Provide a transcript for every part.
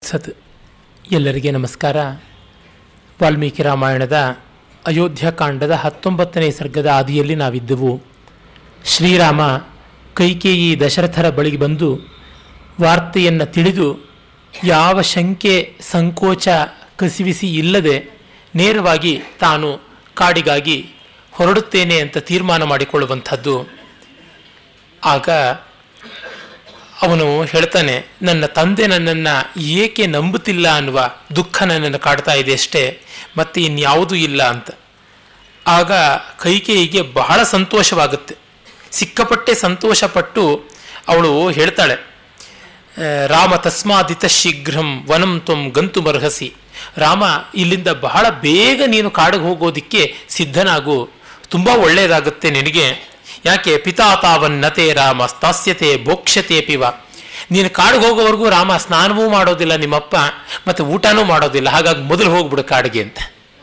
ತತ್ಸತ್ ಎಲ್ಲರಿಗೆ ನಮಸ್ಕಾರ ವಾಲ್ಮೀಕಿ ರಾಮಾಯಣದ ಅಯೋಧ್ಯಕಾಂಡದ ಹತ್ತೊಂಬತ್ತನೇ ಸರ್ಗದ ಆದಿಯಲ್ಲಿ ನಾವಿದ್ದೆವು ಶ್ರೀರಾಮ ಕೈಕೇಯಿ ದಶರಥರ ಬಳಿಗೆ ಬಂದು ವಾರ್ತೆಯನ್ನು ತಿಳಿದು ಯಾವ ಶಂಕೆ ಸಂಕೋಚ ಕಸಿವಿಸಿ ಇಲ್ಲದೆ ನೇರವಾಗಿ ತಾನು ಕಾಡಿಗಾಗಿ ಹೊರಡುತ್ತೇನೆ ಅಂತ ತೀರ್ಮಾನ ಮಾಡಿಕೊಳ್ಳುವಂಥದ್ದು ಆಗ ಅವನು ಹೇಳ್ತಾನೆ ನನ್ನ ತಂದೆ ನನ್ನನ್ನು ಏಕೆ ನಂಬುತ್ತಿಲ್ಲ ಅನ್ನುವ ದುಃಖ ನನ್ನನ್ನು ಕಾಡ್ತಾ ಇದೆ ಅಷ್ಟೇ ಮತ್ತೆ ಇನ್ಯಾವುದೂ ಇಲ್ಲ ಅಂತ ಆಗ ಕೈಕೇಯಿಗೆ ಬಹಳ ಸಂತೋಷವಾಗುತ್ತೆ ಸಿಕ್ಕಪಟ್ಟೆ ಸಂತೋಷಪಟ್ಟು ಅವಳು ಹೇಳ್ತಾಳೆ ರಾಮ ತಸ್ಮಾದಿತ ಶೀಘ್ರಂ ವನಂ ತ್ವಂ ಗಂತು ಮರ್ಹಸಿ ರಾಮ ಇಲ್ಲಿಂದ ಬಹಳ ಬೇಗ ನೀನು ಕಾಡಿಗೆ ಹೋಗೋದಿಕ್ಕೆ ಸಿದ್ಧನಾಗು ತುಂಬ ಒಳ್ಳೆಯದಾಗುತ್ತೆ ನಿನಗೆ ಯಾಕೆ ಪಿತಾ ತಾವನ್ನತೆ ರಾಮ ಸ್ಥಾಸ್ಯತೆ ಭೋಕ್ಷ್ಯತೆ ಪಿವ ನೀನು ಕಾಡಿಗೆ ಹೋಗೋವರೆಗೂ ರಾಮ ಸ್ನಾನವೂ ಮಾಡೋದಿಲ್ಲ ನಿಮ್ಮಪ್ಪ ಮತ್ತು ಊಟನೂ ಮಾಡೋದಿಲ್ಲ ಹಾಗಾಗಿ ಮೊದಲು ಹೋಗ್ಬಿಡು ಕಾಡಿಗೆ ಅಂತ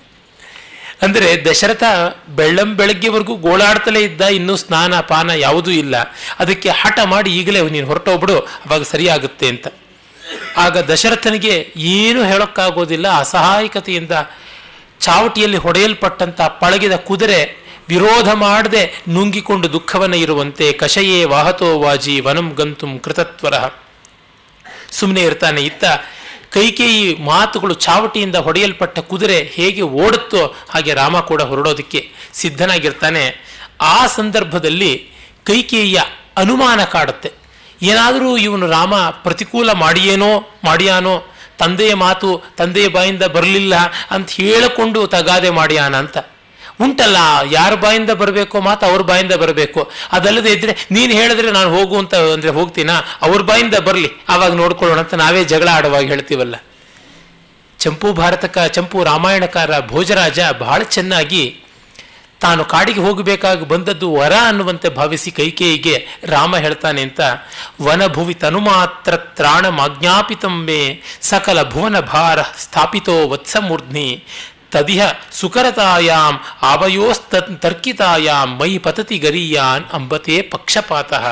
ಅಂದರೆ ದಶರಥ ಬೆಳ್ಳಂ ಬೆಳಗ್ಗೆವರೆಗೂ ಗೋಳಾಡ್ತಲೇ ಇದ್ದ ಇನ್ನೂ ಸ್ನಾನ ಪಾನ ಯಾವುದೂ ಇಲ್ಲ ಅದಕ್ಕೆ ಹಠ ಮಾಡಿ ಈಗಲೇ ನೀನು ಹೊರಟೋಗ್ಬಿಡು ಅವಾಗ ಸರಿಯಾಗುತ್ತೆ ಅಂತ ಆಗ ದಶರಥನಿಗೆ ಏನು ಹೇಳೋಕ್ಕಾಗೋದಿಲ್ಲ ಅಸಹಾಯಕತೆಯಿಂದ ಚಾವಟಿಯಲ್ಲಿ ಹೊಡೆಯಲ್ಪಟ್ಟಂಥ ಪಳಗಿದ ಕುದುರೆ ವಿರೋಧ ಮಾಡದೆ ನುಂಗಿಕೊಂಡು ದುಃಖವನ್ನು ಇರುವಂತೆ ಕಷಯೇ ವಾಹತೋ ವಾಜಿ ವನಂ ಗಂತುಂ ಕೃತತ್ವರ ಸುಮ್ಮನೆ ಇರ್ತಾನೆ ಇತ್ತ ಕೈಕೇಯಿ ಮಾತುಗಳು ಚಾವಟಿಯಿಂದ ಹೊಡೆಯಲ್ಪಟ್ಟ ಕುದುರೆ ಹೇಗೆ ಓಡುತ್ತೋ ಹಾಗೆ ರಾಮ ಕೂಡ ಹೊರಡೋದಕ್ಕೆ ಸಿದ್ಧನಾಗಿರ್ತಾನೆ ಆ ಸಂದರ್ಭದಲ್ಲಿ ಕೈಕೇಯಿಯ ಅನುಮಾನ ಕಾಡುತ್ತೆ ಏನಾದರೂ ಇವನು ರಾಮ ಪ್ರತಿಕೂಲ ಮಾಡಿಯೇನೋ ಮಾಡಿಯಾನೋ ತಂದೆಯ ಮಾತು ತಂದೆಯ ಬಾಯಿಂದ ಬರಲಿಲ್ಲ ಅಂತ ಹೇಳಿಕೊಂಡು ತಗಾದೆ ಮಾಡ್ಯಾನ ಅಂತ ಉಂಟಲ್ಲ ಯಾರ ಬಾಯಿಂದ ಬರಬೇಕೋ ಮಾತು ಅವ್ರ ಬಾಯಿಂದ ಬರಬೇಕು ಅದಲ್ಲದೆ ಇದ್ರೆ ನೀನು ಹೇಳಿದ್ರೆ ನಾನು ಹೋಗು ಅಂತ ಅಂದರೆ ಹೋಗ್ತೀನಾ ಅವ್ರ ಬಾಯಿಂದ ಬರಲಿ ಆವಾಗ ನೋಡ್ಕೊಳ್ಳೋಣ ಅಂತ ನಾವೇ ಜಗಳ ಆಡುವಾಗ ಹೇಳ್ತೀವಲ್ಲ ಚಂಪು ಭಾರತಕ ಚಂಪು ರಾಮಾಯಣಕಾರ ಭೋಜರಾಜ ಬಹಳ ಚೆನ್ನಾಗಿ ತಾನು ಕಾಡಿಗೆ ಹೋಗಬೇಕಾಗಿ ಬಂದದ್ದು ವರ ಅನ್ನುವಂತೆ ಭಾವಿಸಿ ಕೈಕೇಯಿಗೆ ರಾಮ ಹೇಳ್ತಾನೆ ಅಂತ ವನಭುವಿ ತನುಮಾತ್ರ ತ್ರಾಣ ಮಾಜ್ಞಾಪಿತಂಬೆ ಸಕಲ ಭುವನ ಭಾರ ಸ್ಥಾಪಿತೋ ವತ್ಸಮೂರ್ಧ್ನಿ ತದಿಹ ಸುಕರತಾಯಾಮ್ ಆವಯೋಸ್ತ ತರ್ಕಿತಾಯಾಮ್ ಮೈ ಪತತಿ ಗರೀಯಾನ್ ಅಂಬತೆ ಪಕ್ಷಪಾತಃ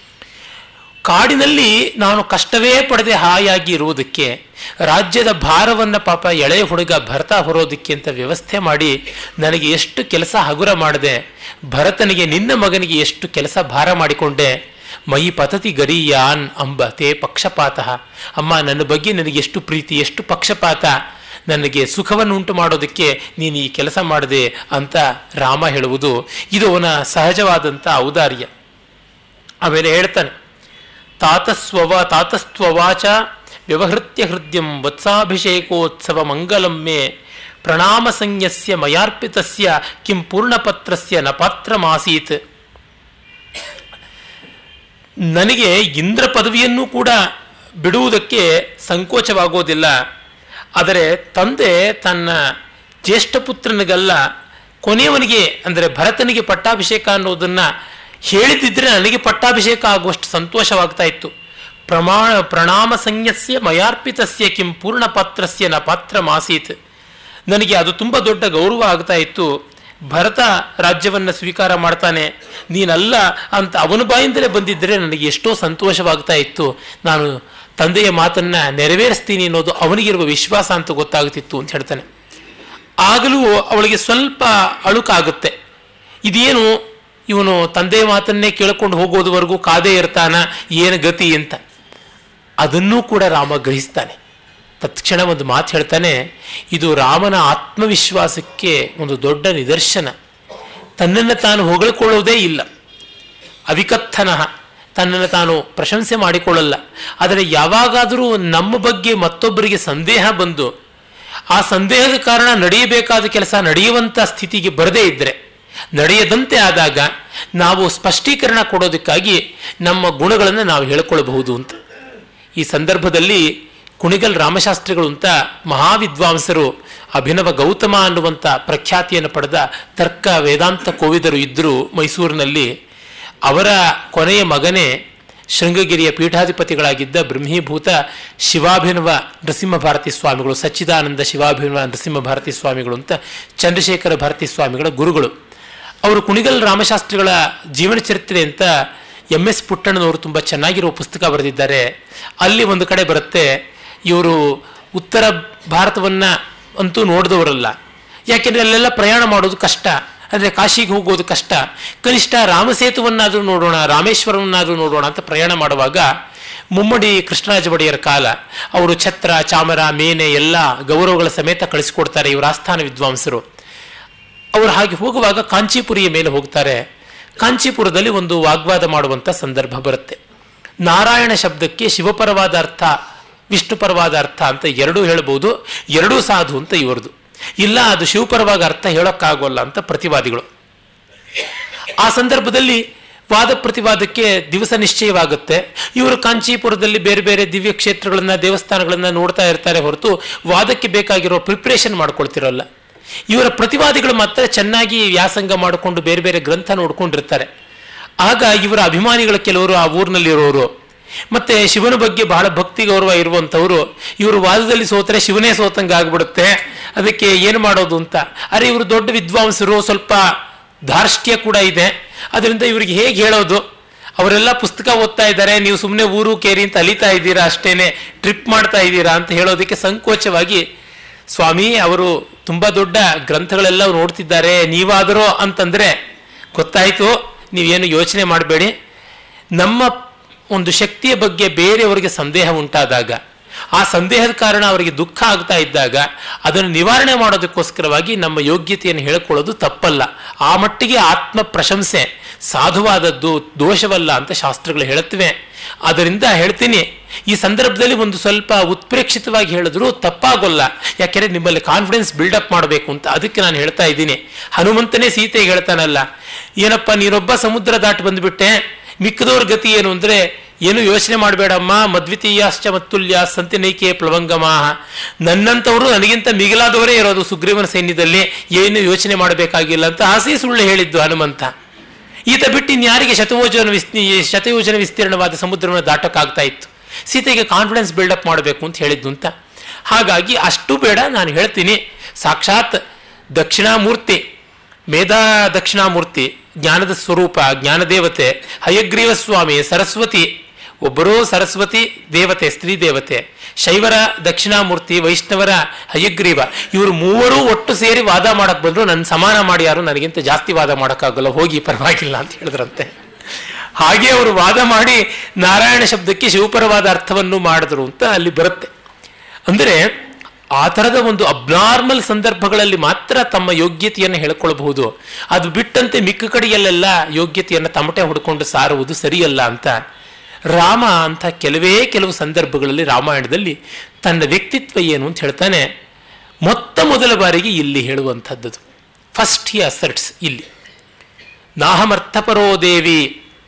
ಕಾಡಿನಲ್ಲಿ ನಾನು ಕಷ್ಟವೇ ಪಡೆದೆ ಹಾಯಾಗಿ ಇರುವುದಕ್ಕೆ ರಾಜ್ಯದ ಭಾರವನ್ನು ಪಾಪ ಎಳೆಯ ಹುಡುಗ ಭರತ ಹೊರೋದಕ್ಕೆ ಅಂತ ವ್ಯವಸ್ಥೆ ಮಾಡಿ ನನಗೆ ಎಷ್ಟು ಕೆಲಸ ಹಗುರ ಮಾಡಿದೆ ಭರತನಿಗೆ ನಿನ್ನ ಮಗನಿಗೆ ಎಷ್ಟು ಕೆಲಸ ಭಾರ ಮಾಡಿಕೊಂಡೆ ಮೈ ಪತತಿ ಗರೀಯಾನ್ ಅಂಬ ತೇ ಪಕ್ಷಪಾತ ಅಮ್ಮ ನನ್ನ ಬಗ್ಗೆ ನನಗೆ ಎಷ್ಟು ಪ್ರೀತಿ ಎಷ್ಟು ಪಕ್ಷಪಾತ ನನಗೆ ಸುಖವನ್ನು ಉಂಟು ಮಾಡೋದಕ್ಕೆ ನೀನು ಈ ಕೆಲಸ ಮಾಡಿದೆ ಅಂತ ರಾಮ ಹೇಳುವುದು ಇದು ಅವನ ಸಹಜವಾದಂಥ ಔದಾರ್ಯ ಆಮೇಲೆ ಹೇಳ್ತಾನೆ ತಾತಸ್ವವ ತಾತಸ್ತ್ವವಾಚ ವ್ಯವಹೃತ್ಯ ಹೃದಯಂ ವತ್ಸಾಭಿಷೇಕೋತ್ಸವ ಮಂಗಲಮ್ಮೆ ಪ್ರಣಾಮ ಸಂಜ್ಞಸ್ಯ ಮಯಾರ್ಪಿತಸ್ಯ ಕಿಂ ಪೂರ್ಣಪತ್ರಸ್ಯ ನ ಪಾತ್ರಮಾಸೀತ್ ನನಗೆ ಇಂದ್ರ ಪದವಿಯನ್ನು ಕೂಡ ಬಿಡುವುದಕ್ಕೆ ಸಂಕೋಚವಾಗೋದಿಲ್ಲ ಆದರೆ ತಂದೆ ತನ್ನ ಜ್ಯೇಷ್ಠ ಪುತ್ರನಿಗಲ್ಲ ಕೊನೆಯವನಿಗೆ ಅಂದರೆ ಭರತನಿಗೆ ಪಟ್ಟಾಭಿಷೇಕ ಅನ್ನೋದನ್ನು ಹೇಳಿದಿದ್ರೆ ನನಗೆ ಪಟ್ಟಾಭಿಷೇಕ ಆಗುವಷ್ಟು ಸಂತೋಷವಾಗ್ತಾ ಇತ್ತು ಪ್ರಮಾಣ ಪ್ರಣಾಮ ಸಂಜ್ಞಸ್ಯ ಮಯಾರ್ಪಿತಸ್ಯ ಕಿಂ ಪೂರ್ಣಪಾತ್ರಸ್ಯ ನ ಪಾತ್ರ ಮಾಸೀತ್ ನನಗೆ ಅದು ತುಂಬ ದೊಡ್ಡ ಗೌರವ ಆಗ್ತಾ ಇತ್ತು ಭರತ ರಾಜ್ಯವನ್ನು ಸ್ವೀಕಾರ ಮಾಡ್ತಾನೆ ನೀನಲ್ಲ ಅಂತ ಅವನ ಬಾಯಿಂದಲೇ ಬಂದಿದ್ದರೆ ನನಗೆ ಎಷ್ಟೋ ಸಂತೋಷವಾಗ್ತಾ ಇತ್ತು ನಾನು ತಂದೆಯ ಮಾತನ್ನು ನೆರವೇರಿಸ್ತೀನಿ ಅನ್ನೋದು ಅವನಿಗಿರುವ ವಿಶ್ವಾಸ ಅಂತ ಗೊತ್ತಾಗುತ್ತಿತ್ತು ಅಂತ ಹೇಳ್ತಾನೆ ಆಗಲೂ ಅವಳಿಗೆ ಸ್ವಲ್ಪ ಅಳುಕಾಗುತ್ತೆ ಇದೇನು ಇವನು ತಂದೆಯ ಮಾತನ್ನೇ ಕೇಳಿಕೊಂಡು ಹೋಗೋದುವರೆಗೂ ಕಾದೇ ಇರ್ತಾನ ಏನು ಗತಿ ಅಂತ ಅದನ್ನೂ ಕೂಡ ರಾಮ ಗ್ರಹಿಸ್ತಾನೆ ತತ್ಕ್ಷಣ ಒಂದು ಮಾತು ಹೇಳ್ತಾನೆ ಇದು ರಾಮನ ಆತ್ಮವಿಶ್ವಾಸಕ್ಕೆ ಒಂದು ದೊಡ್ಡ ನಿದರ್ಶನ ತನ್ನನ್ನು ತಾನು ಹೊಗಳಿಕೊಳ್ಳುವುದೇ ಇಲ್ಲ ಅವಿಕಥನ ತನ್ನನ್ನು ತಾನು ಪ್ರಶಂಸೆ ಮಾಡಿಕೊಳ್ಳಲ್ಲ ಆದರೆ ಯಾವಾಗಾದರೂ ನಮ್ಮ ಬಗ್ಗೆ ಮತ್ತೊಬ್ಬರಿಗೆ ಸಂದೇಹ ಬಂದು ಆ ಸಂದೇಹದ ಕಾರಣ ನಡೆಯಬೇಕಾದ ಕೆಲಸ ನಡೆಯುವಂಥ ಸ್ಥಿತಿಗೆ ಬರದೇ ಇದ್ದರೆ ನಡೆಯದಂತೆ ಆದಾಗ ನಾವು ಸ್ಪಷ್ಟೀಕರಣ ಕೊಡೋದಕ್ಕಾಗಿ ನಮ್ಮ ಗುಣಗಳನ್ನು ನಾವು ಹೇಳ್ಕೊಳ್ಬಹುದು ಅಂತ ಈ ಸಂದರ್ಭದಲ್ಲಿ ಕುಣಿಗಲ್ ರಾಮಶಾಸ್ತ್ರಿಗಳು ಅಂತ ಮಹಾವಿದ್ವಾಂಸರು ಅಭಿನವ ಗೌತಮ ಅನ್ನುವಂಥ ಪ್ರಖ್ಯಾತಿಯನ್ನು ಪಡೆದ ತರ್ಕ ವೇದಾಂತ ಕೋವಿದರು ಇದ್ದರು ಮೈಸೂರಿನಲ್ಲಿ ಅವರ ಕೊನೆಯ ಮಗನೇ ಶೃಂಗಗಿರಿಯ ಪೀಠಾಧಿಪತಿಗಳಾಗಿದ್ದ ಬ್ರಹ್ಮೀಭೂತ ಶಿವಾಭಿನವ ನರಸಿಂಹ ಭಾರತಿ ಸ್ವಾಮಿಗಳು ಸಚ್ಚಿದಾನಂದ ಶಿವಾಭಿನವ ನರಸಿಂಹ ಭಾರತಿ ಸ್ವಾಮಿಗಳು ಅಂತ ಚಂದ್ರಶೇಖರ ಭಾರತಿ ಸ್ವಾಮಿಗಳ ಗುರುಗಳು ಅವರು ಕುಣಿಗಲ್ ರಾಮಶಾಸ್ತ್ರಿಗಳ ಜೀವನ ಚರಿತ್ರೆ ಅಂತ ಎಂ ಎಸ್ ಪುಟ್ಟಣ್ಣನವರು ತುಂಬ ಚೆನ್ನಾಗಿರೋ ಪುಸ್ತಕ ಬರೆದಿದ್ದಾರೆ ಅಲ್ಲಿ ಒಂದು ಕಡೆ ಬರುತ್ತೆ ಇವರು ಉತ್ತರ ಭಾರತವನ್ನು ಅಂತೂ ನೋಡಿದವರಲ್ಲ ಯಾಕೆಂದರೆ ಅಲ್ಲೆಲ್ಲ ಪ್ರಯಾಣ ಮಾಡೋದು ಕಷ್ಟ ಅಂದರೆ ಕಾಶಿಗೆ ಹೋಗೋದು ಕಷ್ಟ ಕನಿಷ್ಠ ರಾಮಸೇತುವನ್ನಾದರೂ ನೋಡೋಣ ರಾಮೇಶ್ವರವನ್ನಾದರೂ ನೋಡೋಣ ಅಂತ ಪ್ರಯಾಣ ಮಾಡುವಾಗ ಮುಮ್ಮಡಿ ಕೃಷ್ಣರಾಜ ಒಡೆಯರ ಕಾಲ ಅವರು ಛತ್ರ ಚಾಮರ ಮೇನೆ ಎಲ್ಲ ಗೌರವಗಳ ಸಮೇತ ಕಳಿಸಿಕೊಡ್ತಾರೆ ಇವರ ಆಸ್ಥಾನ ವಿದ್ವಾಂಸರು ಅವರು ಹಾಗೆ ಹೋಗುವಾಗ ಕಾಂಚೀಪುರಿಯ ಮೇಲೆ ಹೋಗ್ತಾರೆ ಕಾಂಚೀಪುರದಲ್ಲಿ ಒಂದು ವಾಗ್ವಾದ ಮಾಡುವಂಥ ಸಂದರ್ಭ ಬರುತ್ತೆ ನಾರಾಯಣ ಶಬ್ದಕ್ಕೆ ಶಿವಪರವಾದ ಅರ್ಥ ವಿಷ್ಣುಪರವಾದ ಅರ್ಥ ಅಂತ ಎರಡೂ ಹೇಳ್ಬೋದು ಎರಡೂ ಸಾಧು ಅಂತ ಇವರದು ಇಲ್ಲ ಅದು ಶಿವಪರವಾದ ಅರ್ಥ ಹೇಳೋಕ್ಕಾಗೋಲ್ಲ ಅಂತ ಪ್ರತಿವಾದಿಗಳು ಆ ಸಂದರ್ಭದಲ್ಲಿ ವಾದ ಪ್ರತಿವಾದಕ್ಕೆ ದಿವಸ ನಿಶ್ಚಯವಾಗುತ್ತೆ ಇವರು ಕಾಂಚೀಪುರದಲ್ಲಿ ಬೇರೆ ಬೇರೆ ದಿವ್ಯ ಕ್ಷೇತ್ರಗಳನ್ನ ದೇವಸ್ಥಾನಗಳನ್ನ ನೋಡ್ತಾ ಇರ್ತಾರೆ ಹೊರತು ವಾದಕ್ಕೆ ಬೇಕಾಗಿರೋ ಪ್ರಿಪ್ರೇಷನ್ ಮಾಡ್ಕೊಳ್ತಿರೋಲ್ಲ ಇವರ ಪ್ರತಿವಾದಿಗಳು ಮಾತ್ರ ಚೆನ್ನಾಗಿ ವ್ಯಾಸಂಗ ಮಾಡಿಕೊಂಡು ಬೇರೆ ಬೇರೆ ಗ್ರಂಥ ನೋಡ್ಕೊಂಡಿರ್ತಾರೆ ಆಗ ಇವರ ಅಭಿಮಾನಿಗಳ ಕೆಲವರು ಆ ಊರಿನಲ್ಲಿರೋರು ಮತ್ತೆ ಶಿವನ ಬಗ್ಗೆ ಬಹಳ ಭಕ್ತಿ ಗೌರವ ಇರುವಂಥವ್ರು ಇವರು ವಾದದಲ್ಲಿ ಸೋತರೆ ಶಿವನೇ ಸೋತಂಗೆ ಆಗ್ಬಿಡುತ್ತೆ ಅದಕ್ಕೆ ಏನು ಮಾಡೋದು ಅಂತ ಅರೆ ಇವರು ದೊಡ್ಡ ವಿದ್ವಾಂಸರು ಸ್ವಲ್ಪ ಧಾರ್ಷ್ಟ್ಯ ಕೂಡ ಇದೆ ಅದರಿಂದ ಇವರಿಗೆ ಹೇಗೆ ಹೇಳೋದು ಅವರೆಲ್ಲ ಪುಸ್ತಕ ಓದ್ತಾ ಇದ್ದಾರೆ ನೀವು ಸುಮ್ಮನೆ ಊರು ಕೇರಿ ಅಂತ ಅಲಿತಾ ಇದ್ದೀರಾ ಅಷ್ಟೇನೆ ಟ್ರಿಪ್ ಮಾಡ್ತಾ ಇದ್ದೀರಾ ಅಂತ ಹೇಳೋದಕ್ಕೆ ಸಂಕೋಚವಾಗಿ ಸ್ವಾಮಿ ಅವರು ತುಂಬ ದೊಡ್ಡ ಗ್ರಂಥಗಳೆಲ್ಲ ನೋಡ್ತಿದ್ದಾರೆ ನೀವಾದರೂ ಅಂತಂದರೆ ಗೊತ್ತಾಯಿತು ನೀವೇನು ಯೋಚನೆ ಮಾಡಬೇಡಿ ನಮ್ಮ ಒಂದು ಶಕ್ತಿಯ ಬಗ್ಗೆ ಬೇರೆಯವರಿಗೆ ಸಂದೇಹ ಉಂಟಾದಾಗ ಆ ಸಂದೇಹದ ಕಾರಣ ಅವರಿಗೆ ದುಃಖ ಆಗ್ತಾ ಇದ್ದಾಗ ಅದನ್ನು ನಿವಾರಣೆ ಮಾಡೋದಕ್ಕೋಸ್ಕರವಾಗಿ ನಮ್ಮ ಯೋಗ್ಯತೆಯನ್ನು ಹೇಳ್ಕೊಳ್ಳೋದು ತಪ್ಪಲ್ಲ ಆ ಮಟ್ಟಿಗೆ ಆತ್ಮ ಪ್ರಶಂಸೆ ಸಾಧುವಾದದ್ದು ದೋಷವಲ್ಲ ಅಂತ ಶಾಸ್ತ್ರಗಳು ಹೇಳುತ್ತವೆ ಅದರಿಂದ ಹೇಳ್ತೀನಿ ಈ ಸಂದರ್ಭದಲ್ಲಿ ಒಂದು ಸ್ವಲ್ಪ ಉತ್ಪ್ರೇಕ್ಷಿತವಾಗಿ ಹೇಳಿದ್ರು ತಪ್ಪಾಗೋಲ್ಲ ಯಾಕೆಂದ್ರೆ ನಿಮ್ಮಲ್ಲಿ ಕಾನ್ಫಿಡೆನ್ಸ್ ಬಿಲ್ಡಪ್ ಮಾಡಬೇಕು ಅಂತ ಅದಕ್ಕೆ ನಾನು ಹೇಳ್ತಾ ಇದ್ದೀನಿ ಹನುಮಂತನೇ ಸೀತೆಗೆ ಹೇಳ್ತಾನಲ್ಲ ಏನಪ್ಪ ನೀನೊಬ್ಬ ಸಮುದ್ರ ದಾಟಿ ಬಂದ್ಬಿಟ್ಟೆ ಮಿಕ್ಕದವ್ರ ಗತಿ ಏನು ಅಂದರೆ ಏನು ಯೋಚನೆ ಮಾಡಬೇಡಮ್ಮ ಮದ್ವಿತೀಯಾಶ್ಚ ಮತ್ತುಲ್ಯ ಸಂತಿನೈಕೆ ಪ್ಲವಂಗಮ ನನ್ನಂಥವರು ನನಗಿಂತ ಮಿಗಿಲಾದವರೇ ಇರೋದು ಸುಗ್ರೀವನ ಸೈನ್ಯದಲ್ಲಿ ಏನು ಯೋಚನೆ ಮಾಡಬೇಕಾಗಿಲ್ಲ ಅಂತ ಆಸೆ ಸುಳ್ಳು ಹೇಳಿದ್ದು ಹನುಮಂತ ಈತ ಬಿಟ್ಟು ಇನ್ಯಾರಿಗೆ ಶತಯೋಜನ ವಿಸ್ತಿ ಶತಯೋಜನ ವಿಸ್ತೀರ್ಣವಾದ ಸಮುದ್ರವನ್ನು ದಾಟಕ್ಕಾಗ್ತಾ ಇತ್ತು ಸೀತೆಗೆ ಕಾನ್ಫಿಡೆನ್ಸ್ ಬಿಲ್ಡಪ್ ಮಾಡಬೇಕು ಅಂತ ಹೇಳಿದ್ದು ಅಂತ ಹಾಗಾಗಿ ಅಷ್ಟು ಬೇಡ ನಾನು ಹೇಳ್ತೀನಿ ಸಾಕ್ಷಾತ್ ದಕ್ಷಿಣಾಮೂರ್ತಿ ಮೇಧಾ ದಕ್ಷಿಣಾಮೂರ್ತಿ ಜ್ಞಾನದ ಸ್ವರೂಪ ಜ್ಞಾನದೇವತೆ ಹಯಗ್ರೀವ ಸ್ವಾಮಿ ಸರಸ್ವತಿ ಒಬ್ಬರೂ ಸರಸ್ವತಿ ದೇವತೆ ಸ್ತ್ರೀ ದೇವತೆ ಶೈವರ ದಕ್ಷಿಣಾಮೂರ್ತಿ ವೈಷ್ಣವರ ಹಯಗ್ರೀವ ಇವರು ಮೂವರೂ ಒಟ್ಟು ಸೇರಿ ವಾದ ಮಾಡಕ್ ಬಂದ್ರು ನನ್ನ ಸಮಾನ ಮಾಡಿ ಯಾರು ನನಗಿಂತ ಜಾಸ್ತಿ ವಾದ ಮಾಡೋಕ್ಕಾಗಲ್ಲ ಹೋಗಿ ಪರವಾಗಿಲ್ಲ ಅಂತ ಹೇಳಿದ್ರಂತೆ ಹಾಗೆ ಅವರು ವಾದ ಮಾಡಿ ನಾರಾಯಣ ಶಬ್ದಕ್ಕೆ ಶಿವಪರವಾದ ಅರ್ಥವನ್ನು ಮಾಡಿದ್ರು ಅಂತ ಅಲ್ಲಿ ಬರುತ್ತೆ ಅಂದರೆ ಆ ಥರದ ಒಂದು ಅಬ್ನಾರ್ಮಲ್ ಸಂದರ್ಭಗಳಲ್ಲಿ ಮಾತ್ರ ತಮ್ಮ ಯೋಗ್ಯತೆಯನ್ನು ಹೇಳ್ಕೊಳ್ಬಹುದು ಅದು ಬಿಟ್ಟಂತೆ ಮಿಕ್ಕ ಕಡೆಯಲ್ಲೆಲ್ಲ ಯೋಗ್ಯತೆಯನ್ನು ತಮಟೆ ಹೊಡ್ಕೊಂಡು ಸಾರುವುದು ಸರಿಯಲ್ಲ ಅಂತ ರಾಮ ಅಂತ ಕೆಲವೇ ಕೆಲವು ಸಂದರ್ಭಗಳಲ್ಲಿ ರಾಮಾಯಣದಲ್ಲಿ ತನ್ನ ವ್ಯಕ್ತಿತ್ವ ಏನು ಅಂತ ಹೇಳ್ತಾನೆ ಮೊತ್ತ ಮೊದಲ ಬಾರಿಗೆ ಇಲ್ಲಿ ಹೇಳುವಂಥದ್ದು ಫಸ್ಟ್ ಹಿ ಅಸರ್ಟ್ಸ್ ಇಲ್ಲಿ ನಾಹಮರ್ಥಪರೋ ದೇವಿ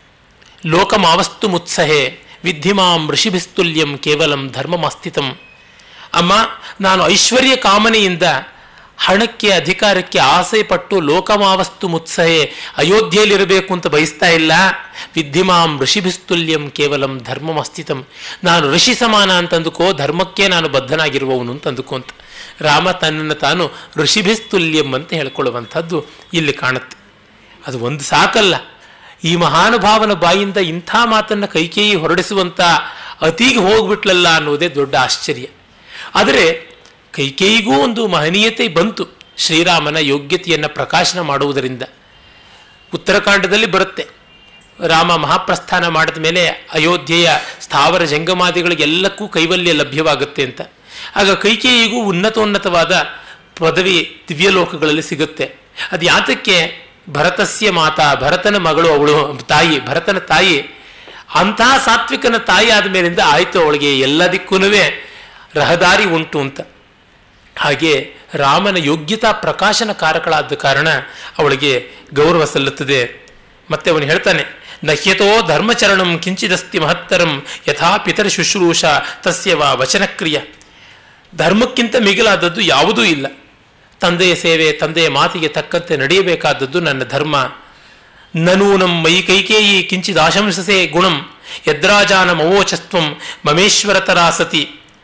ಲೋಕಮಾವಸ್ತು ಮುತ್ಸಹೆ ವಿದ್ಧಿಮಾಂ ಋಷಿಭಿಸ್ತುಲ್ಯಂ ಕೇವಲಂ ಧರ್ಮಮಸ್ಥಿತಂ ಅಮ್ಮ ನಾನು ಐಶ್ವರ್ಯ ಕಾಮನೆಯಿಂದ ಹಣಕ್ಕೆ ಅಧಿಕಾರಕ್ಕೆ ಆಸೆ ಪಟ್ಟು ಲೋಕಮಾವಸ್ತು ಮುತ್ಸಹೆ ಅಯೋಧ್ಯೆಯಲ್ಲಿರಬೇಕು ಅಂತ ಬಯಸ್ತಾ ಇಲ್ಲ ವಿದ್ಧಿಮಾಂ ಋಷಿಭಿಸ್ತುಲ್ಯಂ ಕೇವಲಂ ಧರ್ಮಮಸ್ಥಿತಂ ನಾನು ಋಷಿ ಸಮಾನ ಅಂತಂದುಕೋ ಧರ್ಮಕ್ಕೆ ನಾನು ಬದ್ಧನಾಗಿರುವವನು ಅಂತ ಅಂದುಕೋ ಅಂತ ರಾಮ ತನ್ನನ್ನು ತಾನು ಋಷಿಭಿಸ್ತುಲ್ಯಂ ಅಂತ ಹೇಳ್ಕೊಳ್ಳುವಂಥದ್ದು ಇಲ್ಲಿ ಕಾಣುತ್ತೆ ಅದು ಒಂದು ಸಾಕಲ್ಲ ಈ ಮಹಾನುಭಾವನ ಬಾಯಿಂದ ಇಂಥ ಮಾತನ್ನು ಕೈಕೇಯಿ ಹೊರಡಿಸುವಂಥ ಅತಿಗೆ ಹೋಗ್ಬಿಟ್ಲಲ್ಲ ಅನ್ನೋದೇ ದೊಡ್ಡ ಆಶ್ಚರ್ಯ ಆದರೆ ಕೈಕೇಯಿಗೂ ಒಂದು ಮಹನೀಯತೆ ಬಂತು ಶ್ರೀರಾಮನ ಯೋಗ್ಯತೆಯನ್ನು ಪ್ರಕಾಶನ ಮಾಡುವುದರಿಂದ ಉತ್ತರಾಖಂಡದಲ್ಲಿ ಬರುತ್ತೆ ರಾಮ ಮಹಾಪ್ರಸ್ಥಾನ ಮಾಡಿದ ಮೇಲೆ ಅಯೋಧ್ಯೆಯ ಸ್ಥಾವರ ಜಂಗಮಾದಿಗಳಿಗೆಲ್ಲಕ್ಕೂ ಕೈವಲ್ಯ ಲಭ್ಯವಾಗುತ್ತೆ ಅಂತ ಆಗ ಕೈಕೇಯಿಗೂ ಉನ್ನತೋನ್ನತವಾದ ಪದವಿ ದಿವ್ಯಲೋಕಗಳಲ್ಲಿ ಸಿಗುತ್ತೆ ಅದು ಯಾತಕ್ಕೆ ಭರತಸ್ಯ ಮಾತಾ ಭರತನ ಮಗಳು ಅವಳು ತಾಯಿ ಭರತನ ತಾಯಿ ಅಂತಹ ಸಾತ್ವಿಕನ ತಾಯಿ ಆದ ಮೇಲಿಂದ ಆಯಿತು ಅವಳಿಗೆ ಎಲ್ಲದಕ್ಕೂ ರಹದಾರಿ ಉಂಟು ಅಂತ ಹಾಗೆ ರಾಮನ ಯೋಗ್ಯತಾ ಪ್ರಕಾಶನ ಕಾರಕಳಾದ ಕಾರಣ ಅವಳಿಗೆ ಗೌರವ ಸಲ್ಲುತ್ತದೆ ಮತ್ತೆ ಅವನು ಹೇಳ್ತಾನೆ ನಹ್ಯತೋ ಧರ್ಮಚರಣಂ ಕಿಂಚಿದಸ್ತಿ ಮಹತ್ತರಂ ಯಥಾ ಪಿತರ ಶುಶ್ರೂಷ ತಸ್ಯ ವಾ ವಚನಕ್ರಿಯ ಧರ್ಮಕ್ಕಿಂತ ಮಿಗಿಲಾದದ್ದು ಯಾವುದೂ ಇಲ್ಲ ತಂದೆಯ ಸೇವೆ ತಂದೆಯ ಮಾತಿಗೆ ತಕ್ಕಂತೆ ನಡೆಯಬೇಕಾದದ್ದು ನನ್ನ ಧರ್ಮ ನನೂನಂ ಮೈ ಕೈಕೇಯಿ ಕಿಂಚಿದ ಆಶಂಸಸೆ ಗುಣಂ ಯದ್ರಾಜಾನ ಮವೋಚಸ್ತ್ವಂ ಮಮೇಶ್ವರತರ ಸತಿ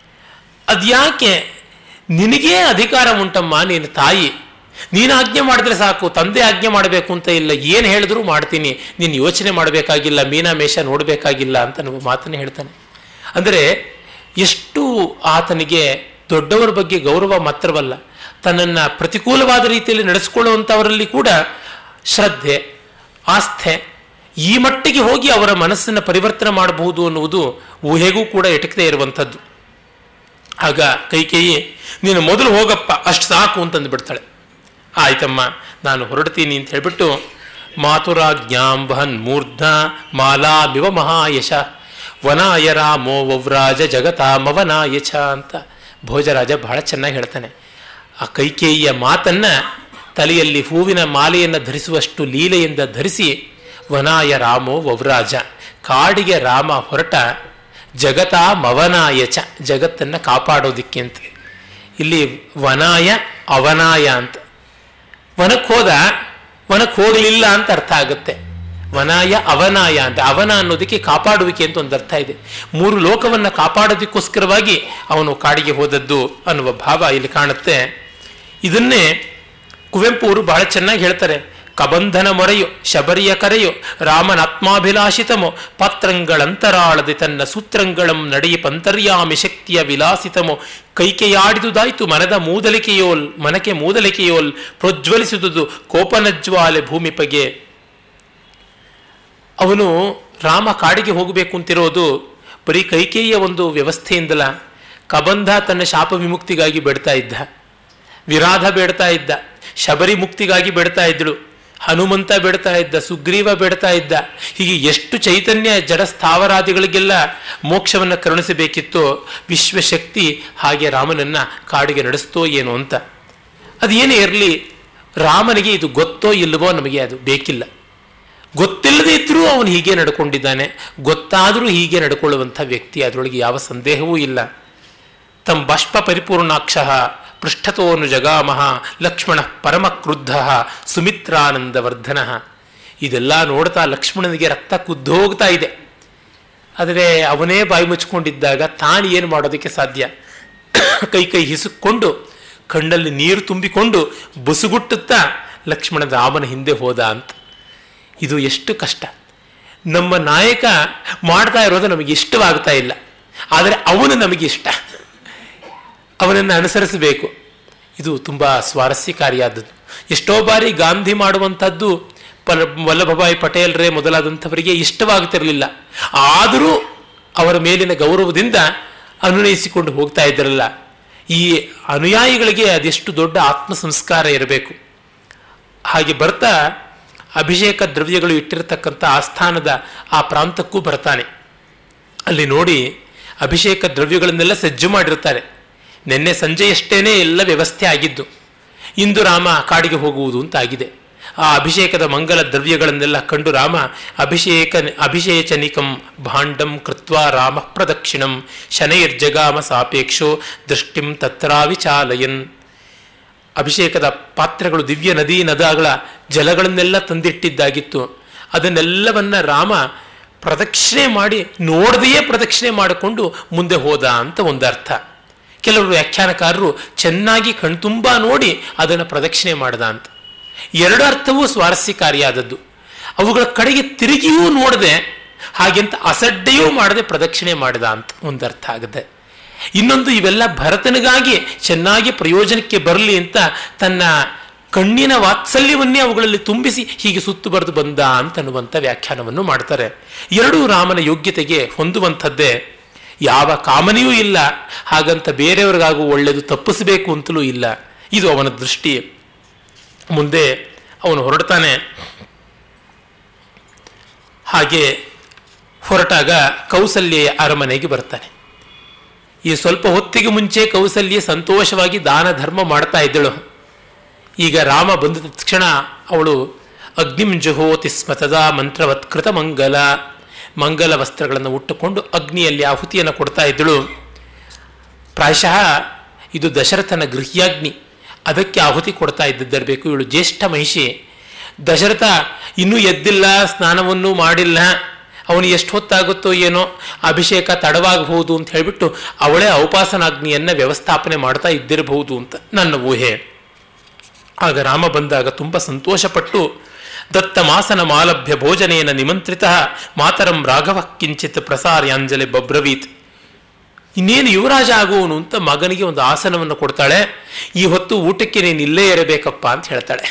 ಅದ್ಯಾಕೆ ನಿನಗೇ ಅಧಿಕಾರ ಉಂಟಮ್ಮ ನೀನು ತಾಯಿ ನೀನು ಆಜ್ಞೆ ಮಾಡಿದ್ರೆ ಸಾಕು ತಂದೆ ಆಜ್ಞೆ ಮಾಡಬೇಕು ಅಂತ ಇಲ್ಲ ಏನು ಹೇಳಿದ್ರು ಮಾಡ್ತೀನಿ ನೀನು ಯೋಚನೆ ಮಾಡಬೇಕಾಗಿಲ್ಲ ಮೀನಾಮೇಷ ನೋಡಬೇಕಾಗಿಲ್ಲ ಅಂತ ನಾವು ಮಾತನ್ನೇ ಹೇಳ್ತಾನೆ ಅಂದರೆ ಎಷ್ಟು ಆತನಿಗೆ ದೊಡ್ಡವರ ಬಗ್ಗೆ ಗೌರವ ಮಾತ್ರವಲ್ಲ ತನ್ನನ್ನು ಪ್ರತಿಕೂಲವಾದ ರೀತಿಯಲ್ಲಿ ನಡೆಸಿಕೊಳ್ಳುವಂಥವರಲ್ಲಿ ಕೂಡ ಶ್ರದ್ಧೆ ಆಸ್ಥೆ ಈ ಮಟ್ಟಿಗೆ ಹೋಗಿ ಅವರ ಮನಸ್ಸನ್ನು ಪರಿವರ್ತನೆ ಮಾಡಬಹುದು ಅನ್ನುವುದು ಊಹೆಗೂ ಕೂಡ ಎಟಕದೇ ಇರುವಂಥದ್ದು ಆಗ ಕೈಕೇಯಿ ನೀನು ಮೊದಲು ಹೋಗಪ್ಪ ಅಷ್ಟು ಸಾಕು ಅಂತಂದು ಬಿಡ್ತಾಳೆ ಆಯ್ತಮ್ಮ ನಾನು ಹೊರಡ್ತೀನಿ ಅಂತ ಹೇಳ್ಬಿಟ್ಟು ಮಾತುರಾಜ್ಞಾಂ ವಹನ್ ಮೂರ್ಧ ಮಾಲಾಮಿವ ಮಹಾಯಶ ವನಾಯ ರಾಮೋ ವವ್ರಾಜ ಜಗತಾಮವನಾಯಚ ಅಂತ ಭೋಜರಾಜ ಬಹಳ ಚೆನ್ನಾಗಿ ಹೇಳ್ತಾನೆ ಆ ಕೈಕೇಯಿಯ ಮಾತನ್ನ ತಲೆಯಲ್ಲಿ ಹೂವಿನ ಮಾಲೆಯನ್ನು ಧರಿಸುವಷ್ಟು ಲೀಲೆಯಿಂದ ಧರಿಸಿ ವನಾಯ ರಾಮೋ ವವ್ರಾಜ ಕಾಡಿಗೆ ರಾಮ ಹೊರಟ ಜಗತ ಮವನಾಯ ಚ ಜಗತ್ತನ್ನು ಕಾಪಾಡೋದಿಕ್ಕೆ ಅಂತ ಇಲ್ಲಿ ವನಾಯ ಅವನಾಯ ಅಂತ ವನಕ್ಕೆ ಹೋದ ವನಕ್ಕೆ ಹೋಗಲಿಲ್ಲ ಅಂತ ಅರ್ಥ ಆಗುತ್ತೆ ವನಾಯ ಅವನಾಯ ಅಂತ ಅವನ ಅನ್ನೋದಕ್ಕೆ ಕಾಪಾಡುವಿಕೆ ಅಂತ ಒಂದು ಅರ್ಥ ಇದೆ ಮೂರು ಲೋಕವನ್ನು ಕಾಪಾಡೋದಕ್ಕೋಸ್ಕರವಾಗಿ ಅವನು ಕಾಡಿಗೆ ಹೋದದ್ದು ಅನ್ನುವ ಭಾವ ಇಲ್ಲಿ ಕಾಣುತ್ತೆ ಇದನ್ನೇ ಕುವೆಂಪು ಅವರು ಬಹಳ ಚೆನ್ನಾಗಿ ಹೇಳ್ತಾರೆ ಕಬಂಧನ ಮೊರೆಯು ಶಬರಿಯ ಕರೆಯು ರಾಮನಾತ್ಮಾಭಿಲಾಷಿತಮೋ ಪಾತ್ರಂಗಳಂತರಾಳದೆ ತನ್ನ ಸೂತ್ರಂಗಳಂ ನಡೆಯ ಪಂತರ್ಯಾಮಿ ಶಕ್ತಿಯ ವಿಲಾಸಿತಮೋ ಕೈಕೆಯಾಡಿದುದಾಯ್ತು ಮನದ ಮೂದಲಿಕೆಯೋಲ್ ಮನಕ್ಕೆ ಮೂದಲಿಕೆಯೋಲ್ ಪ್ರಜ್ವಲಿಸುವುದು ಕೋಪನಜ್ವಾಲೆ ಭೂಮಿಪಗೆ ಅವನು ರಾಮ ಕಾಡಿಗೆ ಹೋಗಬೇಕು ಅಂತಿರೋದು ಬರೀ ಕೈಕೇಯಿಯ ಒಂದು ವ್ಯವಸ್ಥೆಯಿಂದಲ ಕಬಂಧ ತನ್ನ ಶಾಪ ವಿಮುಕ್ತಿಗಾಗಿ ಬೇಡ್ತಾ ಇದ್ದ ವಿರಾಧ ಬೇಡ್ತಾ ಇದ್ದ ಶಬರಿ ಮುಕ್ತಿಗಾಗಿ ಬೇಡ್ತಾ ಇದ್ದಳು ಹನುಮಂತ ಬೇಡ್ತಾ ಇದ್ದ ಸುಗ್ರೀವ ಬೇಡ್ತಾ ಇದ್ದ ಹೀಗೆ ಎಷ್ಟು ಚೈತನ್ಯ ಜಡ ಸ್ಥಾವರಾದಿಗಳಿಗೆಲ್ಲ ಮೋಕ್ಷವನ್ನು ಕರುಣಿಸಬೇಕಿತ್ತೋ ವಿಶ್ವಶಕ್ತಿ ಹಾಗೆ ರಾಮನನ್ನ ಕಾಡಿಗೆ ನಡೆಸ್ತೋ ಏನೋ ಅಂತ ಅದೇನೇ ಇರಲಿ ರಾಮನಿಗೆ ಇದು ಗೊತ್ತೋ ಇಲ್ಲವೋ ನಮಗೆ ಅದು ಬೇಕಿಲ್ಲ ಗೊತ್ತಿಲ್ಲದೇ ಇದ್ರೂ ಅವನು ಹೀಗೆ ನಡ್ಕೊಂಡಿದ್ದಾನೆ ಗೊತ್ತಾದರೂ ಹೀಗೆ ನಡ್ಕೊಳ್ಳುವಂಥ ವ್ಯಕ್ತಿ ಅದರೊಳಗೆ ಯಾವ ಸಂದೇಹವೂ ಇಲ್ಲ ತಮ್ಮ ಬಾಷ್ಪ ಪರಿಪೂರ್ಣಾಕ್ಷ ಪೃಷ್ಠತೋನು ಜಗಾಮಹ ಲಕ್ಷ್ಮಣ ಪರಮ ಕ್ರುದ್ಧ ಸುಮಿತ್ರಾನಂದವರ್ಧನ ಇದೆಲ್ಲ ನೋಡ್ತಾ ಲಕ್ಷ್ಮಣನಿಗೆ ರಕ್ತ ಕುದ್ದೋಗ್ತಾ ಇದೆ ಆದರೆ ಅವನೇ ಬಾಯಿ ಮುಚ್ಕೊಂಡಿದ್ದಾಗ ತಾನು ಏನು ಮಾಡೋದಕ್ಕೆ ಸಾಧ್ಯ ಕೈ ಕೈ ಹಿಸುಕೊಂಡು ಕಣ್ಣಲ್ಲಿ ನೀರು ತುಂಬಿಕೊಂಡು ಬುಸುಗುಟ್ಟುತ್ತಾ ಲಕ್ಷ್ಮಣ ರಾಮನ ಹಿಂದೆ ಹೋದ ಅಂತ ಇದು ಎಷ್ಟು ಕಷ್ಟ ನಮ್ಮ ನಾಯಕ ಮಾಡ್ತಾ ಇರೋದು ನಮಗೆ ಇಷ್ಟವಾಗ್ತಾ ಇಲ್ಲ ಆದರೆ ಅವನು ನಮಗೆ ಇಷ್ಟ ಅವನನ್ನು ಅನುಸರಿಸಬೇಕು ಇದು ತುಂಬ ಸ್ವಾರಸ್ಯಕಾರಿಯಾದದ್ದು ಎಷ್ಟೋ ಬಾರಿ ಗಾಂಧಿ ಮಾಡುವಂಥದ್ದು ಪಲ ವಲ್ಲಭಭಾಯಿ ಪಟೇಲ್ರೇ ಮೊದಲಾದಂಥವರಿಗೆ ಇಷ್ಟವಾಗುತ್ತಿರಲಿಲ್ಲ ಆದರೂ ಅವರ ಮೇಲಿನ ಗೌರವದಿಂದ ಅನುನಯಿಸಿಕೊಂಡು ಹೋಗ್ತಾ ಇದ್ದರಲ್ಲ ಈ ಅನುಯಾಯಿಗಳಿಗೆ ಅದೆಷ್ಟು ದೊಡ್ಡ ಆತ್ಮ ಸಂಸ್ಕಾರ ಇರಬೇಕು ಹಾಗೆ ಬರ್ತಾ ಅಭಿಷೇಕ ದ್ರವ್ಯಗಳು ಇಟ್ಟಿರತಕ್ಕಂಥ ಆಸ್ಥಾನದ ಆ ಪ್ರಾಂತಕ್ಕೂ ಬರ್ತಾನೆ ಅಲ್ಲಿ ನೋಡಿ ಅಭಿಷೇಕ ದ್ರವ್ಯಗಳನ್ನೆಲ್ಲ ಸಜ್ಜು ಮಾಡಿರ್ತಾರೆ ನಿನ್ನೆ ಸಂಜೆಯಷ್ಟೇನೆ ಎಲ್ಲ ವ್ಯವಸ್ಥೆ ಆಗಿದ್ದು ಇಂದು ರಾಮ ಕಾಡಿಗೆ ಹೋಗುವುದು ಅಂತ ಆಗಿದೆ ಆ ಅಭಿಷೇಕದ ಮಂಗಲ ದ್ರವ್ಯಗಳನ್ನೆಲ್ಲ ಕಂಡು ರಾಮ ಅಭಿಷೇಕ ಅಭಿಷೇಚನಿಕಂ ಭಾಂಡಂ ಕೃತ್ವ ರಾಮ ಪ್ರದಕ್ಷಿಣಂ ಶನೈರ್ಜಗಾಮ ಸಾಪೇಕ್ಷೋ ದೃಷ್ಟಿಂ ತತ್ರಾವಿಚಾಲಯನ್ ಅಭಿಷೇಕದ ಪಾತ್ರೆಗಳು ದಿವ್ಯ ನದಿ ನದಗಳ ಜಲಗಳನ್ನೆಲ್ಲ ತಂದಿಟ್ಟಿದ್ದಾಗಿತ್ತು ಅದನ್ನೆಲ್ಲವನ್ನ ರಾಮ ಪ್ರದಕ್ಷಿಣೆ ಮಾಡಿ ನೋಡದೆಯೇ ಪ್ರದಕ್ಷಿಣೆ ಮಾಡಿಕೊಂಡು ಮುಂದೆ ಹೋದ ಅಂತ ಒಂದು ಅರ್ಥ ಕೆಲವರು ವ್ಯಾಖ್ಯಾನಕಾರರು ಚೆನ್ನಾಗಿ ಕಣ್ತುಂಬ ನೋಡಿ ಅದನ್ನು ಪ್ರದಕ್ಷಿಣೆ ಮಾಡದ ಅಂತ ಎರಡು ಅರ್ಥವೂ ಸ್ವಾರಸ್ಯಕಾರಿಯಾದದ್ದು ಅವುಗಳ ಕಡೆಗೆ ತಿರುಗಿಯೂ ನೋಡದೆ ಹಾಗೆಂತ ಅಸಡ್ಡೆಯೂ ಮಾಡದೆ ಪ್ರದಕ್ಷಿಣೆ ಮಾಡಿದ ಅಂತ ಒಂದು ಅರ್ಥ ಆಗುತ್ತೆ ಇನ್ನೊಂದು ಇವೆಲ್ಲ ಭರತನಿಗಾಗಿ ಚೆನ್ನಾಗಿ ಪ್ರಯೋಜನಕ್ಕೆ ಬರಲಿ ಅಂತ ತನ್ನ ಕಣ್ಣಿನ ವಾತ್ಸಲ್ಯವನ್ನೇ ಅವುಗಳಲ್ಲಿ ತುಂಬಿಸಿ ಹೀಗೆ ಸುತ್ತು ಬರೆದು ಬಂದ ಅಂತ ಅನ್ನುವಂಥ ವ್ಯಾಖ್ಯಾನವನ್ನು ಮಾಡ್ತಾರೆ ಎರಡೂ ರಾಮನ ಯೋಗ್ಯತೆಗೆ ಹೊಂದುವಂಥದ್ದೇ ಯಾವ ಕಾಮನೆಯೂ ಇಲ್ಲ ಹಾಗಂತ ಬೇರೆಯವ್ರಿಗಾಗೂ ಒಳ್ಳೆಯದು ತಪ್ಪಿಸಬೇಕು ಅಂತಲೂ ಇಲ್ಲ ಇದು ಅವನ ದೃಷ್ಟಿ ಮುಂದೆ ಅವನು ಹೊರಡ್ತಾನೆ ಹಾಗೆ ಹೊರಟಾಗ ಕೌಸಲ್ಯ ಅರಮನೆಗೆ ಬರ್ತಾನೆ ಈ ಸ್ವಲ್ಪ ಹೊತ್ತಿಗೆ ಮುಂಚೆ ಕೌಸಲ್ಯ ಸಂತೋಷವಾಗಿ ದಾನ ಧರ್ಮ ಮಾಡ್ತಾ ಇದ್ದಳು ಈಗ ರಾಮ ಬಂದ ತಕ್ಷಣ ಅವಳು ಅಗ್ನಿಂ ಜುಹೋತಿ ಸ್ಮತದಾ ಮಂತ್ರವತ್ಕೃತ ಮಂಗಲ ಮಂಗಲ ವಸ್ತ್ರಗಳನ್ನು ಉಟ್ಟುಕೊಂಡು ಅಗ್ನಿಯಲ್ಲಿ ಆಹುತಿಯನ್ನು ಕೊಡ್ತಾ ಇದ್ದಳು ಪ್ರಾಯಶಃ ಇದು ದಶರಥನ ಗೃಹ್ಯಾಗ್ನಿ ಅದಕ್ಕೆ ಆಹುತಿ ಕೊಡ್ತಾ ಇದ್ದಿದ್ದಿರಬೇಕು ಇವಳು ಜ್ಯೇಷ್ಠ ಮಹಿಷಿ ದಶರಥ ಇನ್ನೂ ಎದ್ದಿಲ್ಲ ಸ್ನಾನವನ್ನು ಮಾಡಿಲ್ಲ ಅವನು ಎಷ್ಟು ಹೊತ್ತಾಗುತ್ತೋ ಏನೋ ಅಭಿಷೇಕ ತಡವಾಗಬಹುದು ಅಂತ ಹೇಳಿಬಿಟ್ಟು ಅವಳೇ ಔಪಾಸನಾಗ್ನಿಯನ್ನು ವ್ಯವಸ್ಥಾಪನೆ ಮಾಡ್ತಾ ಇದ್ದಿರಬಹುದು ಅಂತ ನನ್ನ ಊಹೆ ಆಗ ರಾಮ ಬಂದಾಗ ತುಂಬ ಸಂತೋಷಪಟ್ಟು ದತ್ತ ಮಾಸನ ಮಾಲಭ್ಯ ಭೋಜನೇನ ನಿಮಂತ್ರಿತ ಮಾತರಂ ರಾಘವ ಕಿಂಚಿತ್ ಪ್ರಸಾರ್ಯಾಂಜಲಿ ಬಬ್ರವೀತ್ ಇನ್ನೇನು ಯುವರಾಜ ಆಗುವನು ಅಂತ ಮಗನಿಗೆ ಒಂದು ಆಸನವನ್ನು ಕೊಡ್ತಾಳೆ ಈ ಹೊತ್ತು ಊಟಕ್ಕೆ ನೀನು ಇಲ್ಲೇ ಇರಬೇಕಪ್ಪ ಅಂತ ಹೇಳ್ತಾಳೆ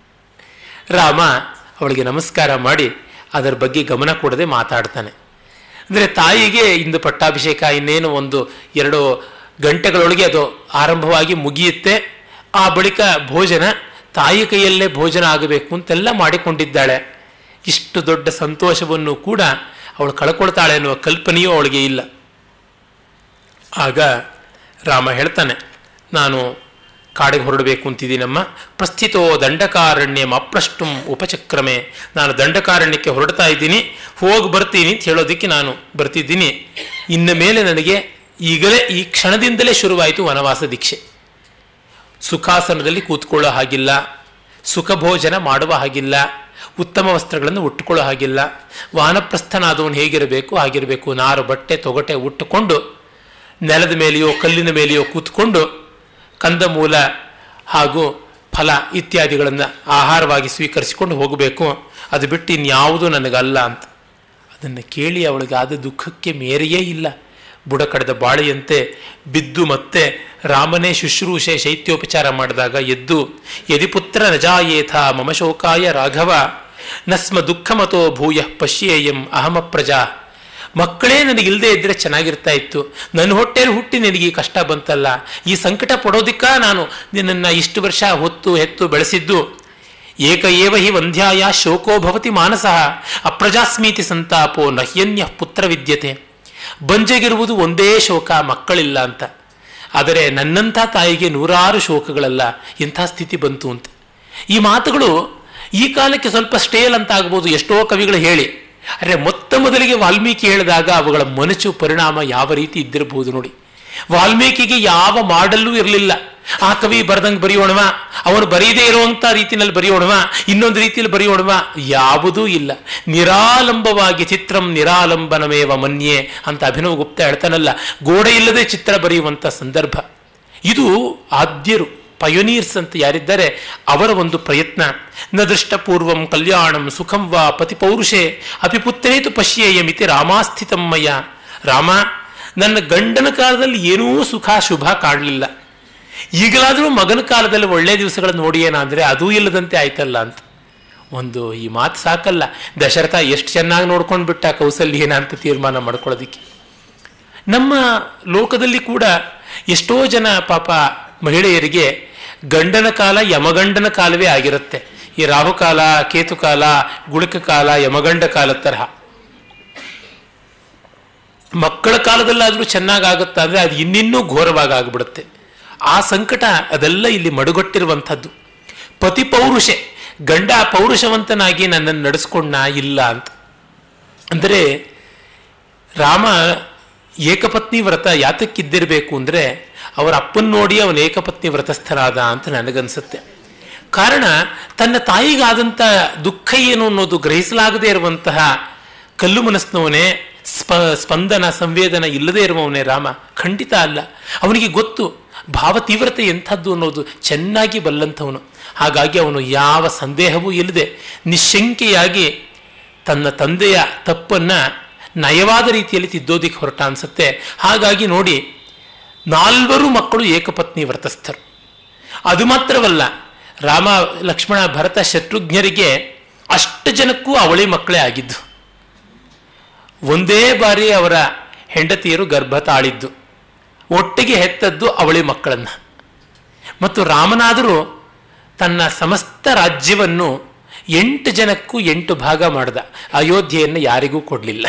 ರಾಮ ಅವಳಿಗೆ ನಮಸ್ಕಾರ ಮಾಡಿ ಅದರ ಬಗ್ಗೆ ಗಮನ ಕೊಡದೆ ಮಾತಾಡ್ತಾನೆ ಅಂದರೆ ತಾಯಿಗೆ ಇಂದು ಪಟ್ಟಾಭಿಷೇಕ ಇನ್ನೇನು ಒಂದು ಎರಡು ಗಂಟೆಗಳೊಳಗೆ ಅದು ಆರಂಭವಾಗಿ ಮುಗಿಯುತ್ತೆ ಆ ಬಳಿಕ ಭೋಜನ ತಾಯಿ ಕೈಯಲ್ಲೇ ಭೋಜನ ಆಗಬೇಕು ಅಂತೆಲ್ಲ ಮಾಡಿಕೊಂಡಿದ್ದಾಳೆ ಇಷ್ಟು ದೊಡ್ಡ ಸಂತೋಷವನ್ನು ಕೂಡ ಅವಳು ಕಳ್ಕೊಳ್ತಾಳೆ ಅನ್ನುವ ಕಲ್ಪನೆಯೂ ಅವಳಿಗೆ ಇಲ್ಲ ಆಗ ರಾಮ ಹೇಳ್ತಾನೆ ನಾನು ಕಾಡಿಗೆ ಹೊರಡಬೇಕು ಅಂತಿದ್ದೀನಮ್ಮ ಪ್ರಸ್ಥಿತೋ ದಂಡಕಾರಣ್ಯ ಅಪ್ರಷ್ಟುಂ ಉಪಚಕ್ರಮೆ ನಾನು ದಂಡಕಾರಣ್ಯಕ್ಕೆ ಹೊರಡ್ತಾ ಇದ್ದೀನಿ ಹೋಗಿ ಬರ್ತೀನಿ ಅಂತ ಹೇಳೋದಕ್ಕೆ ನಾನು ಬರ್ತಿದ್ದೀನಿ ಇನ್ನು ಮೇಲೆ ನನಗೆ ಈಗಲೇ ಈ ಕ್ಷಣದಿಂದಲೇ ಶುರುವಾಯಿತು ವನವಾಸ ದೀಕ್ಷೆ ಸುಖಾಸನದಲ್ಲಿ ಕೂತ್ಕೊಳ್ಳೋ ಹಾಗಿಲ್ಲ ಸುಖ ಭೋಜನ ಮಾಡುವ ಹಾಗಿಲ್ಲ ಉತ್ತಮ ವಸ್ತ್ರಗಳನ್ನು ಉಟ್ಟುಕೊಳ್ಳೋ ಹಾಗಿಲ್ಲ ವಾನಪ್ರಸ್ಥನಾದವನು ಹೇಗಿರಬೇಕು ಹಾಗಿರಬೇಕು ನಾರು ಬಟ್ಟೆ ತೊಗಟೆ ಉಟ್ಟುಕೊಂಡು ನೆಲದ ಮೇಲೆಯೋ ಕಲ್ಲಿನ ಮೇಲೆಯೋ ಕೂತ್ಕೊಂಡು ಕಂದಮೂಲ ಹಾಗೂ ಫಲ ಇತ್ಯಾದಿಗಳನ್ನು ಆಹಾರವಾಗಿ ಸ್ವೀಕರಿಸಿಕೊಂಡು ಹೋಗಬೇಕು ಅದು ಬಿಟ್ಟು ಇನ್ಯಾವುದು ನನಗಲ್ಲ ಅಂತ ಅದನ್ನು ಕೇಳಿ ಅವಳಿಗೆ ಆದ ದುಃಖಕ್ಕೆ ಮೇರೆಯೇ ಇಲ್ಲ ಬುಡ ಕಡೆದ ಬಾಳೆಯಂತೆ ಬಿದ್ದು ಮತ್ತೆ ರಾಮನೇ ಶುಶ್ರೂಷೆ ಶೈತ್ಯೋಪಚಾರ ಮಾಡಿದಾಗ ಎದ್ದು ಯದಿಪುತ್ರ ನಜಾಯೇಥ ಮಮ ಶೋಕಾಯ ರಾಘವ ನಸ್ಮ ದುಃಖಮತೋ ಭೂಯ ಪಶ್ಯೇಯಂ ಅಹಮ ಪ್ರಜಾ ಮಕ್ಕಳೇ ನನಗಿಲ್ಲದೆ ಇದ್ದರೆ ಚೆನ್ನಾಗಿರ್ತಾ ಇತ್ತು ನನ್ನ ಹೊಟ್ಟೆಯಲ್ಲಿ ಹುಟ್ಟಿ ನಿನಗೆ ಈ ಕಷ್ಟ ಬಂತಲ್ಲ ಈ ಸಂಕಟ ಪಡೋದಿಕ್ಕ ನಾನು ನಿನ್ನನ್ನು ಇಷ್ಟು ವರ್ಷ ಹೊತ್ತು ಹೆತ್ತು ಬೆಳೆಸಿದ್ದು ಏಕ ಏವ ಹಿ ವಂಧ್ಯಾಯ ಶೋಕೋ ಭವತಿ ಮಾನಸಃ ಅಪ್ರಜಾಸ್ಮೀತಿ ಸಂತಾಪೋ ನಹ್ಯನ್ಯ ಪುತ್ರ ವಿದ್ಯತೆ ಬಂಜೆಗಿರುವುದು ಒಂದೇ ಶೋಕ ಮಕ್ಕಳಿಲ್ಲ ಅಂತ ಆದರೆ ನನ್ನಂಥ ತಾಯಿಗೆ ನೂರಾರು ಶೋಕಗಳಲ್ಲ ಇಂಥ ಸ್ಥಿತಿ ಬಂತು ಅಂತ ಈ ಮಾತುಗಳು ಈ ಕಾಲಕ್ಕೆ ಸ್ವಲ್ಪ ಸ್ಟೇಲ್ ಅಂತ ಆಗ್ಬೋದು ಎಷ್ಟೋ ಕವಿಗಳು ಹೇಳಿ ಆದರೆ ಮೊತ್ತ ಮೊದಲಿಗೆ ವಾಲ್ಮೀಕಿ ಹೇಳಿದಾಗ ಅವುಗಳ ಮನಚು ಪರಿಣಾಮ ಯಾವ ರೀತಿ ಇದ್ದಿರಬಹುದು ನೋಡಿ ವಾಲ್ಮೀಕಿಗೆ ಯಾವ ಮಾಡಲ್ಲೂ ಇರಲಿಲ್ಲ ಆ ಕವಿ ಬರೆದಂಗೆ ಬರೆಯೋಣವ ಅವನು ಬರೀದೇ ಇರುವಂಥ ರೀತಿಯಲ್ಲಿ ಬರೆಯೋಣವ ಇನ್ನೊಂದು ರೀತಿಯಲ್ಲಿ ಬರೆಯೋಣವ ಯಾವುದೂ ಇಲ್ಲ ನಿರಾಲಂಬವಾಗಿ ಚಿತ್ರಂ ನಿರಾಲಂಬನಮೇವ ಮನ್ಯೆ ಅಂತ ಅಭಿನವ್ ಗುಪ್ತ ಹೇಳ್ತಾನಲ್ಲ ಗೋಡೆ ಇಲ್ಲದೆ ಚಿತ್ರ ಬರೆಯುವಂಥ ಸಂದರ್ಭ ಇದು ಆದ್ಯರು ಪಯೋನೀರ್ಸ್ ಅಂತ ಯಾರಿದ್ದಾರೆ ಅವರ ಒಂದು ಪ್ರಯತ್ನ ನ ದೃಷ್ಟಪೂರ್ವಂ ಕಲ್ಯಾಣಂ ಸುಖಂ ವಾ ಪತಿ ಪೌರುಷೇ ಅಪಿಪುತ್ರೇತು ಪಶ್ಯೇಯಮಿತಿ ರಾಮಾಸ್ಥಿತಮ್ಮಯ್ಯ ರಾಮ ನನ್ನ ಗಂಡನ ಕಾಲದಲ್ಲಿ ಏನೂ ಸುಖ ಶುಭ ಕಾಣಲಿಲ್ಲ ಈಗಲಾದರೂ ಮಗನ ಕಾಲದಲ್ಲಿ ಒಳ್ಳೆಯ ದಿವಸಗಳನ್ನು ನೋಡಿಯೇನ ಅಂದರೆ ಅದೂ ಇಲ್ಲದಂತೆ ಆಯ್ತಲ್ಲ ಅಂತ ಒಂದು ಈ ಮಾತು ಸಾಕಲ್ಲ ದಶರಥ ಎಷ್ಟು ಚೆನ್ನಾಗಿ ನೋಡ್ಕೊಂಡು ಬಿಟ್ಟ ಕೌಸಲ್ಯನ ಅಂತ ತೀರ್ಮಾನ ಮಾಡ್ಕೊಳ್ಳೋದಕ್ಕೆ ನಮ್ಮ ಲೋಕದಲ್ಲಿ ಕೂಡ ಎಷ್ಟೋ ಜನ ಪಾಪ ಮಹಿಳೆಯರಿಗೆ ಗಂಡನ ಕಾಲ ಯಮಗಂಡನ ಕಾಲವೇ ಆಗಿರುತ್ತೆ ಈ ರಾಹುಕಾಲ ಕೇತುಕಾಲ ಗುಳಿಕ ಕಾಲ ಯಮಗಂಡ ಕಾಲದ ತರಹ ಮಕ್ಕಳ ಕಾಲದಲ್ಲಾದರೂ ಚೆನ್ನಾಗಾಗುತ್ತಾ ಅಂದರೆ ಅದು ಇನ್ನಿನ್ನೂ ಘೋರವಾಗಿ ಆಗಿಬಿಡುತ್ತೆ ಆ ಸಂಕಟ ಅದೆಲ್ಲ ಇಲ್ಲಿ ಮಡುಗಟ್ಟಿರುವಂಥದ್ದು ಪತಿ ಪೌರುಷೆ ಗಂಡ ಪೌರುಷವಂತನಾಗಿ ನನ್ನನ್ನು ನಡೆಸ್ಕೊಂಡ ಇಲ್ಲ ಅಂತ ಅಂದರೆ ರಾಮ ಏಕಪತ್ನಿ ವ್ರತ ಯಾತಕ್ಕಿದ್ದಿರಬೇಕು ಅಂದರೆ ಅವರ ಅಪ್ಪನ ನೋಡಿ ಅವನ ಏಕಪತ್ನಿ ವ್ರತಸ್ಥನಾದ ಅಂತ ನನಗನ್ಸುತ್ತೆ ಕಾರಣ ತನ್ನ ತಾಯಿಗಾದಂಥ ದುಃಖ ಏನು ಅನ್ನೋದು ಗ್ರಹಿಸಲಾಗದೇ ಇರುವಂತಹ ಕಲ್ಲು ಮನಸ್ಸಿನವನೇ ಸ್ಪ ಸ್ಪಂದನ ಸಂವೇದನ ಇಲ್ಲದೇ ಇರುವವನೇ ರಾಮ ಖಂಡಿತ ಅಲ್ಲ ಅವನಿಗೆ ಗೊತ್ತು ಭಾವ ತೀವ್ರತೆ ಎಂಥದ್ದು ಅನ್ನೋದು ಚೆನ್ನಾಗಿ ಬಲ್ಲಂಥವನು ಹಾಗಾಗಿ ಅವನು ಯಾವ ಸಂದೇಹವೂ ಇಲ್ಲದೆ ನಿಶಂಕೆಯಾಗಿ ತನ್ನ ತಂದೆಯ ತಪ್ಪನ್ನು ನಯವಾದ ರೀತಿಯಲ್ಲಿ ತಿದ್ದೋದಿಕ್ಕೆ ಹೊರಟ ಅನ್ಸುತ್ತೆ ಹಾಗಾಗಿ ನೋಡಿ ನಾಲ್ವರು ಮಕ್ಕಳು ಏಕಪತ್ನಿ ವ್ರತಸ್ಥರು ಅದು ಮಾತ್ರವಲ್ಲ ರಾಮ ಲಕ್ಷ್ಮಣ ಭರತ ಶತ್ರುಘ್ನರಿಗೆ ಅಷ್ಟು ಜನಕ್ಕೂ ಅವಳಿ ಮಕ್ಕಳೇ ಆಗಿದ್ದು ಒಂದೇ ಬಾರಿ ಅವರ ಹೆಂಡತಿಯರು ಗರ್ಭ ತಾಳಿದ್ದು ಒಟ್ಟಿಗೆ ಹೆತ್ತದ್ದು ಅವಳಿ ಮಕ್ಕಳನ್ನು ಮತ್ತು ರಾಮನಾದರೂ ತನ್ನ ಸಮಸ್ತ ರಾಜ್ಯವನ್ನು ಎಂಟು ಜನಕ್ಕೂ ಎಂಟು ಭಾಗ ಮಾಡಿದ ಅಯೋಧ್ಯೆಯನ್ನು ಯಾರಿಗೂ ಕೊಡಲಿಲ್ಲ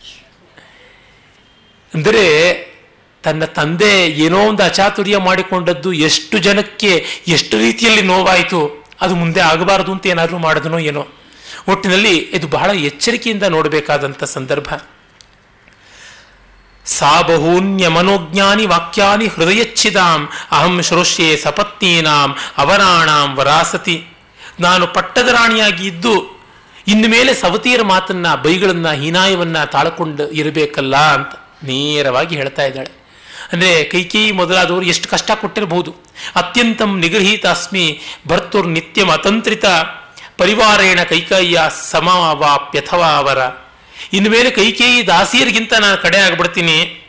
ಅಂದರೆ ತನ್ನ ತಂದೆ ಏನೋ ಒಂದು ಅಚಾತುರ್ಯ ಮಾಡಿಕೊಂಡದ್ದು ಎಷ್ಟು ಜನಕ್ಕೆ ಎಷ್ಟು ರೀತಿಯಲ್ಲಿ ನೋವಾಯಿತು ಅದು ಮುಂದೆ ಆಗಬಾರದು ಅಂತ ಏನಾದರೂ ಮಾಡಿದನೋ ಏನೋ ಒಟ್ಟಿನಲ್ಲಿ ಇದು ಬಹಳ ಎಚ್ಚರಿಕೆಯಿಂದ ನೋಡಬೇಕಾದಂಥ ಸಂದರ್ಭ ಸಾ ಬಹೂನ್ಯ ಮನೋಜ್ಞಾನಿ ವಾಕ್ಯಾನಿ ಹೃದಯಚ್ಛಿದಾಂ ಅಹಂ ಶ್ರೋಷ್ಯೆ ಸಪತ್ನೀನಾಂ ಅವರಾಣಾಂ ವರಾಸತಿ ನಾನು ಪಟ್ಟದ ರಾಣಿಯಾಗಿ ಇದ್ದು ಇನ್ನು ಮೇಲೆ ಸವತಿಯರ ಮಾತನ್ನ ಬೈಗಳನ್ನ ಹೀನಾಯವನ್ನ ತಾಳ್ಕೊಂಡು ಇರಬೇಕಲ್ಲ ಅಂತ ನೇರವಾಗಿ ಹೇಳ್ತಾ ಇದ್ದಾಳೆ ಅಂದರೆ ಕೈಕೇಯಿ ಮೊದಲಾದವರು ಎಷ್ಟು ಕಷ್ಟ ಕೊಟ್ಟಿರಬಹುದು ಅತ್ಯಂತಂ ನಿಗೃಹೀತಾಸ್ಮಿ ಭರ್ತುರ್ ನಿತ್ಯಂ ಅತಂತ್ರಿತ ಪರಿವಾರೇಣ ಕೈಕೇಯ್ಯ ಸಮವಾಪ್ಯಥವಾ ಅವರ ಇನ್ನು ಮೇಲೆ ಕೈಕೇಯಿ ದಾಸಿಯರಿಗಿಂತ ನಾನು ಕಡೆ ಆಗ್ಬಿಡ್ತೀನಿ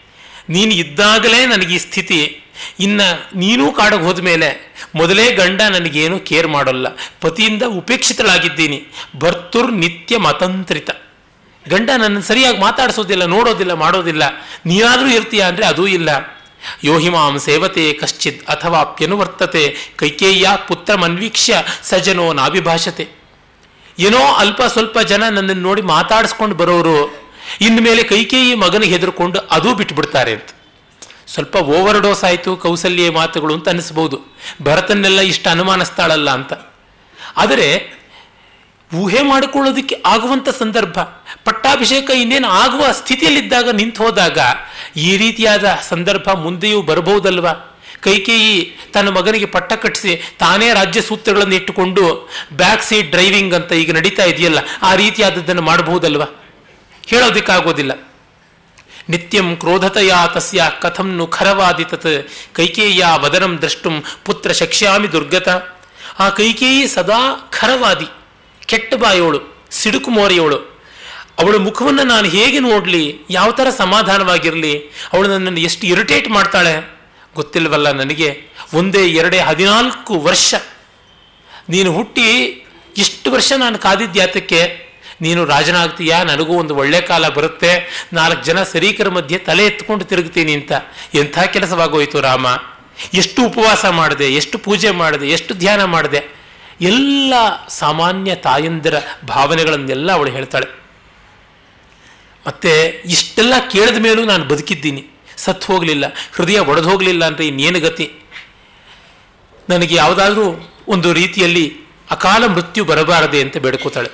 ನೀನು ಇದ್ದಾಗಲೇ ನನಗೆ ಈ ಸ್ಥಿತಿ ಇನ್ನು ನೀನೂ ಕಾಡಿಗೆ ಹೋದ ಮೇಲೆ ಮೊದಲೇ ಗಂಡ ನನಗೇನು ಕೇರ್ ಮಾಡೋಲ್ಲ ಪತಿಯಿಂದ ಉಪೇಕ್ಷಿತಳಾಗಿದ್ದೀನಿ ಭರ್ತುರ್ ನಿತ್ಯ ಮತಂತ್ರಿತ ಗಂಡ ನನ್ನ ಸರಿಯಾಗಿ ಮಾತಾಡಿಸೋದಿಲ್ಲ ನೋಡೋದಿಲ್ಲ ಮಾಡೋದಿಲ್ಲ ನೀನಾದರೂ ಇರ್ತೀಯ ಅಂದರೆ ಅದೂ ಇಲ್ಲ ಯೋಹಿಮಾಂ ಸೇವತೆ ಕಶ್ಚಿತ್ ಅಥವಾ ಅಪ್ಯನುವರ್ತತೆ ಕೈಕೇಯ್ಯ ಪುತ್ರಮನ್ವೀಕ್ಷ್ಯ ಸಜನೋ ನಾಭಿಭಾಷತೆ ಏನೋ ಅಲ್ಪ ಸ್ವಲ್ಪ ಜನ ನನ್ನನ್ನು ನೋಡಿ ಮಾತಾಡಿಸ್ಕೊಂಡು ಬರೋರು ಇನ್ಮೇಲೆ ಕೈಕೇಯಿ ಮಗನಿಗೆ ಹೆದರ್ಕೊಂಡು ಅದೂ ಬಿಟ್ಬಿಡ್ತಾರೆ ಅಂತ ಸ್ವಲ್ಪ ಓವರ್ ಡೋಸ್ ಆಯಿತು ಕೌಸಲ್ಯ ಮಾತುಗಳು ಅಂತ ಅನಿಸ್ಬೋದು ಭರತನ್ನೆಲ್ಲ ಇಷ್ಟ ಅನುಮಾನಿಸ್ತಾಳಲ್ಲ ಅಂತ ಆದರೆ ಊಹೆ ಮಾಡಿಕೊಳ್ಳೋದಕ್ಕೆ ಆಗುವಂಥ ಸಂದರ್ಭ ಪಟ್ಟಾಭಿಷೇಕ ಇನ್ನೇನು ಆಗುವ ಸ್ಥಿತಿಯಲ್ಲಿದ್ದಾಗ ನಿಂತು ಹೋದಾಗ ಈ ರೀತಿಯಾದ ಸಂದರ್ಭ ಮುಂದೆಯೂ ಬರಬಹುದಲ್ವಾ ಕೈಕೇಯಿ ತನ್ನ ಮಗನಿಗೆ ಪಟ್ಟ ಕಟ್ಟಿಸಿ ತಾನೇ ರಾಜ್ಯ ಸೂತ್ರಗಳನ್ನು ಇಟ್ಟುಕೊಂಡು ಬ್ಯಾಕ್ ಸೀಟ್ ಡ್ರೈವಿಂಗ್ ಅಂತ ಈಗ ನಡೀತಾ ಇದೆಯಲ್ಲ ಆ ರೀತಿಯಾದದ್ದನ್ನು ಮಾಡಬಹುದಲ್ವಾ ಹೇಳೋದಕ್ಕಾಗೋದಿಲ್ಲ ನಿತ್ಯಂ ಕ್ರೋಧತೆಯ ತಸ್ಯ ಕಥಂ ನು ಖರವಾದಿ ತತ್ ಕೈಕೇಯ ವದನಂ ದ್ರಷ್ಟುಂ ಪುತ್ರ ಶಕ್ಷ್ಯಾಮಿ ದುರ್ಗತ ಆ ಕೈಕೇಯಿ ಸದಾ ಖರವಾದಿ ಕೆಟ್ಟ ಬಾಯೋಳು ಸಿಡುಕು ಮೋರೆಯೋಳು ಅವಳ ಮುಖವನ್ನು ನಾನು ಹೇಗೆ ನೋಡಲಿ ಯಾವ ಥರ ಸಮಾಧಾನವಾಗಿರಲಿ ಅವಳು ನನ್ನನ್ನು ಎಷ್ಟು ಇರಿಟೇಟ್ ಮಾಡ್ತಾಳೆ ಗೊತ್ತಿಲ್ವಲ್ಲ ನನಗೆ ಒಂದೇ ಎರಡೇ ಹದಿನಾಲ್ಕು ವರ್ಷ ನೀನು ಹುಟ್ಟಿ ಇಷ್ಟು ವರ್ಷ ನಾನು ಕಾದಿದ್ಯಾತಕ್ಕೆ ನೀನು ರಾಜನಾಗ್ತೀಯಾ ನನಗೂ ಒಂದು ಒಳ್ಳೆ ಕಾಲ ಬರುತ್ತೆ ನಾಲ್ಕು ಜನ ಸರೀಕರ ಮಧ್ಯೆ ತಲೆ ಎತ್ಕೊಂಡು ತಿರುಗ್ತೀನಿ ಅಂತ ಎಂಥ ಕೆಲಸವಾಗೋಯ್ತು ರಾಮ ಎಷ್ಟು ಉಪವಾಸ ಮಾಡಿದೆ ಎಷ್ಟು ಪೂಜೆ ಮಾಡಿದೆ ಎಷ್ಟು ಧ್ಯಾನ ಮಾಡಿದೆ ಎಲ್ಲ ಸಾಮಾನ್ಯ ತಾಯಂದಿರ ಭಾವನೆಗಳನ್ನೆಲ್ಲ ಅವಳು ಹೇಳ್ತಾಳೆ ಮತ್ತೆ ಇಷ್ಟೆಲ್ಲ ಕೇಳಿದ ಮೇಲೂ ನಾನು ಬದುಕಿದ್ದೀನಿ ಸತ್ತು ಹೋಗಲಿಲ್ಲ ಹೃದಯ ಒಡೆದು ಹೋಗಲಿಲ್ಲ ಅಂದರೆ ಇನ್ನೇನು ಗತಿ ನನಗೆ ಯಾವುದಾದ್ರೂ ಒಂದು ರೀತಿಯಲ್ಲಿ ಅಕಾಲ ಮೃತ್ಯು ಬರಬಾರದೆ ಅಂತ ಬೇಡ್ಕೋತಾಳೆ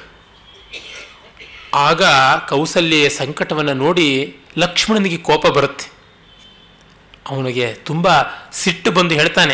ಆಗ ಕೌಸಲ್ಯ ಸಂಕಟವನ್ನು ನೋಡಿ ಲಕ್ಷ್ಮಣನಿಗೆ ಕೋಪ ಬರುತ್ತೆ ಅವನಿಗೆ ತುಂಬ ಸಿಟ್ಟು ಬಂದು ಹೇಳ್ತಾನೆ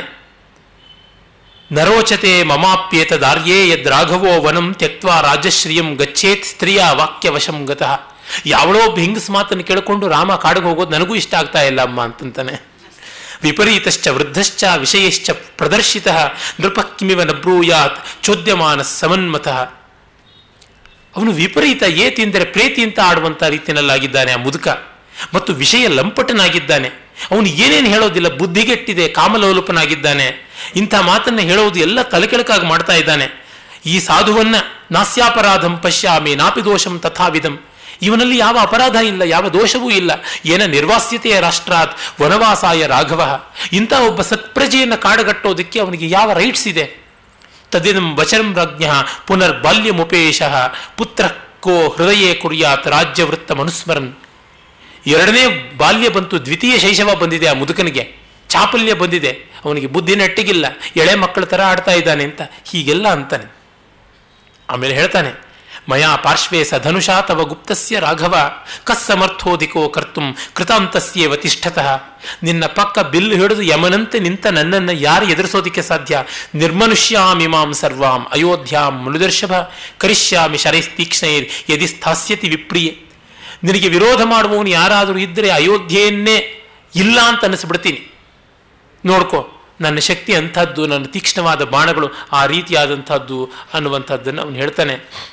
ನರೋಚತೆ ಮಮಾಪ್ಯೇತ ದಾರ್ಯೇ ಯದ್ ರಾಘವೋ ವನಂ ತ್ಯಕ್ವಾ ರಾಜಶ್ರಿಯಂ ಗಚ್ಚೇತ್ ಸ್ತ್ರೀಯ ವಾಕ್ಯವಶಂ ಗತಃ ಯಾವಳೋ ಒಬ್ಬ ಹೆಂಗಸ್ ಮಾತನ್ನು ಕೇಳಿಕೊಂಡು ರಾಮ ಕಾಡಿಗೆ ಹೋಗೋದು ನನಗೂ ಇಷ್ಟ ಆಗ್ತಾ ಇಲ್ಲ ಅಮ್ಮ ಅಂತಂತಾನೆ ವಿಪರೀತಶ್ಚ ವೃದ್ಧಶ್ಚ ವಿಷಯಶ್ಚ ಪ್ರದರ್ಶಿತ ನೃಪ ಕಿಮಿವ ನಬ್ರೂಯಾತ್ ಚೋದ್ಯಮಾನ ಸಮನ್ಮತಃ ಅವನು ವಿಪರೀತ ಏತಿ ಎಂದರೆ ಪ್ರೇತಿ ಅಂತ ಆಡುವಂಥ ರೀತಿಯಲ್ಲಾಗಿದ್ದಾನೆ ಆ ಮುದುಕ ಮತ್ತು ವಿಷಯ ಲಂಪಟನಾಗಿದ್ದಾನೆ ಅವನು ಏನೇನು ಹೇಳೋದಿಲ್ಲ ಬುದ್ಧಿಗೆಟ್ಟಿದೆ ಕಾಮಲೋಲುಪನಾಗಿದ್ದಾನೆ ಇಂಥ ಮಾತನ್ನು ಹೇಳೋದು ಎಲ್ಲ ತಲೆಕೆಳಕಾಗಿ ಮಾಡ್ತಾ ಇದ್ದಾನೆ ಈ ಸಾಧುವನ್ನ ನಾಸ್ಯಾಪರಾಧಂ ಪಶ್ಯಾಮಿ ನಾಪಿ ದೋಷಂ ತಥಾವಿಧಂ ಇವನಲ್ಲಿ ಯಾವ ಅಪರಾಧ ಇಲ್ಲ ಯಾವ ದೋಷವೂ ಇಲ್ಲ ಏನ ನಿರ್ವಾಸ್ಯತೆಯ ರಾಷ್ಟ್ರಾತ್ ವನವಾಸಾಯ ರಾಘವ ಇಂಥ ಒಬ್ಬ ಸತ್ಪ್ರಜೆಯನ್ನು ಕಾಡಗಟ್ಟೋದಕ್ಕೆ ಅವನಿಗೆ ಯಾವ ರೈಟ್ಸ್ ಇದೆ ತದಿದಂ ವಚನಂ ರಾಜ್ಞ ಪುನರ್ಬಾಲ್ಯಮುಪೇಶ ಪುತ್ರ ಕೋ ಹೃದಯೇ ಕುರ್ಯಾತ್ ರಾಜ್ಯವೃತ್ತ ಮನುಸ್ಮರನ್ ಎರಡನೇ ಬಾಲ್ಯ ಬಂತು ದ್ವಿತೀಯ ಶೈಶವ ಬಂದಿದೆ ಆ ಮುದುಕನಿಗೆ ಚಾಪಲ್ಯ ಬಂದಿದೆ ಅವನಿಗೆ ಬುದ್ಧಿ ನೆಟ್ಟಿಗಿಲ್ಲ ಎಳೆ ಮಕ್ಕಳ ಥರ ಆಡ್ತಾ ಇದ್ದಾನೆ ಅಂತ ಹೀಗೆಲ್ಲ ಅಂತಾನೆ ಆಮೇಲೆ ಹೇಳ್ತಾನೆ ಮಯಾ ಪಾರ್ಶ್ವೇ ಸ ಧನುಷಾ ತವ ಗುಪ್ತಸ್ಯ ರಾಘವ ಕಸ್ಸಮರ್ಥೋದಿಕೋ ಕರ್ತುಂ ಕೃತಾಂತಸ್ಯೇವ ತಿಷ್ಠತಃ ನಿನ್ನ ಪಕ್ಕ ಬಿಲ್ಲು ಹಿಡಿದು ಯಮನಂತೆ ನಿಂತ ನನ್ನನ್ನು ಯಾರು ಎದುರಿಸೋದಿಕ್ಕೆ ಸಾಧ್ಯ ನಿರ್ಮನುಷ್ಯಾಮಿಮಾಂ ಸರ್ವಾಂ ಅಯೋಧ್ಯಾಂ ಮುನುದರ್ಶಭ ಕರಿಷ್ಯಾಮಿ ಶರೈಸ್ತೀಕ್ಷ್ಣೈರ್ ಯದಿ ಸ್ಥಾಸ್ಯತಿ ವಿಪ್ರಿಯೆ ನಿನಗೆ ವಿರೋಧ ಮಾಡುವವನು ಯಾರಾದರೂ ಇದ್ದರೆ ಅಯೋಧ್ಯೆಯನ್ನೇ ಇಲ್ಲ ಅಂತ ಅನಿಸ್ಬಿಡ್ತೀನಿ ನೋಡ್ಕೋ ನನ್ನ ಶಕ್ತಿ ಅಂಥದ್ದು ನನ್ನ ತೀಕ್ಷ್ಣವಾದ ಬಾಣಗಳು ಆ ರೀತಿಯಾದಂಥದ್ದು ಅನ್ನುವಂಥದ್ದನ್ನು ಅವನು ಹೇಳ್ತಾನೆ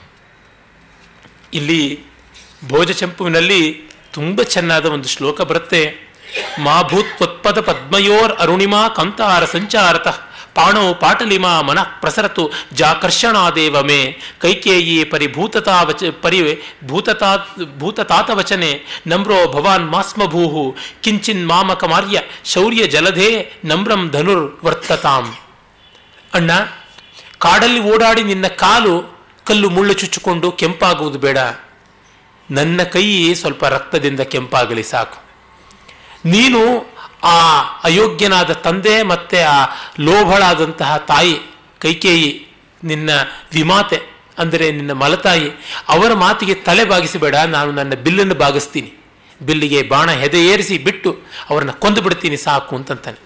ಇಲ್ಲಿ ಭೋಜಚಂಪುವಿನಲ್ಲಿ ತುಂಬ ಚೆನ್ನಾದ ಒಂದು ಶ್ಲೋಕ ಬರುತ್ತೆ ಮಾ ಭೂತ್ವತ್ಪದ ಪದ್ಮಯೋರ್ ಅರುಣಿಮಾ ಕಂತಾರ ಸಂಚಾರತಃ ಪಾಣೋ ಪಾಟಲಿಮಾ ಮನಃ ಪ್ರಸರತು ಜಾಕರ್ಷಣಾದೇವ ಮೇ ಕೈಕೇಯಿ ಪರಿಭೂತತಾ ವಚ ಪರಿ ಭೂತತಾ ಭೂತತಾತವಚನೆ ನಮ್ರೋ ಭವಾನ್ ಮಾಸ್ಮಭೂಹು ಕಿಂಚಿನ್ ಮಾಮಕ ಮಾರ್ಯ ಶೌರ್ಯ ಜಲಧೇ ನಮ್ರಂ ಧನುರ್ ವರ್ತತಾಂ ಅಣ್ಣ ಕಾಡಲ್ಲಿ ಓಡಾಡಿ ನಿನ್ನ ಕಾಲು ಕಲ್ಲು ಮುಳ್ಳು ಚುಚ್ಚಿಕೊಂಡು ಕೆಂಪಾಗುವುದು ಬೇಡ ನನ್ನ ಕೈ ಸ್ವಲ್ಪ ರಕ್ತದಿಂದ ಕೆಂಪಾಗಲಿ ಸಾಕು ನೀನು ಆ ಅಯೋಗ್ಯನಾದ ತಂದೆ ಮತ್ತು ಆ ಲೋಭಳಾದಂತಹ ತಾಯಿ ಕೈಕೇಯಿ ನಿನ್ನ ವಿಮಾತೆ ಅಂದರೆ ನಿನ್ನ ಮಲತಾಯಿ ಅವರ ಮಾತಿಗೆ ತಲೆ ಬಾಗಿಸಬೇಡ ನಾನು ನನ್ನ ಬಿಲ್ಲನ್ನು ಬಾಗಿಸ್ತೀನಿ ಬಿಲ್ಲಿಗೆ ಬಾಣ ಹೆದೆ ಏರಿಸಿ ಬಿಟ್ಟು ಅವರನ್ನು ಕೊಂದು ಬಿಡ್ತೀನಿ ಸಾಕು ಅಂತಂತಾನೆ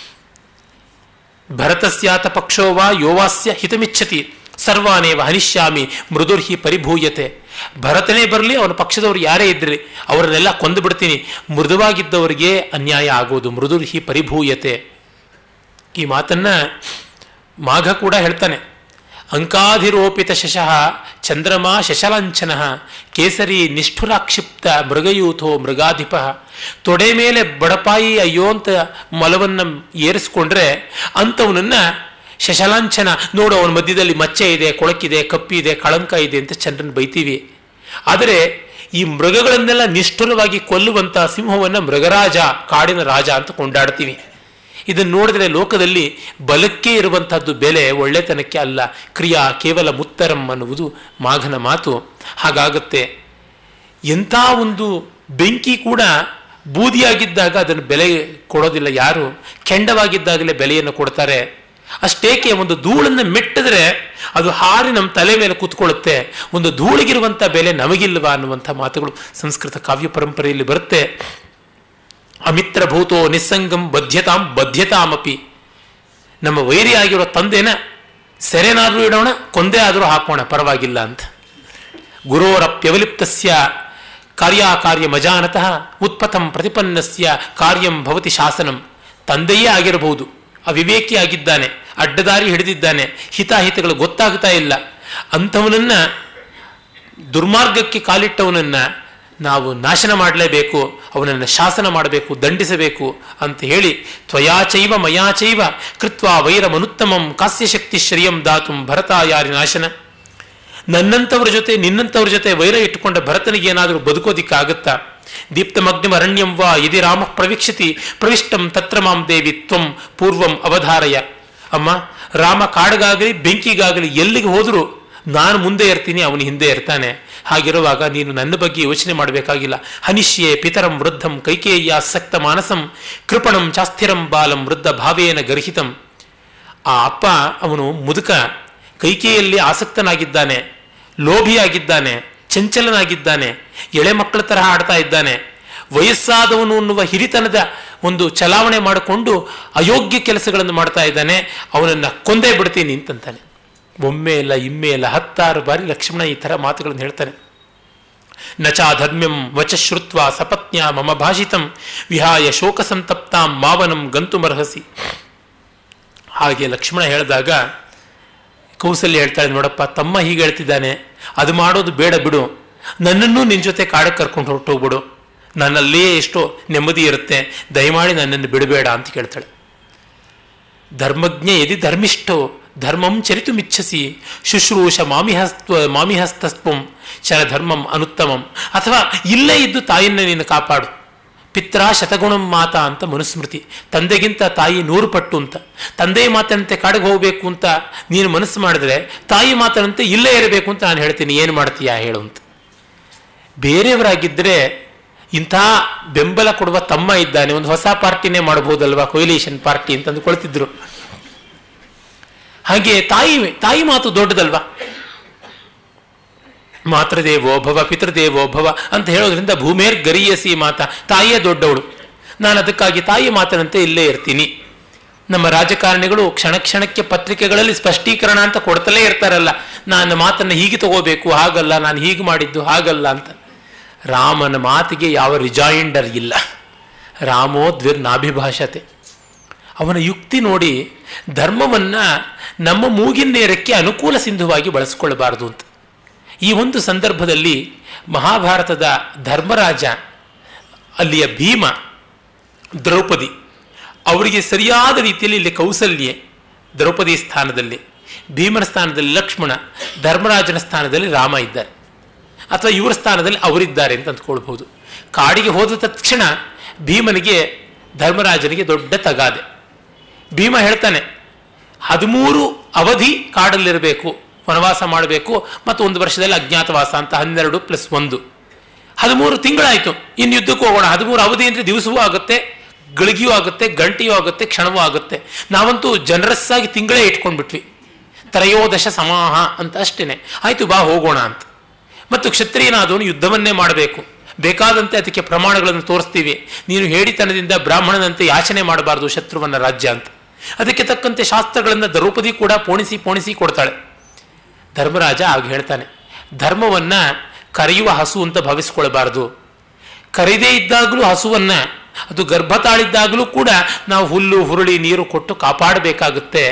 ಭರತಸ್ಯಾತ ಪಕ್ಷೋ ವಾ ಯೋವಾಸ್ಯ ಹಿತಮಿಚ್ಛತಿ ಸರ್ವಾನೇವ ಹನಿಷ್ಯಾಮಿ ಮೃದುರ್ಹಿ ಪರಿಭೂಯತೆ ಭರತನೇ ಬರಲಿ ಅವನ ಪಕ್ಷದವರು ಯಾರೇ ಇದ್ರಿ ಅವರನ್ನೆಲ್ಲ ಕೊಂದು ಬಿಡ್ತೀನಿ ಮೃದುವಾಗಿದ್ದವರಿಗೆ ಅನ್ಯಾಯ ಆಗೋದು ಮೃದುರ್ಹಿ ಪರಿಭೂಯತೆ ಈ ಮಾತನ್ನ ಮಾಘ ಕೂಡ ಹೇಳ್ತಾನೆ ಅಂಕಾಧಿರೋಪಿತ ಶಶಃ ಚಂದ್ರಮಾ ಶಶಲಾಂಛನ ಕೇಸರಿ ನಿಷ್ಠುರಾಕ್ಷಿಪ್ತ ಮೃಗಯೂಥೋ ಮೃಗಾಧಿಪ ತೊಡೆ ಮೇಲೆ ಬಡಪಾಯಿ ಅಯ್ಯೋ ಅಂತ ಮಲವನ್ನು ಏರಿಸ್ಕೊಂಡ್ರೆ ಅಂಥವನನ್ನ ಶಶಲಾಂಛನ ನೋಡು ಅವನ ಮಧ್ಯದಲ್ಲಿ ಮಚ್ಚೆ ಇದೆ ಕೊಳಕಿದೆ ಕಪ್ಪಿದೆ ಕಳಂಕ ಇದೆ ಅಂತ ಚಂದ್ರನ್ ಬೈತೀವಿ ಆದರೆ ಈ ಮೃಗಗಳನ್ನೆಲ್ಲ ನಿಷ್ಠುರವಾಗಿ ಕೊಲ್ಲುವಂಥ ಸಿಂಹವನ್ನು ಮೃಗರಾಜ ಕಾಡಿನ ರಾಜ ಅಂತ ಕೊಂಡಾಡ್ತೀವಿ ಇದನ್ನು ನೋಡಿದ್ರೆ ಲೋಕದಲ್ಲಿ ಬಲಕ್ಕೆ ಇರುವಂತಹದ್ದು ಬೆಲೆ ಒಳ್ಳೆತನಕ್ಕೆ ಅಲ್ಲ ಕ್ರಿಯಾ ಕೇವಲ ಮುತ್ತರಂ ಅನ್ನುವುದು ಮಾಘನ ಮಾತು ಹಾಗಾಗತ್ತೆ ಎಂಥ ಒಂದು ಬೆಂಕಿ ಕೂಡ ಬೂದಿಯಾಗಿದ್ದಾಗ ಅದನ್ನು ಬೆಲೆ ಕೊಡೋದಿಲ್ಲ ಯಾರು ಕೆಂಡವಾಗಿದ್ದಾಗಲೇ ಬೆಲೆಯನ್ನು ಕೊಡ್ತಾರೆ ಅಷ್ಟೇಕೆ ಒಂದು ಧೂಳನ್ನು ಮೆಟ್ಟಿದ್ರೆ ಅದು ಹಾರಿ ನಮ್ಮ ತಲೆ ಮೇಲೆ ಕೂತ್ಕೊಳ್ಳುತ್ತೆ ಒಂದು ಧೂಳಿಗಿರುವಂಥ ಬೆಲೆ ನಮಗಿಲ್ವಾ ಅನ್ನುವಂಥ ಮಾತುಗಳು ಸಂಸ್ಕೃತ ಕಾವ್ಯ ಪರಂಪರೆಯಲ್ಲಿ ಬರುತ್ತೆ ಅಮಿತ್ರ ಭೂತೋ ನಿಸ್ಸಂಗಂ ಬದ್ಧತಾಂ ಬದ್ಧತಾಮಪಿ ನಮ್ಮ ವೈರಿ ಆಗಿರೋ ತಂದೆನ ಸೆರೆನಾದ್ರೂ ಇಡೋಣ ಕೊಂದೇ ಆದರೂ ಹಾಕೋಣ ಪರವಾಗಿಲ್ಲ ಅಂತ ಗುರೋರಪ್ಯವಲಿಪ್ತಸ್ಯ ಕಾರ್ಯಾಕಾರ್ಯ ಮಜಾನತಃ ಉತ್ಪಥಂ ಪ್ರತಿಪನ್ನಸ್ಯ ಕಾರ್ಯಂ ಭವತಿ ಶಾಸನಂ ತಂದೆಯೇ ಆಗಿರಬಹುದು ಅವಿವೇಕಿ ಆಗಿದ್ದಾನೆ ಅಡ್ಡದಾರಿ ಹಿಡಿದಿದ್ದಾನೆ ಹಿತಾಹಿತಗಳು ಗೊತ್ತಾಗ್ತಾ ಇಲ್ಲ ಅಂಥವನನ್ನ ದುರ್ಮಾರ್ಗಕ್ಕೆ ಕಾಲಿಟ್ಟವನನ್ನ ನಾವು ನಾಶನ ಮಾಡಲೇಬೇಕು ಅವನನ್ನು ಶಾಸನ ಮಾಡಬೇಕು ದಂಡಿಸಬೇಕು ಅಂತ ಹೇಳಿ ತ್ವಯಾಚೈವ ಮಯಾಚೈವ ಕೃತ್ವ ವೈರಮನುತ್ತಮಂ ಕಾಸ್ಯಶಕ್ತಿ ಶ್ರಿಯಂ ದಾತುಂ ಭರತಾಯಾರಿ ನಾಶನ ನನ್ನಂಥವ್ರ ಜೊತೆ ನಿನ್ನಂಥವ್ರ ಜೊತೆ ವೈರ ಇಟ್ಟುಕೊಂಡ ಭರತನಿಗೆ ಏನಾದರೂ ಬದುಕೋದಿಕ್ಕಾಗತ್ತಾ ದೀಪ್ತಮಗ್ನಿಮ ಅರಣ್ಯಂ ವಾ ಯದಿ ರಾಮ ಪ್ರವೀಕ್ಷತಿ ಪ್ರವಿಷ್ಟಂ ತತ್ರ ಮಾಂ ದೇವಿ ತ್ವಂ ಪೂರ್ವಂ ಅವಧಾರಯ ಅಮ್ಮ ರಾಮ ಕಾಡಿಗಾಗಲಿ ಬೆಂಕಿಗಾಗಲಿ ಎಲ್ಲಿಗೆ ಹೋದರೂ ನಾನು ಮುಂದೆ ಇರ್ತೀನಿ ಅವನು ಹಿಂದೆ ಇರ್ತಾನೆ ಹಾಗಿರುವಾಗ ನೀನು ನನ್ನ ಬಗ್ಗೆ ಯೋಚನೆ ಮಾಡಬೇಕಾಗಿಲ್ಲ ಹನಿಷ್ಯೆ ಪಿತರಂ ವೃದ್ಧಂ ಕೈಕೇಯ ಸಕ್ತ ಮಾನಸಂ ಕೃಪಣಂ ಚಾಸ್ಥಿರಂ ಬಾಲಂ ವೃದ್ಧ ಭಾವೇನ ಗರ್ಹಿತಂ ಆ ಅಪ್ಪ ಅವನು ಮುದುಕ ಕೈಕೇಯಲ್ಲಿ ಆಸಕ್ತನಾಗಿದ್ದಾನೆ ಲೋಭಿಯಾಗಿದ್ದಾನೆ ಚಂಚಲನಾಗಿದ್ದಾನೆ ಎಳೆ ಮಕ್ಕಳ ತರಹ ಆಡ್ತಾ ಇದ್ದಾನೆ ವಯಸ್ಸಾದವನು ಅನ್ನುವ ಹಿರಿತನದ ಒಂದು ಚಲಾವಣೆ ಮಾಡಿಕೊಂಡು ಅಯೋಗ್ಯ ಕೆಲಸಗಳನ್ನು ಮಾಡ್ತಾ ಇದ್ದಾನೆ ಅವನನ್ನು ಕೊಂದೇ ಬಿಡ್ತೀನಿ ಅಂತಂತಾನೆ ಒಮ್ಮೆ ಇಲ್ಲ ಇಮ್ಮೆ ಇಲ್ಲ ಹತ್ತಾರು ಬಾರಿ ಲಕ್ಷ್ಮಣ ಈ ಥರ ಮಾತುಗಳನ್ನು ಹೇಳ್ತಾನೆ ನಚಾ ಧರ್ಮ್ಯಂ ವಚ ಶ್ರುತ್ವ ಸಪತ್ನ್ಯ ಮಮ ಭಾಷಿತಂ ವಿಹಾಯ ಶೋಕ ಸಂತಪ್ತಾಂ ಮಾವನಂ ಗಂತುಮರ್ಹಸಿ ಹಾಗೆ ಲಕ್ಷ್ಮಣ ಹೇಳಿದಾಗ ಕೌಸಲ್ಯ ಹೇಳ್ತಾಳೆ ನೋಡಪ್ಪ ತಮ್ಮ ಹೀಗೆ ಹೇಳ್ತಿದ್ದಾನೆ ಅದು ಮಾಡೋದು ಬೇಡ ಬಿಡು ನನ್ನನ್ನು ನಿನ್ನ ಜೊತೆ ಕಾಡಕ್ಕೆ ಕರ್ಕೊಂಡು ಹೊರಟೋಗ್ಬಿಡು ನನ್ನಲ್ಲೇ ಎಷ್ಟೋ ನೆಮ್ಮದಿ ಇರುತ್ತೆ ದಯಮಾಡಿ ನನ್ನನ್ನು ಬಿಡಬೇಡ ಅಂತ ಕೇಳ್ತಾಳೆ ಧರ್ಮಜ್ಞ ಯದಿ ಧರ್ಮಿಷ್ಠೋ ಧರ್ಮಂ ಚರಿತುಮಿಚ್ಛಸಿ ಶುಶ್ರೂಷ ಮಾಮಿಹಸ್ತ್ವ ಮಾಮಿಹಸ್ತಸ್ತ್ವಂ ಚರಧರ್ಮಂ ಅನುತ್ತಮಂ ಅಥವಾ ಇಲ್ಲೇ ಇದ್ದು ತಾಯಿಯನ್ನ ನೀನು ಕಾಪಾಡು ಪಿತ್ರ ಶತಗುಣಂ ಮಾತಾ ಅಂತ ಮನುಸ್ಮೃತಿ ತಂದೆಗಿಂತ ತಾಯಿ ನೂರು ಪಟ್ಟು ಅಂತ ತಂದೆಯ ಮಾತಂತೆ ಕಾಡಿಗೆ ಹೋಗಬೇಕು ಅಂತ ನೀನು ಮನಸ್ಸು ಮಾಡಿದ್ರೆ ತಾಯಿ ಮಾತನಂತೆ ಇಲ್ಲೇ ಇರಬೇಕು ಅಂತ ನಾನು ಹೇಳ್ತೀನಿ ಏನು ಮಾಡ್ತೀಯಾ ಹೇಳು ಅಂತ ಬೇರೆಯವರಾಗಿದ್ದರೆ ಇಂಥ ಬೆಂಬಲ ಕೊಡುವ ತಮ್ಮ ಇದ್ದಾನೆ ಒಂದು ಹೊಸ ಪಾರ್ಟಿನೇ ಮಾಡ್ಬೋದಲ್ವಾ ಕೊಯ್ಲೇಷನ್ ಪಾರ್ಟಿ ಅಂತ ಅಂದ್ಕೊಳ್ತಿದ್ರು ಹಾಗೆ ತಾಯಿ ತಾಯಿ ಮಾತು ದೊಡ್ಡದಲ್ವಾ ಮಾತೃದೇವೋ ಭವ ಪಿತೃದೇವೋ ಭವ ಅಂತ ಹೇಳೋದ್ರಿಂದ ಭೂಮೇರ್ ಗರಿಯಸಿ ಮಾತ ತಾಯಿಯೇ ದೊಡ್ಡವಳು ನಾನು ಅದಕ್ಕಾಗಿ ತಾಯಿ ಮಾತನಂತೆ ಇಲ್ಲೇ ಇರ್ತೀನಿ ನಮ್ಮ ರಾಜಕಾರಣಿಗಳು ಕ್ಷಣ ಕ್ಷಣಕ್ಕೆ ಪತ್ರಿಕೆಗಳಲ್ಲಿ ಸ್ಪಷ್ಟೀಕರಣ ಅಂತ ಕೊಡ್ತಲೇ ಇರ್ತಾರಲ್ಲ ನಾನು ಮಾತನ್ನು ಹೀಗೆ ತಗೋಬೇಕು ಹಾಗಲ್ಲ ನಾನು ಹೀಗೆ ಮಾಡಿದ್ದು ಹಾಗಲ್ಲ ಅಂತ ರಾಮನ ಮಾತಿಗೆ ಯಾವ ರಿಜಾಯಿಂಡರ್ ಇಲ್ಲ ರಾಮೋ ದ್ವಿರ್ ನಾಭಿಭಾಷತೆ ಅವನ ಯುಕ್ತಿ ನೋಡಿ ಧರ್ಮವನ್ನು ನಮ್ಮ ಮೂಗಿನ ನೇರಕ್ಕೆ ಅನುಕೂಲ ಸಿಂಧುವಾಗಿ ಬಳಸಿಕೊಳ್ಳಬಾರದು ಅಂತ ಈ ಒಂದು ಸಂದರ್ಭದಲ್ಲಿ ಮಹಾಭಾರತದ ಧರ್ಮರಾಜ ಅಲ್ಲಿಯ ಭೀಮ ದ್ರೌಪದಿ ಅವರಿಗೆ ಸರಿಯಾದ ರೀತಿಯಲ್ಲಿ ಇಲ್ಲಿ ಕೌಸಲ್ಯೆ ದ್ರೌಪದಿ ಸ್ಥಾನದಲ್ಲಿ ಭೀಮನ ಸ್ಥಾನದಲ್ಲಿ ಲಕ್ಷ್ಮಣ ಧರ್ಮರಾಜನ ಸ್ಥಾನದಲ್ಲಿ ರಾಮ ಇದ್ದಾರೆ ಅಥವಾ ಇವರ ಸ್ಥಾನದಲ್ಲಿ ಅವರಿದ್ದಾರೆ ಅಂತ ಅಂದ್ಕೊಳ್ಬಹುದು ಕಾಡಿಗೆ ಹೋದ ತಕ್ಷಣ ಭೀಮನಿಗೆ ಧರ್ಮರಾಜನಿಗೆ ದೊಡ್ಡ ತಗಾದೆ ಭೀಮ ಹೇಳ್ತಾನೆ ಹದಿಮೂರು ಅವಧಿ ಕಾಡಲ್ಲಿರಬೇಕು ವನವಾಸ ಮಾಡಬೇಕು ಮತ್ತು ಒಂದು ವರ್ಷದಲ್ಲಿ ಅಜ್ಞಾತವಾಸ ಅಂತ ಹನ್ನೆರಡು ಪ್ಲಸ್ ಒಂದು ಹದಿಮೂರು ತಿಂಗಳಾಯಿತು ಇನ್ನು ಯುದ್ಧಕ್ಕೂ ಹೋಗೋಣ ಹದಿಮೂರು ಅವಧಿ ಅಂದರೆ ದಿವಸವೂ ಆಗುತ್ತೆ ಗಳಿಗೆಯೂ ಆಗುತ್ತೆ ಗಂಟೆಯೂ ಆಗುತ್ತೆ ಕ್ಷಣವೂ ಆಗುತ್ತೆ ನಾವಂತೂ ಜನರಸ್ ಆಗಿ ತಿಂಗಳೇ ಇಟ್ಕೊಂಡ್ಬಿಟ್ವಿ ತ್ರಯೋದಶ ಸಮಾಹ ಅಂತ ಅಷ್ಟೇನೆ ಆಯಿತು ಬಾ ಹೋಗೋಣ ಅಂತ ಮತ್ತು ಕ್ಷತ್ರಿಯನಾದವನು ಯುದ್ಧವನ್ನೇ ಮಾಡಬೇಕು ಬೇಕಾದಂತೆ ಅದಕ್ಕೆ ಪ್ರಮಾಣಗಳನ್ನು ತೋರಿಸ್ತೀವಿ ನೀನು ಹೇಳಿತನದಿಂದ ಬ್ರಾಹ್ಮಣನಂತೆ ಯಾಚನೆ ಮಾಡಬಾರ್ದು ಶತ್ರುವನ್ನ ರಾಜ್ಯ ಅಂತ ಅದಕ್ಕೆ ತಕ್ಕಂತೆ ಶಾಸ್ತ್ರಗಳನ್ನು ದ್ರೌಪದಿ ಕೂಡ ಪೋಣಿಸಿ ಪೋಣಿಸಿ ಕೊಡ್ತಾಳೆ ಧರ್ಮರಾಜ ಆಗ ಹೇಳ್ತಾನೆ ಧರ್ಮವನ್ನ ಕರೆಯುವ ಹಸು ಅಂತ ಭಾವಿಸ್ಕೊಳ್ಬಾರ್ದು ಕರೆದೇ ಇದ್ದಾಗಲೂ ಹಸುವನ್ನ ಅದು ಗರ್ಭ ತಾಳಿದ್ದಾಗಲೂ ಕೂಡ ನಾವು ಹುಲ್ಲು ಹುರುಳಿ ನೀರು ಕೊಟ್ಟು ಕಾಪಾಡಬೇಕಾಗುತ್ತೆ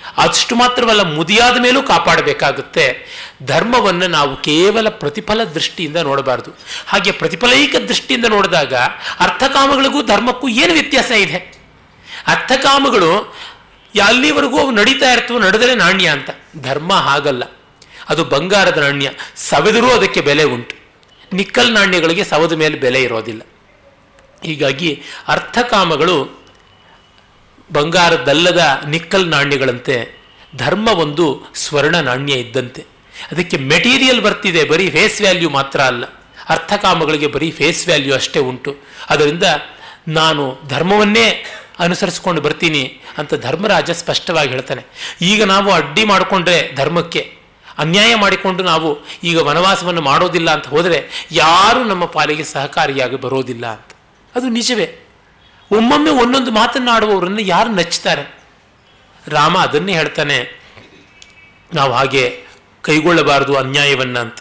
ಅಷ್ಟು ಮಾತ್ರವಲ್ಲ ಮುದಿಯಾದ ಮೇಲೂ ಕಾಪಾಡಬೇಕಾಗುತ್ತೆ ಧರ್ಮವನ್ನು ನಾವು ಕೇವಲ ಪ್ರತಿಫಲ ದೃಷ್ಟಿಯಿಂದ ನೋಡಬಾರ್ದು ಹಾಗೆ ಪ್ರತಿಫಲೈಕ ದೃಷ್ಟಿಯಿಂದ ನೋಡಿದಾಗ ಅರ್ಥಕಾಮಗಳಿಗೂ ಧರ್ಮಕ್ಕೂ ಏನು ವ್ಯತ್ಯಾಸ ಇದೆ ಅರ್ಥಕಾಮಗಳು ಅಲ್ಲಿವರೆಗೂ ಅವು ನಡೀತಾ ಇರ್ತವೆ ನಡೆದರೆ ನಾಣ್ಯ ಅಂತ ಧರ್ಮ ಹಾಗಲ್ಲ ಅದು ಬಂಗಾರದ ನಾಣ್ಯ ಸವೆದರೂ ಅದಕ್ಕೆ ಬೆಲೆ ಉಂಟು ನಿಕ್ಕಲ್ ನಾಣ್ಯಗಳಿಗೆ ಸವದ ಮೇಲೆ ಬೆಲೆ ಇರೋದಿಲ್ಲ ಹೀಗಾಗಿ ಅರ್ಥಕಾಮಗಳು ಬಂಗಾರದಲ್ಲದ ನಿಕ್ಕಲ್ ನಾಣ್ಯಗಳಂತೆ ಧರ್ಮ ಒಂದು ಸ್ವರ್ಣ ನಾಣ್ಯ ಇದ್ದಂತೆ ಅದಕ್ಕೆ ಮೆಟೀರಿಯಲ್ ಬರ್ತಿದೆ ಬರೀ ಫೇಸ್ ವ್ಯಾಲ್ಯೂ ಮಾತ್ರ ಅಲ್ಲ ಅರ್ಥಕಾಮಗಳಿಗೆ ಬರೀ ಫೇಸ್ ವ್ಯಾಲ್ಯೂ ಅಷ್ಟೇ ಉಂಟು ಅದರಿಂದ ನಾನು ಧರ್ಮವನ್ನೇ ಅನುಸರಿಸ್ಕೊಂಡು ಬರ್ತೀನಿ ಅಂತ ಧರ್ಮರಾಜ ಸ್ಪಷ್ಟವಾಗಿ ಹೇಳ್ತಾನೆ ಈಗ ನಾವು ಅಡ್ಡಿ ಮಾಡಿಕೊಂಡ್ರೆ ಧರ್ಮಕ್ಕೆ ಅನ್ಯಾಯ ಮಾಡಿಕೊಂಡು ನಾವು ಈಗ ವನವಾಸವನ್ನು ಮಾಡೋದಿಲ್ಲ ಅಂತ ಹೋದರೆ ಯಾರು ನಮ್ಮ ಪಾಲಿಗೆ ಸಹಕಾರಿಯಾಗಿ ಬರೋದಿಲ್ಲ ಅಂತ ಅದು ನಿಜವೇ ಒಮ್ಮೊಮ್ಮೆ ಒಂದೊಂದು ಮಾತನ್ನಾಡುವವರನ್ನು ಯಾರು ನಚ್ತಾರೆ ರಾಮ ಅದನ್ನೇ ಹೇಳ್ತಾನೆ ನಾವು ಹಾಗೆ ಕೈಗೊಳ್ಳಬಾರದು ಅನ್ಯಾಯವನ್ನ ಅಂತ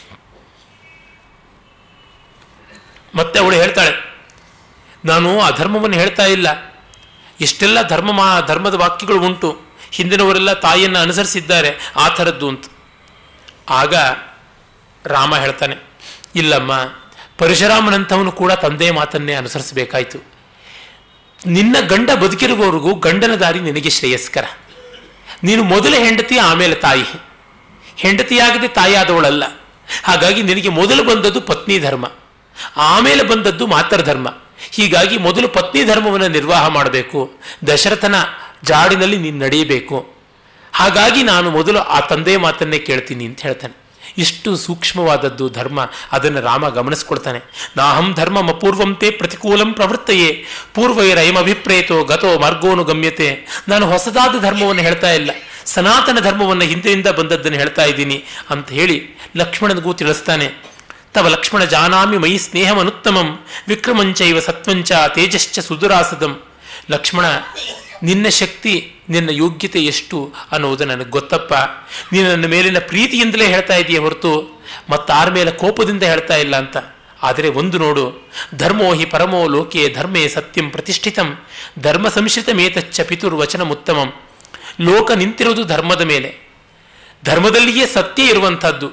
ಮತ್ತೆ ಅವಳು ಹೇಳ್ತಾಳೆ ನಾನು ಅಧರ್ಮವನ್ನು ಹೇಳ್ತಾ ಇಲ್ಲ ಎಷ್ಟೆಲ್ಲ ಧರ್ಮ ಮಾ ಧರ್ಮದ ವಾಕ್ಯಗಳು ಉಂಟು ಹಿಂದಿನವರೆಲ್ಲ ತಾಯಿಯನ್ನು ಅನುಸರಿಸಿದ್ದಾರೆ ಆ ಥರದ್ದು ಅಂತ ಆಗ ರಾಮ ಹೇಳ್ತಾನೆ ಇಲ್ಲಮ್ಮ ಪರಶುರಾಮನಂಥವನು ಕೂಡ ತಂದೆಯ ಮಾತನ್ನೇ ಅನುಸರಿಸಬೇಕಾಯಿತು ನಿನ್ನ ಗಂಡ ಬದುಕಿರುವವರೆಗೂ ಗಂಡನ ದಾರಿ ನಿನಗೆ ಶ್ರೇಯಸ್ಕರ ನೀನು ಮೊದಲ ಹೆಂಡತಿ ಆಮೇಲೆ ತಾಯಿ ಹೆಂಡತಿಯಾಗದೆ ತಾಯಿಯಾದವಳಲ್ಲ ಹಾಗಾಗಿ ನಿನಗೆ ಮೊದಲು ಬಂದದ್ದು ಪತ್ನಿ ಧರ್ಮ ಆಮೇಲೆ ಬಂದದ್ದು ಮಾತೃ ಧರ್ಮ ಹೀಗಾಗಿ ಮೊದಲು ಪತ್ನಿ ಧರ್ಮವನ್ನು ನಿರ್ವಾಹ ಮಾಡಬೇಕು ದಶರಥನ ಜಾಡಿನಲ್ಲಿ ನೀನು ನಡೆಯಬೇಕು ಹಾಗಾಗಿ ನಾನು ಮೊದಲು ಆ ತಂದೆಯ ಮಾತನ್ನೇ ಕೇಳ್ತೀನಿ ಅಂತ ಹೇಳ್ತಾನೆ ಇಷ್ಟು ಸೂಕ್ಷ್ಮವಾದದ್ದು ಧರ್ಮ ಅದನ್ನು ರಾಮ ಗಮನಿಸ್ಕೊಳ್ತಾನೆ ನಾಹಂ ಧರ್ಮ ಅಪೂರ್ವಂತೆ ಪ್ರತಿಕೂಲಂ ಪ್ರವೃತ್ತಯೇ ಪೂರ್ವೈರಯಂ ಅಭಿಪ್ರೇತೋ ಗತೋ ಮಾರ್ಗೋನು ಗಮ್ಯತೆ ನಾನು ಹೊಸದಾದ ಧರ್ಮವನ್ನು ಹೇಳ್ತಾ ಇಲ್ಲ ಸನಾತನ ಧರ್ಮವನ್ನು ಹಿಂದೆಯಿಂದ ಬಂದದ್ದನ್ನು ಹೇಳ್ತಾ ಇದ್ದೀನಿ ಅಂತ ಹೇಳಿ ಲಕ್ಷ್ಮಣನಿಗೂ ತಿಳಿಸ್ತಾನೆ ತವ ಲಕ್ಷ್ಮಣ ಜಾನಾಮಿ ಮೈ ಸ್ನೇಹಮನುತ್ತಮಂ ವಿಕ್ರಮಂಚೈವ ಸತ್ವಂಚ ತೇಜಶ್ಚ ಸುದುರಾಸದಂ ಲಕ್ಷ್ಮಣ ನಿನ್ನ ಶಕ್ತಿ ನಿನ್ನ ಯೋಗ್ಯತೆ ಎಷ್ಟು ಅನ್ನೋದು ನನಗೆ ಗೊತ್ತಪ್ಪ ನೀನು ನನ್ನ ಮೇಲಿನ ಪ್ರೀತಿಯಿಂದಲೇ ಹೇಳ್ತಾ ಇದೆಯೇ ಹೊರತು ಮತ್ತಾರ ಮೇಲೆ ಕೋಪದಿಂದ ಹೇಳ್ತಾ ಇಲ್ಲ ಅಂತ ಆದರೆ ಒಂದು ನೋಡು ಧರ್ಮೋ ಹಿ ಪರಮೋ ಲೋಕೆ ಧರ್ಮೇ ಸತ್ಯಂ ಪ್ರತಿಷ್ಠಿತಂ ಧರ್ಮ ಸಂಶ್ರಿತಮೇತಚ್ಚ ಪಿತುರ್ವಚನಮುತ್ತಮಂ ಲೋಕ ನಿಂತಿರೋದು ಧರ್ಮದ ಮೇಲೆ ಧರ್ಮದಲ್ಲಿಯೇ ಸತ್ಯ ಇರುವಂಥದ್ದು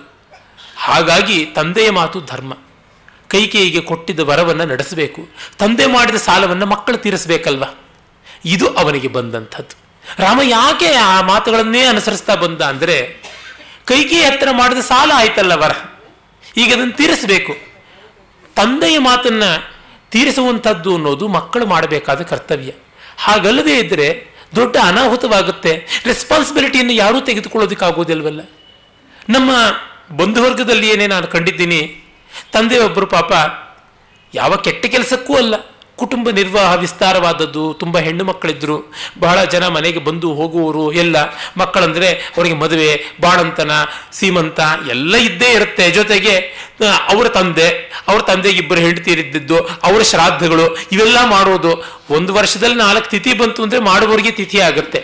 ಹಾಗಾಗಿ ತಂದೆಯ ಮಾತು ಧರ್ಮ ಕೈಕೇಯಿಗೆ ಕೊಟ್ಟಿದ್ದ ವರವನ್ನು ನಡೆಸಬೇಕು ತಂದೆ ಮಾಡಿದ ಸಾಲವನ್ನು ಮಕ್ಕಳು ತೀರಿಸಬೇಕಲ್ವ ಇದು ಅವನಿಗೆ ಬಂದಂಥದ್ದು ರಾಮ ಯಾಕೆ ಆ ಮಾತುಗಳನ್ನೇ ಅನುಸರಿಸ್ತಾ ಬಂದ ಅಂದರೆ ಕೈಕೇಯಿ ಹತ್ರ ಮಾಡಿದ ಸಾಲ ಆಯ್ತಲ್ಲ ವರ ಈಗ ಅದನ್ನು ತೀರಿಸಬೇಕು ತಂದೆಯ ಮಾತನ್ನ ತೀರಿಸುವಂಥದ್ದು ಅನ್ನೋದು ಮಕ್ಕಳು ಮಾಡಬೇಕಾದ ಕರ್ತವ್ಯ ಹಾಗಲ್ಲದೆ ಇದ್ದರೆ ದೊಡ್ಡ ಅನಾಹುತವಾಗುತ್ತೆ ರೆಸ್ಪಾನ್ಸಿಬಿಲಿಟಿಯನ್ನು ಯಾರೂ ತೆಗೆದುಕೊಳ್ಳೋದಕ್ಕಾಗೋದಿಲ್ವಲ್ಲ ನಮ್ಮ ಬಂಧುವರ್ಗದಲ್ಲಿ ಏನೇ ನಾನು ಕಂಡಿದ್ದೀನಿ ತಂದೆಯೊಬ್ಬರು ಪಾಪ ಯಾವ ಕೆಟ್ಟ ಕೆಲಸಕ್ಕೂ ಅಲ್ಲ ಕುಟುಂಬ ನಿರ್ವಾಹ ವಿಸ್ತಾರವಾದದ್ದು ತುಂಬ ಹೆಣ್ಣು ಮಕ್ಕಳಿದ್ರು ಬಹಳ ಜನ ಮನೆಗೆ ಬಂದು ಹೋಗುವವರು ಎಲ್ಲ ಮಕ್ಕಳಂದರೆ ಅವರಿಗೆ ಮದುವೆ ಬಾಣಂತನ ಸೀಮಂತ ಎಲ್ಲ ಇದ್ದೇ ಇರುತ್ತೆ ಜೊತೆಗೆ ಅವರ ತಂದೆ ಅವ್ರ ತಂದೆಗೆ ಇಬ್ಬರು ಹೆಂಡತಿಯರಿದ್ದು ಅವರ ಶ್ರಾದ್ದಗಳು ಇವೆಲ್ಲ ಮಾಡೋದು ಒಂದು ವರ್ಷದಲ್ಲಿ ನಾಲ್ಕು ತಿಥಿ ಬಂತು ಅಂದರೆ ಮಾಡುವವರಿಗೆ ತಿಥಿ ಆಗುತ್ತೆ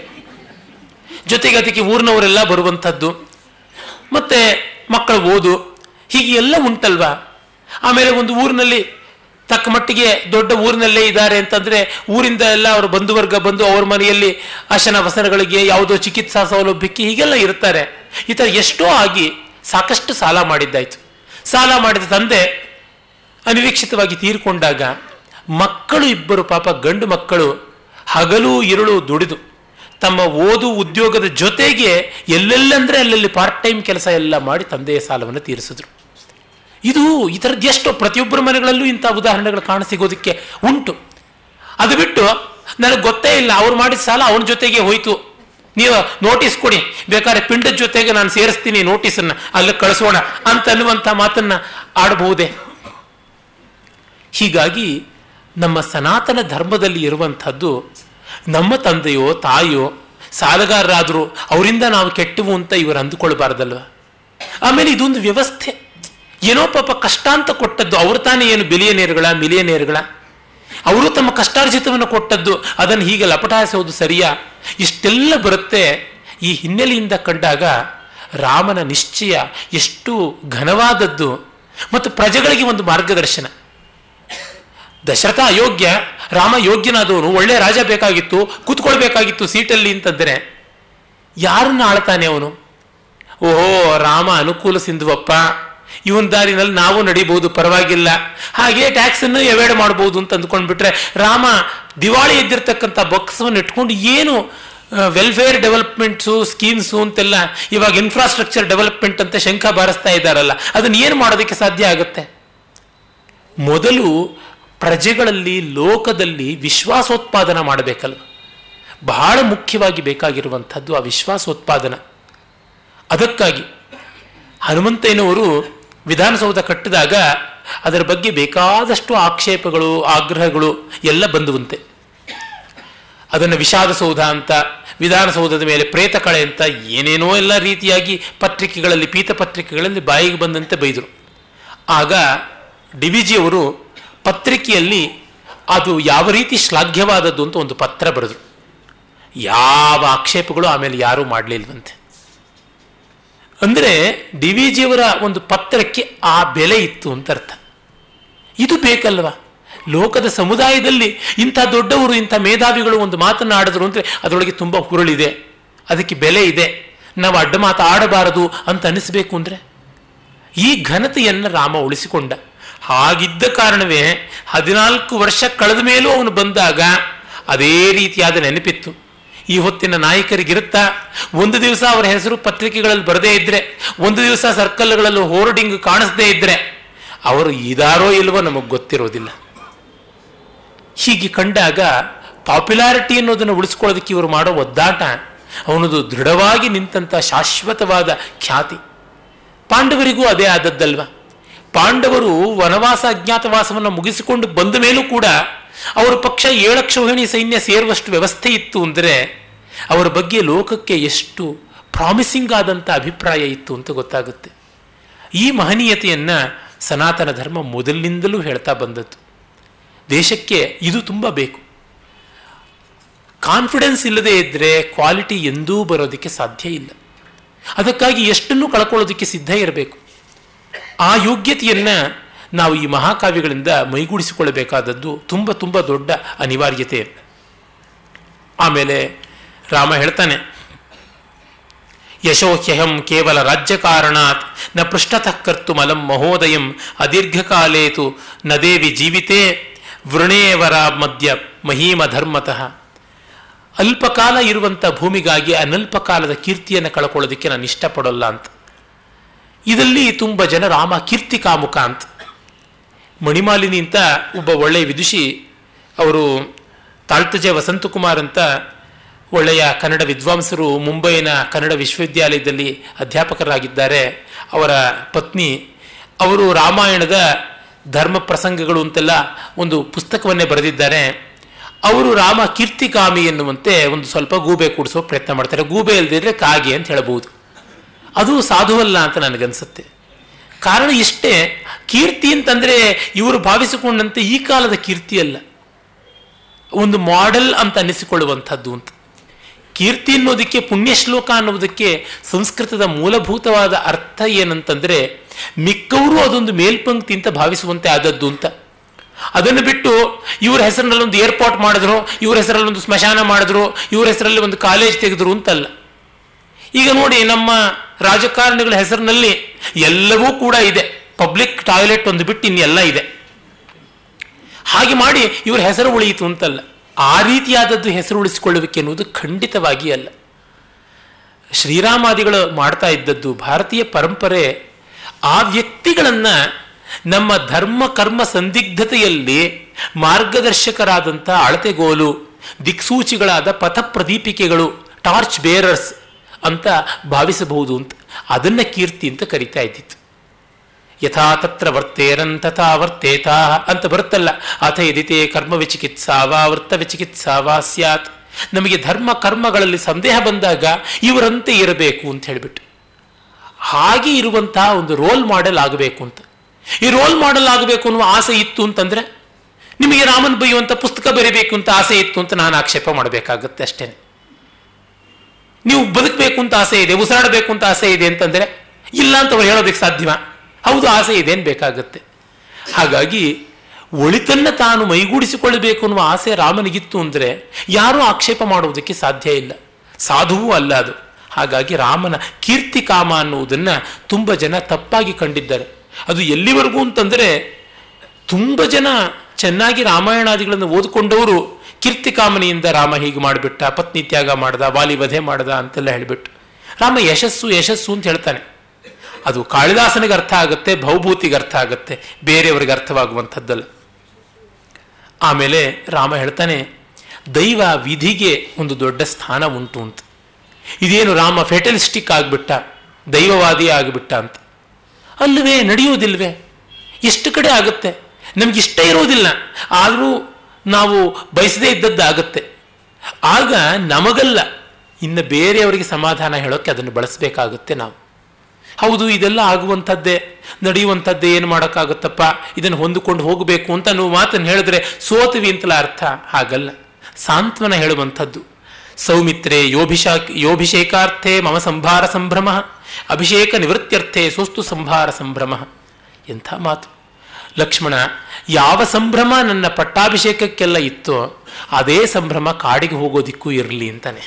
ಜೊತೆಗೆ ಅದಕ್ಕೆ ಊರಿನವರೆಲ್ಲ ಬರುವಂಥದ್ದು ಮತ್ತೆ ಮಕ್ಕಳ ಓದು ಹೀಗೆ ಎಲ್ಲ ಉಂಟಲ್ವಾ ಆಮೇಲೆ ಒಂದು ಊರಿನಲ್ಲಿ ತಕ್ಕ ಮಟ್ಟಿಗೆ ದೊಡ್ಡ ಊರಿನಲ್ಲೇ ಇದ್ದಾರೆ ಅಂತಂದ್ರೆ ಊರಿಂದ ಎಲ್ಲ ಅವರ ಬಂಧುವರ್ಗ ಬಂದು ಅವ್ರ ಮನೆಯಲ್ಲಿ ಅಶನ ವಸನಗಳಿಗೆ ಯಾವುದೋ ಚಿಕಿತ್ಸಾ ಸೌಲಭ್ಯಕ್ಕೆ ಹೀಗೆಲ್ಲ ಇರ್ತಾರೆ ಈ ಥರ ಎಷ್ಟೋ ಆಗಿ ಸಾಕಷ್ಟು ಸಾಲ ಮಾಡಿದ್ದಾಯ್ತು ಸಾಲ ಮಾಡಿದ ತಂದೆ ಅನಿರೀಕ್ಷಿತವಾಗಿ ತೀರ್ಕೊಂಡಾಗ ಮಕ್ಕಳು ಇಬ್ಬರು ಪಾಪ ಗಂಡು ಮಕ್ಕಳು ಹಗಲು ಇರುಳು ದುಡಿದು ತಮ್ಮ ಓದು ಉದ್ಯೋಗದ ಜೊತೆಗೆ ಎಲ್ಲೆಲ್ಲಂದ್ರೆ ಅಲ್ಲಲ್ಲಿ ಪಾರ್ಟ್ ಟೈಮ್ ಕೆಲಸ ಎಲ್ಲ ಮಾಡಿ ತಂದೆಯ ಸಾಲವನ್ನು ತೀರಿಸಿದ್ರು ಇದು ಈ ಥರದ್ದು ಎಷ್ಟೋ ಪ್ರತಿಯೊಬ್ಬರ ಮನೆಗಳಲ್ಲೂ ಇಂಥ ಉದಾಹರಣೆಗಳು ಕಾಣಸಿಗೋದಕ್ಕೆ ಉಂಟು ಅದು ಬಿಟ್ಟು ನನಗೆ ಗೊತ್ತೇ ಇಲ್ಲ ಅವ್ರು ಮಾಡಿದ ಸಾಲ ಅವನ ಜೊತೆಗೆ ಹೋಯ್ತು ನೀವು ನೋಟಿಸ್ ಕೊಡಿ ಬೇಕಾದ್ರೆ ಪಿಂಡದ ಜೊತೆಗೆ ನಾನು ಸೇರಿಸ್ತೀನಿ ನೋಟಿಸನ್ನು ಅಲ್ಲಿ ಕಳಿಸೋಣ ಅಂತ ಅನ್ನುವಂಥ ಮಾತನ್ನ ಆಡಬಹುದೇ ಹೀಗಾಗಿ ನಮ್ಮ ಸನಾತನ ಧರ್ಮದಲ್ಲಿ ಇರುವಂಥದ್ದು ನಮ್ಮ ತಂದೆಯೋ ತಾಯಿಯೋ ಸಾಲಗಾರರಾದರೂ ಅವರಿಂದ ನಾವು ಕೆಟ್ಟವು ಅಂತ ಇವರು ಅಂದುಕೊಳ್ಬಾರ್ದಲ್ವ ಆಮೇಲೆ ಇದೊಂದು ವ್ಯವಸ್ಥೆ ಏನೋ ಪಾಪ ಕಷ್ಟ ಅಂತ ಕೊಟ್ಟದ್ದು ಅವ್ರು ತಾನೇ ಏನು ಬಿಲಿಯನೇರ್ಗಳ ಮಿಲಿಯನೇರ್ಗಳ ಅವರು ತಮ್ಮ ಕಷ್ಟಾರ್ಜಿತವನ್ನು ಕೊಟ್ಟದ್ದು ಅದನ್ನು ಹೀಗೆ ಲಪಟಾಯಿಸೋದು ಸರಿಯಾ ಇಷ್ಟೆಲ್ಲ ಬರುತ್ತೆ ಈ ಹಿನ್ನೆಲೆಯಿಂದ ಕಂಡಾಗ ರಾಮನ ನಿಶ್ಚಯ ಎಷ್ಟು ಘನವಾದದ್ದು ಮತ್ತು ಪ್ರಜೆಗಳಿಗೆ ಒಂದು ಮಾರ್ಗದರ್ಶನ ದಶರಥ ಅಯೋಗ್ಯ ರಾಮ ಯೋಗ್ಯನಾದವನು ಒಳ್ಳೆ ರಾಜ ಬೇಕಾಗಿತ್ತು ಕೂತ್ಕೊಳ್ಬೇಕಾಗಿತ್ತು ಸೀಟಲ್ಲಿ ಅಂತಂದರೆ ಯಾರನ್ನ ಆಳ್ತಾನೆ ಅವನು ಓಹೋ ರಾಮ ಅನುಕೂಲ ಸಿಂಧುವಪ್ಪ ಇವನ್ ದಾರಿನಲ್ಲಿ ನಾವು ನಡಿಬಹುದು ಪರವಾಗಿಲ್ಲ ಹಾಗೆ ಟ್ಯಾಕ್ಸ್ ಅನ್ನು ಎವಾಯ್ಡ್ ಮಾಡಬಹುದು ಅಂತ ಅಂದ್ಕೊಂಡ್ಬಿಟ್ರೆ ರಾಮ ದಿವಾಳಿ ಎದ್ದಿರ್ತಕ್ಕಂಥ ಬೊಕ್ಸವನ್ನು ಇಟ್ಕೊಂಡು ಏನು ವೆಲ್ಫೇರ್ ಡೆವಲಪ್ಮೆಂಟ್ಸು ಸ್ಕೀಮ್ಸು ಅಂತೆಲ್ಲ ಇವಾಗ ಇನ್ಫ್ರಾಸ್ಟ್ರಕ್ಚರ್ ಡೆವಲಪ್ಮೆಂಟ್ ಅಂತ ಶಂಖ ಬಾರಿಸ್ತಾ ಇದ್ದಾರಲ್ಲ ಅದನ್ನ ಏನು ಮಾಡೋದಕ್ಕೆ ಸಾಧ್ಯ ಆಗುತ್ತೆ ಮೊದಲು ಪ್ರಜೆಗಳಲ್ಲಿ ಲೋಕದಲ್ಲಿ ವಿಶ್ವಾಸೋತ್ಪಾದನ ಮಾಡಬೇಕಲ್ವ ಬಹಳ ಮುಖ್ಯವಾಗಿ ಬೇಕಾಗಿರುವಂಥದ್ದು ಆ ವಿಶ್ವಾಸೋತ್ಪಾದನ ಅದಕ್ಕಾಗಿ ಹನುಮಂತಯ್ಯನವರು ವಿಧಾನಸೌಧ ಕಟ್ಟಿದಾಗ ಅದರ ಬಗ್ಗೆ ಬೇಕಾದಷ್ಟು ಆಕ್ಷೇಪಗಳು ಆಗ್ರಹಗಳು ಎಲ್ಲ ಬಂದುವಂತೆ ಅದನ್ನು ವಿಷಾದ ಸೌಧ ಅಂತ ವಿಧಾನಸೌಧದ ಮೇಲೆ ಪ್ರೇತ ಕಳೆ ಅಂತ ಏನೇನೋ ಎಲ್ಲ ರೀತಿಯಾಗಿ ಪತ್ರಿಕೆಗಳಲ್ಲಿ ಪೀತ ಪತ್ರಿಕೆಗಳಲ್ಲಿ ಬಾಯಿಗೆ ಬಂದಂತೆ ಬೈದರು ಆಗ ಡಿ ವಿ ಜಿಯವರು ಪತ್ರಿಕೆಯಲ್ಲಿ ಅದು ಯಾವ ರೀತಿ ಶ್ಲಾಘ್ಯವಾದದ್ದು ಅಂತ ಒಂದು ಪತ್ರ ಬರೆದರು ಯಾವ ಆಕ್ಷೇಪಗಳು ಆಮೇಲೆ ಯಾರೂ ಮಾಡಲಿಲ್ವಂತೆ ಅಂದರೆ ಡಿ ವಿ ಜಿಯವರ ಒಂದು ಪತ್ರಕ್ಕೆ ಆ ಬೆಲೆ ಇತ್ತು ಅಂತ ಅರ್ಥ ಇದು ಬೇಕಲ್ವಾ ಲೋಕದ ಸಮುದಾಯದಲ್ಲಿ ಇಂಥ ದೊಡ್ಡವರು ಇಂಥ ಮೇಧಾವಿಗಳು ಒಂದು ಮಾತನಾಡಿದ್ರು ಅಂದರೆ ಅದರೊಳಗೆ ತುಂಬ ಹುರುಳಿದೆ ಅದಕ್ಕೆ ಬೆಲೆ ಇದೆ ನಾವು ಅಡ್ಡ ಮಾತು ಆಡಬಾರದು ಅಂತ ಅನಿಸ್ಬೇಕು ಅಂದರೆ ಈ ಘನತೆಯನ್ನು ರಾಮ ಉಳಿಸಿಕೊಂಡ ಹಾಗಿದ್ದ ಕಾರಣವೇ ಹದಿನಾಲ್ಕು ವರ್ಷ ಕಳೆದ ಮೇಲೂ ಅವನು ಬಂದಾಗ ಅದೇ ರೀತಿಯಾದ ನೆನಪಿತ್ತು ಈ ಹೊತ್ತಿನ ನಾಯಕರಿಗಿರುತ್ತಾ ಒಂದು ದಿವಸ ಅವರ ಹೆಸರು ಪತ್ರಿಕೆಗಳಲ್ಲಿ ಬರದೇ ಇದ್ರೆ ಒಂದು ದಿವಸ ಸರ್ಕಲ್ಗಳಲ್ಲಿ ಹೋರ್ಡಿಂಗ್ ಕಾಣಿಸದೇ ಇದ್ರೆ ಅವರು ಇದಾರೋ ಇಲ್ವೋ ನಮಗೆ ಗೊತ್ತಿರೋದಿಲ್ಲ ಹೀಗೆ ಕಂಡಾಗ ಪಾಪ್ಯುಲಾರಿಟಿ ಅನ್ನೋದನ್ನು ಉಳಿಸ್ಕೊಳ್ಳೋದಕ್ಕೆ ಇವರು ಮಾಡೋ ಒದ್ದಾಟ ಅವನದು ದೃಢವಾಗಿ ನಿಂತಹ ಶಾಶ್ವತವಾದ ಖ್ಯಾತಿ ಪಾಂಡವರಿಗೂ ಅದೇ ಆದದ್ದಲ್ವ ಪಾಂಡವರು ವನವಾಸ ಅಜ್ಞಾತವಾಸವನ್ನು ಮುಗಿಸಿಕೊಂಡು ಬಂದ ಮೇಲೂ ಕೂಡ ಅವರ ಪಕ್ಷ ಏಳಕ್ಷೋಹಿಣಿ ಸೈನ್ಯ ಸೇರುವಷ್ಟು ವ್ಯವಸ್ಥೆ ಇತ್ತು ಅಂದರೆ ಅವರ ಬಗ್ಗೆ ಲೋಕಕ್ಕೆ ಎಷ್ಟು ಪ್ರಾಮಿಸಿಂಗ್ ಆದಂಥ ಅಭಿಪ್ರಾಯ ಇತ್ತು ಅಂತ ಗೊತ್ತಾಗುತ್ತೆ ಈ ಮಹನೀಯತೆಯನ್ನು ಸನಾತನ ಧರ್ಮ ಮೊದಲಿನಿಂದಲೂ ಹೇಳ್ತಾ ಬಂದದ್ದು ದೇಶಕ್ಕೆ ಇದು ತುಂಬ ಬೇಕು ಕಾನ್ಫಿಡೆನ್ಸ್ ಇಲ್ಲದೆ ಇದ್ದರೆ ಕ್ವಾಲಿಟಿ ಎಂದೂ ಬರೋದಕ್ಕೆ ಸಾಧ್ಯ ಇಲ್ಲ ಅದಕ್ಕಾಗಿ ಎಷ್ಟನ್ನು ಕಳ್ಕೊಳ್ಳೋದಕ್ಕೆ ಸಿದ್ಧ ಇರಬೇಕು ಆ ಯೋಗ್ಯತೆಯನ್ನು ನಾವು ಈ ಮಹಾಕಾವ್ಯಗಳಿಂದ ಮೈಗೂಡಿಸಿಕೊಳ್ಳಬೇಕಾದದ್ದು ತುಂಬ ತುಂಬ ದೊಡ್ಡ ಅನಿವಾರ್ಯತೆ ಆಮೇಲೆ ರಾಮ ಹೇಳ್ತಾನೆ ಯಶೋಹ್ಯಹಂ ಕೇವಲ ರಾಜ್ಯ ಕಾರಣಾತ್ ನ ಪೃಷ್ಠತಃ ಕರ್ತು ಮಲಂ ಮಹೋದಯಂ ಅದೀರ್ಘಕಾಲೇತು ನ ದೇವಿ ಜೀವಿತೇ ವೃಣೇವರ ಮಧ್ಯ ಮಹೀಮ ಧರ್ಮತಃ ಅಲ್ಪಕಾಲ ಇರುವಂಥ ಭೂಮಿಗಾಗಿ ಅನಲ್ಪಕಾಲದ ಕೀರ್ತಿಯನ್ನು ಕಳ್ಕೊಳ್ಳೋದಕ್ಕೆ ನಾನು ಇಷ್ಟಪಡೋಲ್ಲ ಅಂತ ಇದರಲ್ಲಿ ತುಂಬ ಜನ ರಾಮ ಕೀರ್ತಿ ಕಾಮುಕ ಅಂತ ಮಣಿಮಾಲಿನಿ ಅಂತ ಒಬ್ಬ ಒಳ್ಳೆಯ ವಿದುಷಿ ಅವರು ತಾಳ್ತಜೆ ವಸಂತಕುಮಾರ್ ಅಂತ ಒಳ್ಳೆಯ ಕನ್ನಡ ವಿದ್ವಾಂಸರು ಮುಂಬೈನ ಕನ್ನಡ ವಿಶ್ವವಿದ್ಯಾಲಯದಲ್ಲಿ ಅಧ್ಯಾಪಕರಾಗಿದ್ದಾರೆ ಅವರ ಪತ್ನಿ ಅವರು ರಾಮಾಯಣದ ಧರ್ಮ ಪ್ರಸಂಗಗಳು ಅಂತೆಲ್ಲ ಒಂದು ಪುಸ್ತಕವನ್ನೇ ಬರೆದಿದ್ದಾರೆ ಅವರು ರಾಮ ಕೀರ್ತಿಕಾಮಿ ಎನ್ನುವಂತೆ ಒಂದು ಸ್ವಲ್ಪ ಗೂಬೆ ಕೂಡಿಸೋ ಪ್ರಯತ್ನ ಮಾಡ್ತಾರೆ ಗೂಬೆ ಇಲ್ದಿದ್ರೆ ಕಾಗೆ ಅಂತ ಹೇಳಬಹುದು ಅದು ಸಾಧುವಲ್ಲ ಅಂತ ನನಗನ್ಸುತ್ತೆ ಕಾರಣ ಇಷ್ಟೇ ಕೀರ್ತಿ ಅಂತಂದ್ರೆ ಇವರು ಭಾವಿಸಿಕೊಂಡಂತೆ ಈ ಕಾಲದ ಕೀರ್ತಿ ಅಲ್ಲ ಒಂದು ಮಾಡೆಲ್ ಅಂತ ಅನ್ನಿಸಿಕೊಳ್ಳುವಂಥದ್ದು ಅಂತ ಕೀರ್ತಿ ಅನ್ನೋದಕ್ಕೆ ಪುಣ್ಯಶ್ಲೋಕ ಅನ್ನೋದಕ್ಕೆ ಸಂಸ್ಕೃತದ ಮೂಲಭೂತವಾದ ಅರ್ಥ ಏನಂತಂದ್ರೆ ಮಿಕ್ಕವರು ಅದೊಂದು ಮೇಲ್ಪಂಕ್ತಿ ಅಂತ ಭಾವಿಸುವಂತೆ ಆದದ್ದು ಅಂತ ಅದನ್ನು ಬಿಟ್ಟು ಇವ್ರ ಹೆಸರಿನಲ್ಲಿ ಒಂದು ಏರ್ಪೋರ್ಟ್ ಮಾಡಿದ್ರು ಇವ್ರ ಹೆಸರಲ್ಲಿ ಒಂದು ಸ್ಮಶಾನ ಮಾಡಿದ್ರು ಇವ್ರ ಹೆಸರಲ್ಲಿ ಒಂದು ಕಾಲೇಜ್ ತೆಗೆದ್ರು ಅಂತಲ್ಲ ಈಗ ನೋಡಿ ನಮ್ಮ ರಾಜಕಾರಣಿಗಳ ಹೆಸರಿನಲ್ಲಿ ಎಲ್ಲವೂ ಕೂಡ ಇದೆ ಪಬ್ಲಿಕ್ ಟಾಯ್ಲೆಟ್ ಒಂದು ಬಿಟ್ಟು ಇನ್ನೆಲ್ಲ ಇದೆ ಹಾಗೆ ಮಾಡಿ ಇವ್ರ ಹೆಸರು ಉಳಿಯಿತು ಅಂತಲ್ಲ ಆ ರೀತಿಯಾದದ್ದು ಹೆಸರು ಉಳಿಸಿಕೊಳ್ಳುವಿಕೆ ಎನ್ನುವುದು ಖಂಡಿತವಾಗಿ ಅಲ್ಲ ಶ್ರೀರಾಮಾದಿಗಳು ಮಾಡ್ತಾ ಇದ್ದದ್ದು ಭಾರತೀಯ ಪರಂಪರೆ ಆ ವ್ಯಕ್ತಿಗಳನ್ನು ನಮ್ಮ ಧರ್ಮ ಕರ್ಮ ಸಂದಿಗ್ಧತೆಯಲ್ಲಿ ಮಾರ್ಗದರ್ಶಕರಾದಂಥ ಅಳತೆಗೋಲು ದಿಕ್ಸೂಚಿಗಳಾದ ಪಥ ಪ್ರದೀಪಿಕೆಗಳು ಟಾರ್ಚ್ ಬೇರರ್ಸ್ ಅಂತ ಭಾವಿಸಬಹುದು ಅಂತ ಅದನ್ನ ಕೀರ್ತಿ ಅಂತ ಕರಿತಾ ಇದ್ದಿತ್ತು ಯಥಾ ತತ್ರ ವರ್ತೇರನ್ ತಥಾ ವರ್ತೇತಾ ಅಂತ ಬರುತ್ತಲ್ಲ ಅಥ ಯದಿತೆ ಕರ್ಮ ವಿಚಿಕಿತ್ಸಾವ ವೃತ್ತ ವಿಚಿಕಿತ್ಸಾವ ಸ್ಯಾತ್ ನಮಗೆ ಧರ್ಮ ಕರ್ಮಗಳಲ್ಲಿ ಸಂದೇಹ ಬಂದಾಗ ಇವರಂತೆ ಇರಬೇಕು ಅಂತ ಹೇಳಿಬಿಟ್ಟು ಹಾಗೆ ಇರುವಂತಹ ಒಂದು ರೋಲ್ ಮಾಡೆಲ್ ಆಗಬೇಕು ಅಂತ ಈ ರೋಲ್ ಮಾಡೆಲ್ ಆಗಬೇಕು ಅನ್ನುವ ಆಸೆ ಇತ್ತು ಅಂತಂದ್ರೆ ನಿಮಗೆ ರಾಮನ್ ಬೈಯುವಂಥ ಪುಸ್ತಕ ಬರೀಬೇಕು ಅಂತ ಆಸೆ ಇತ್ತು ಅಂತ ನಾನು ಆಕ್ಷೇಪ ಮಾಡಬೇಕಾಗುತ್ತೆ ಅಷ್ಟೇ ನೀವು ಬದುಕಬೇಕು ಅಂತ ಆಸೆ ಇದೆ ಉಸಿರಾಡಬೇಕು ಅಂತ ಆಸೆ ಇದೆ ಅಂತಂದ್ರೆ ಇಲ್ಲ ಅಂತ ಅವ್ರು ಹೇಳೋದಕ್ಕೆ ಸಾಧ್ಯವ ಹೌದು ಆಸೆ ಇದೆ ಏನು ಬೇಕಾಗುತ್ತೆ ಹಾಗಾಗಿ ಒಳಿತನ್ನ ತಾನು ಮೈಗೂಡಿಸಿಕೊಳ್ಳಬೇಕು ಅನ್ನುವ ಆಸೆ ರಾಮನಿಗಿತ್ತು ಅಂದರೆ ಯಾರೂ ಆಕ್ಷೇಪ ಮಾಡುವುದಕ್ಕೆ ಸಾಧ್ಯ ಇಲ್ಲ ಸಾಧುವೂ ಅಲ್ಲ ಅದು ಹಾಗಾಗಿ ರಾಮನ ಕೀರ್ತಿಕಾಮ ಅನ್ನುವುದನ್ನು ತುಂಬ ಜನ ತಪ್ಪಾಗಿ ಕಂಡಿದ್ದಾರೆ ಅದು ಎಲ್ಲಿವರೆಗೂ ಅಂತಂದರೆ ತುಂಬ ಜನ ಚೆನ್ನಾಗಿ ರಾಮಾಯಣಾದಿಗಳನ್ನು ಓದಿಕೊಂಡವರು ಕೀರ್ತಿಕಾಮನೆಯಿಂದ ರಾಮ ಹೀಗೆ ಮಾಡಿಬಿಟ್ಟ ಪತ್ನಿ ತ್ಯಾಗ ಮಾಡ್ದ ವಾಲಿ ವಧೆ ಮಾಡ್ದ ಅಂತೆಲ್ಲ ಹೇಳಿಬಿಟ್ಟು ರಾಮ ಯಶಸ್ಸು ಯಶಸ್ಸು ಅಂತ ಹೇಳ್ತಾನೆ ಅದು ಕಾಳಿದಾಸನಿಗೆ ಅರ್ಥ ಆಗುತ್ತೆ ಭೌಭೂತಿಗೆ ಅರ್ಥ ಆಗುತ್ತೆ ಬೇರೆಯವರಿಗೆ ಅರ್ಥವಾಗುವಂಥದ್ದಲ್ಲ ಆಮೇಲೆ ರಾಮ ಹೇಳ್ತಾನೆ ದೈವ ವಿಧಿಗೆ ಒಂದು ದೊಡ್ಡ ಸ್ಥಾನ ಉಂಟು ಅಂತ ಇದೇನು ರಾಮ ಫೆಟಲಿಸ್ಟಿಕ್ ಆಗಿಬಿಟ್ಟ ದೈವವಾದಿ ಆಗಿಬಿಟ್ಟ ಅಂತ ಅಲ್ಲವೇ ನಡೆಯುವುದಿಲ್ವೇ ಎಷ್ಟು ಕಡೆ ಆಗುತ್ತೆ ನಮ್ಗೆ ಇಷ್ಟ ಇರೋದಿಲ್ಲ ಆದರೂ ನಾವು ಬಯಸದೇ ಇದ್ದದ್ದಾಗುತ್ತೆ ಆಗ ನಮಗಲ್ಲ ಇನ್ನು ಬೇರೆಯವರಿಗೆ ಸಮಾಧಾನ ಹೇಳೋಕ್ಕೆ ಅದನ್ನು ಬಳಸಬೇಕಾಗುತ್ತೆ ನಾವು ಹೌದು ಇದೆಲ್ಲ ಆಗುವಂಥದ್ದೇ ನಡೆಯುವಂಥದ್ದೇ ಏನು ಮಾಡೋಕ್ಕಾಗುತ್ತಪ್ಪ ಇದನ್ನು ಹೊಂದಿಕೊಂಡು ಹೋಗಬೇಕು ಅಂತ ನೀವು ಮಾತನ್ನು ಹೇಳಿದ್ರೆ ಸೋತವಿ ಅಂತಲ ಅರ್ಥ ಹಾಗಲ್ಲ ಸಾಂತ್ವನ ಹೇಳುವಂಥದ್ದು ಸೌಮಿತ್ರೆ ಯೋಭಿಷಾ ಯೋಭಿಷೇಕಾರ್ಥೆ ಮಮ ಸಂಭಾರ ಸಂಭ್ರಮ ಅಭಿಷೇಕ ನಿವೃತ್ತ್ಯರ್ಥೆ ಸೋಸ್ತು ಸಂಭಾರ ಸಂಭ್ರಮ ಎಂಥ ಮಾತು ಲಕ್ಷ್ಮಣ ಯಾವ ಸಂಭ್ರಮ ನನ್ನ ಪಟ್ಟಾಭಿಷೇಕಕ್ಕೆಲ್ಲ ಇತ್ತೋ ಅದೇ ಸಂಭ್ರಮ ಕಾಡಿಗೆ ಹೋಗೋದಿಕ್ಕೂ ಇರಲಿ ಅಂತಾನೆ